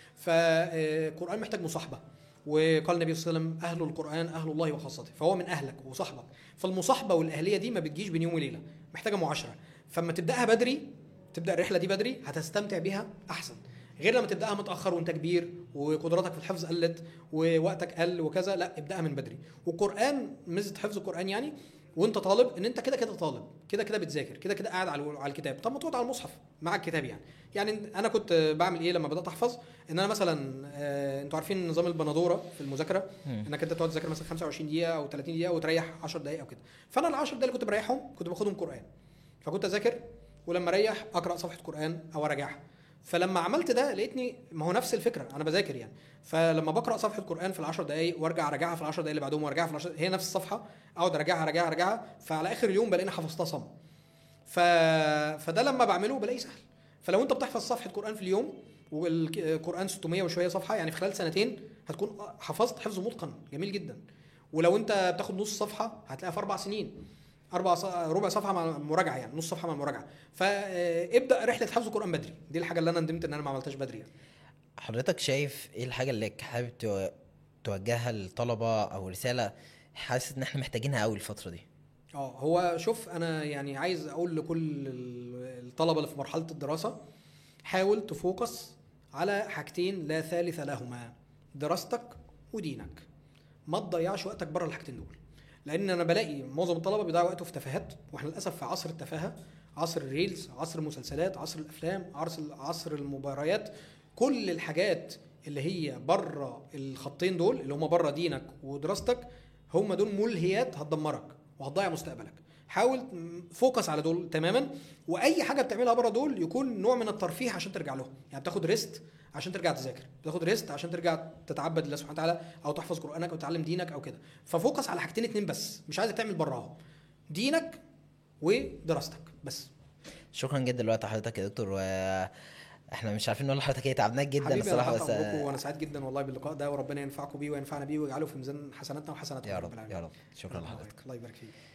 فالقران محتاج مصاحبه وقال النبي صلى الله عليه وسلم اهل القران اهل الله وخاصته فهو من اهلك وصاحبك فالمصاحبه والاهليه دي ما بتجيش بين يوم وليله محتاجه معاشره فاما تبداها بدري تبدا الرحله دي بدري هتستمتع بيها احسن غير لما تبداها متاخر وانت كبير وقدراتك في الحفظ قلت ووقتك قل وكذا لا ابداها من بدري والقران ميزه حفظ القران يعني وانت طالب ان انت كده كده طالب كده كده بتذاكر كده كده قاعد على على الكتاب طب ما تقعد على المصحف مع الكتاب يعني يعني انا كنت بعمل ايه لما بدات احفظ ان انا مثلا آه انتوا عارفين نظام البندوره في المذاكره مم. انك انت تقعد تذاكر مثلا 25 دقيقه او 30 دقيقه وتريح 10 دقائق او كده فانا ال 10 دقائق اللي كنت بريحهم كنت باخدهم قران فكنت اذاكر ولما اريح اقرا صفحه قران او اراجعها فلما عملت ده لقيتني ما هو نفس الفكره انا بذاكر يعني فلما بقرا صفحه قران في العشر دقائق وارجع اراجعها في العشر دقائق اللي بعدهم وارجعها في العشر هي نفس الصفحه اقعد اراجعها اراجعها اراجعها فعلى اخر اليوم بلاقيني حفظتها صم ف... فده لما بعمله بلاقيه سهل فلو انت بتحفظ صفحه قران في اليوم والقران 600 وشويه صفحه يعني في خلال سنتين هتكون حفظت حفظ متقن جميل جدا ولو انت بتاخد نص صفحه هتلاقيها في اربع سنين اربع ص... ربع صفحه مع المراجعه يعني نص صفحه مع المراجعه فابدا رحله حفظ القران بدري دي الحاجه اللي انا ندمت ان انا ما عملتهاش بدري يعني. حضرتك شايف ايه الحاجه اللي حابب تو- توجهها للطلبه او رساله حاسس ان احنا محتاجينها قوي الفتره دي اه هو شوف انا يعني عايز اقول لكل ال- الطلبه اللي في مرحله الدراسه حاول تفوكس على حاجتين لا ثالث لهما دراستك ودينك ما تضيعش وقتك بره الحاجتين دول لان انا بلاقي معظم الطلبه بيضيع وقته في تفاهات واحنا للاسف في عصر التفاهه عصر الريلز عصر المسلسلات عصر الافلام عصر عصر المباريات كل الحاجات اللي هي بره الخطين دول اللي هم بره دينك ودراستك هم دول ملهيات هتدمرك وهتضيع مستقبلك حاول م- فوكس على دول تماما واي حاجه بتعملها بره دول يكون نوع من الترفيه عشان ترجع لهم يعني بتاخد ريست عشان ترجع تذاكر بتاخد ريست عشان ترجع تتعبد لله سبحانه وتعالى او تحفظ قرانك او تتعلم دينك او كده ففوكس على حاجتين اتنين بس مش عايزك تعمل براهم دينك ودراستك بس شكرا جدا لوقت حضرتك يا دكتور و احنا مش عارفين نقول لحضرتك ايه تعبناك جدا حبيبي الصراحه انا بس تحت امركم وانا سعيد جدا والله باللقاء ده وربنا ينفعكم بيه وينفعنا بيه ويجعله في ميزان حسناتنا وحسناتكم يا رب رب العالمين يا رب شكرا لحضرتك الله يبارك فيك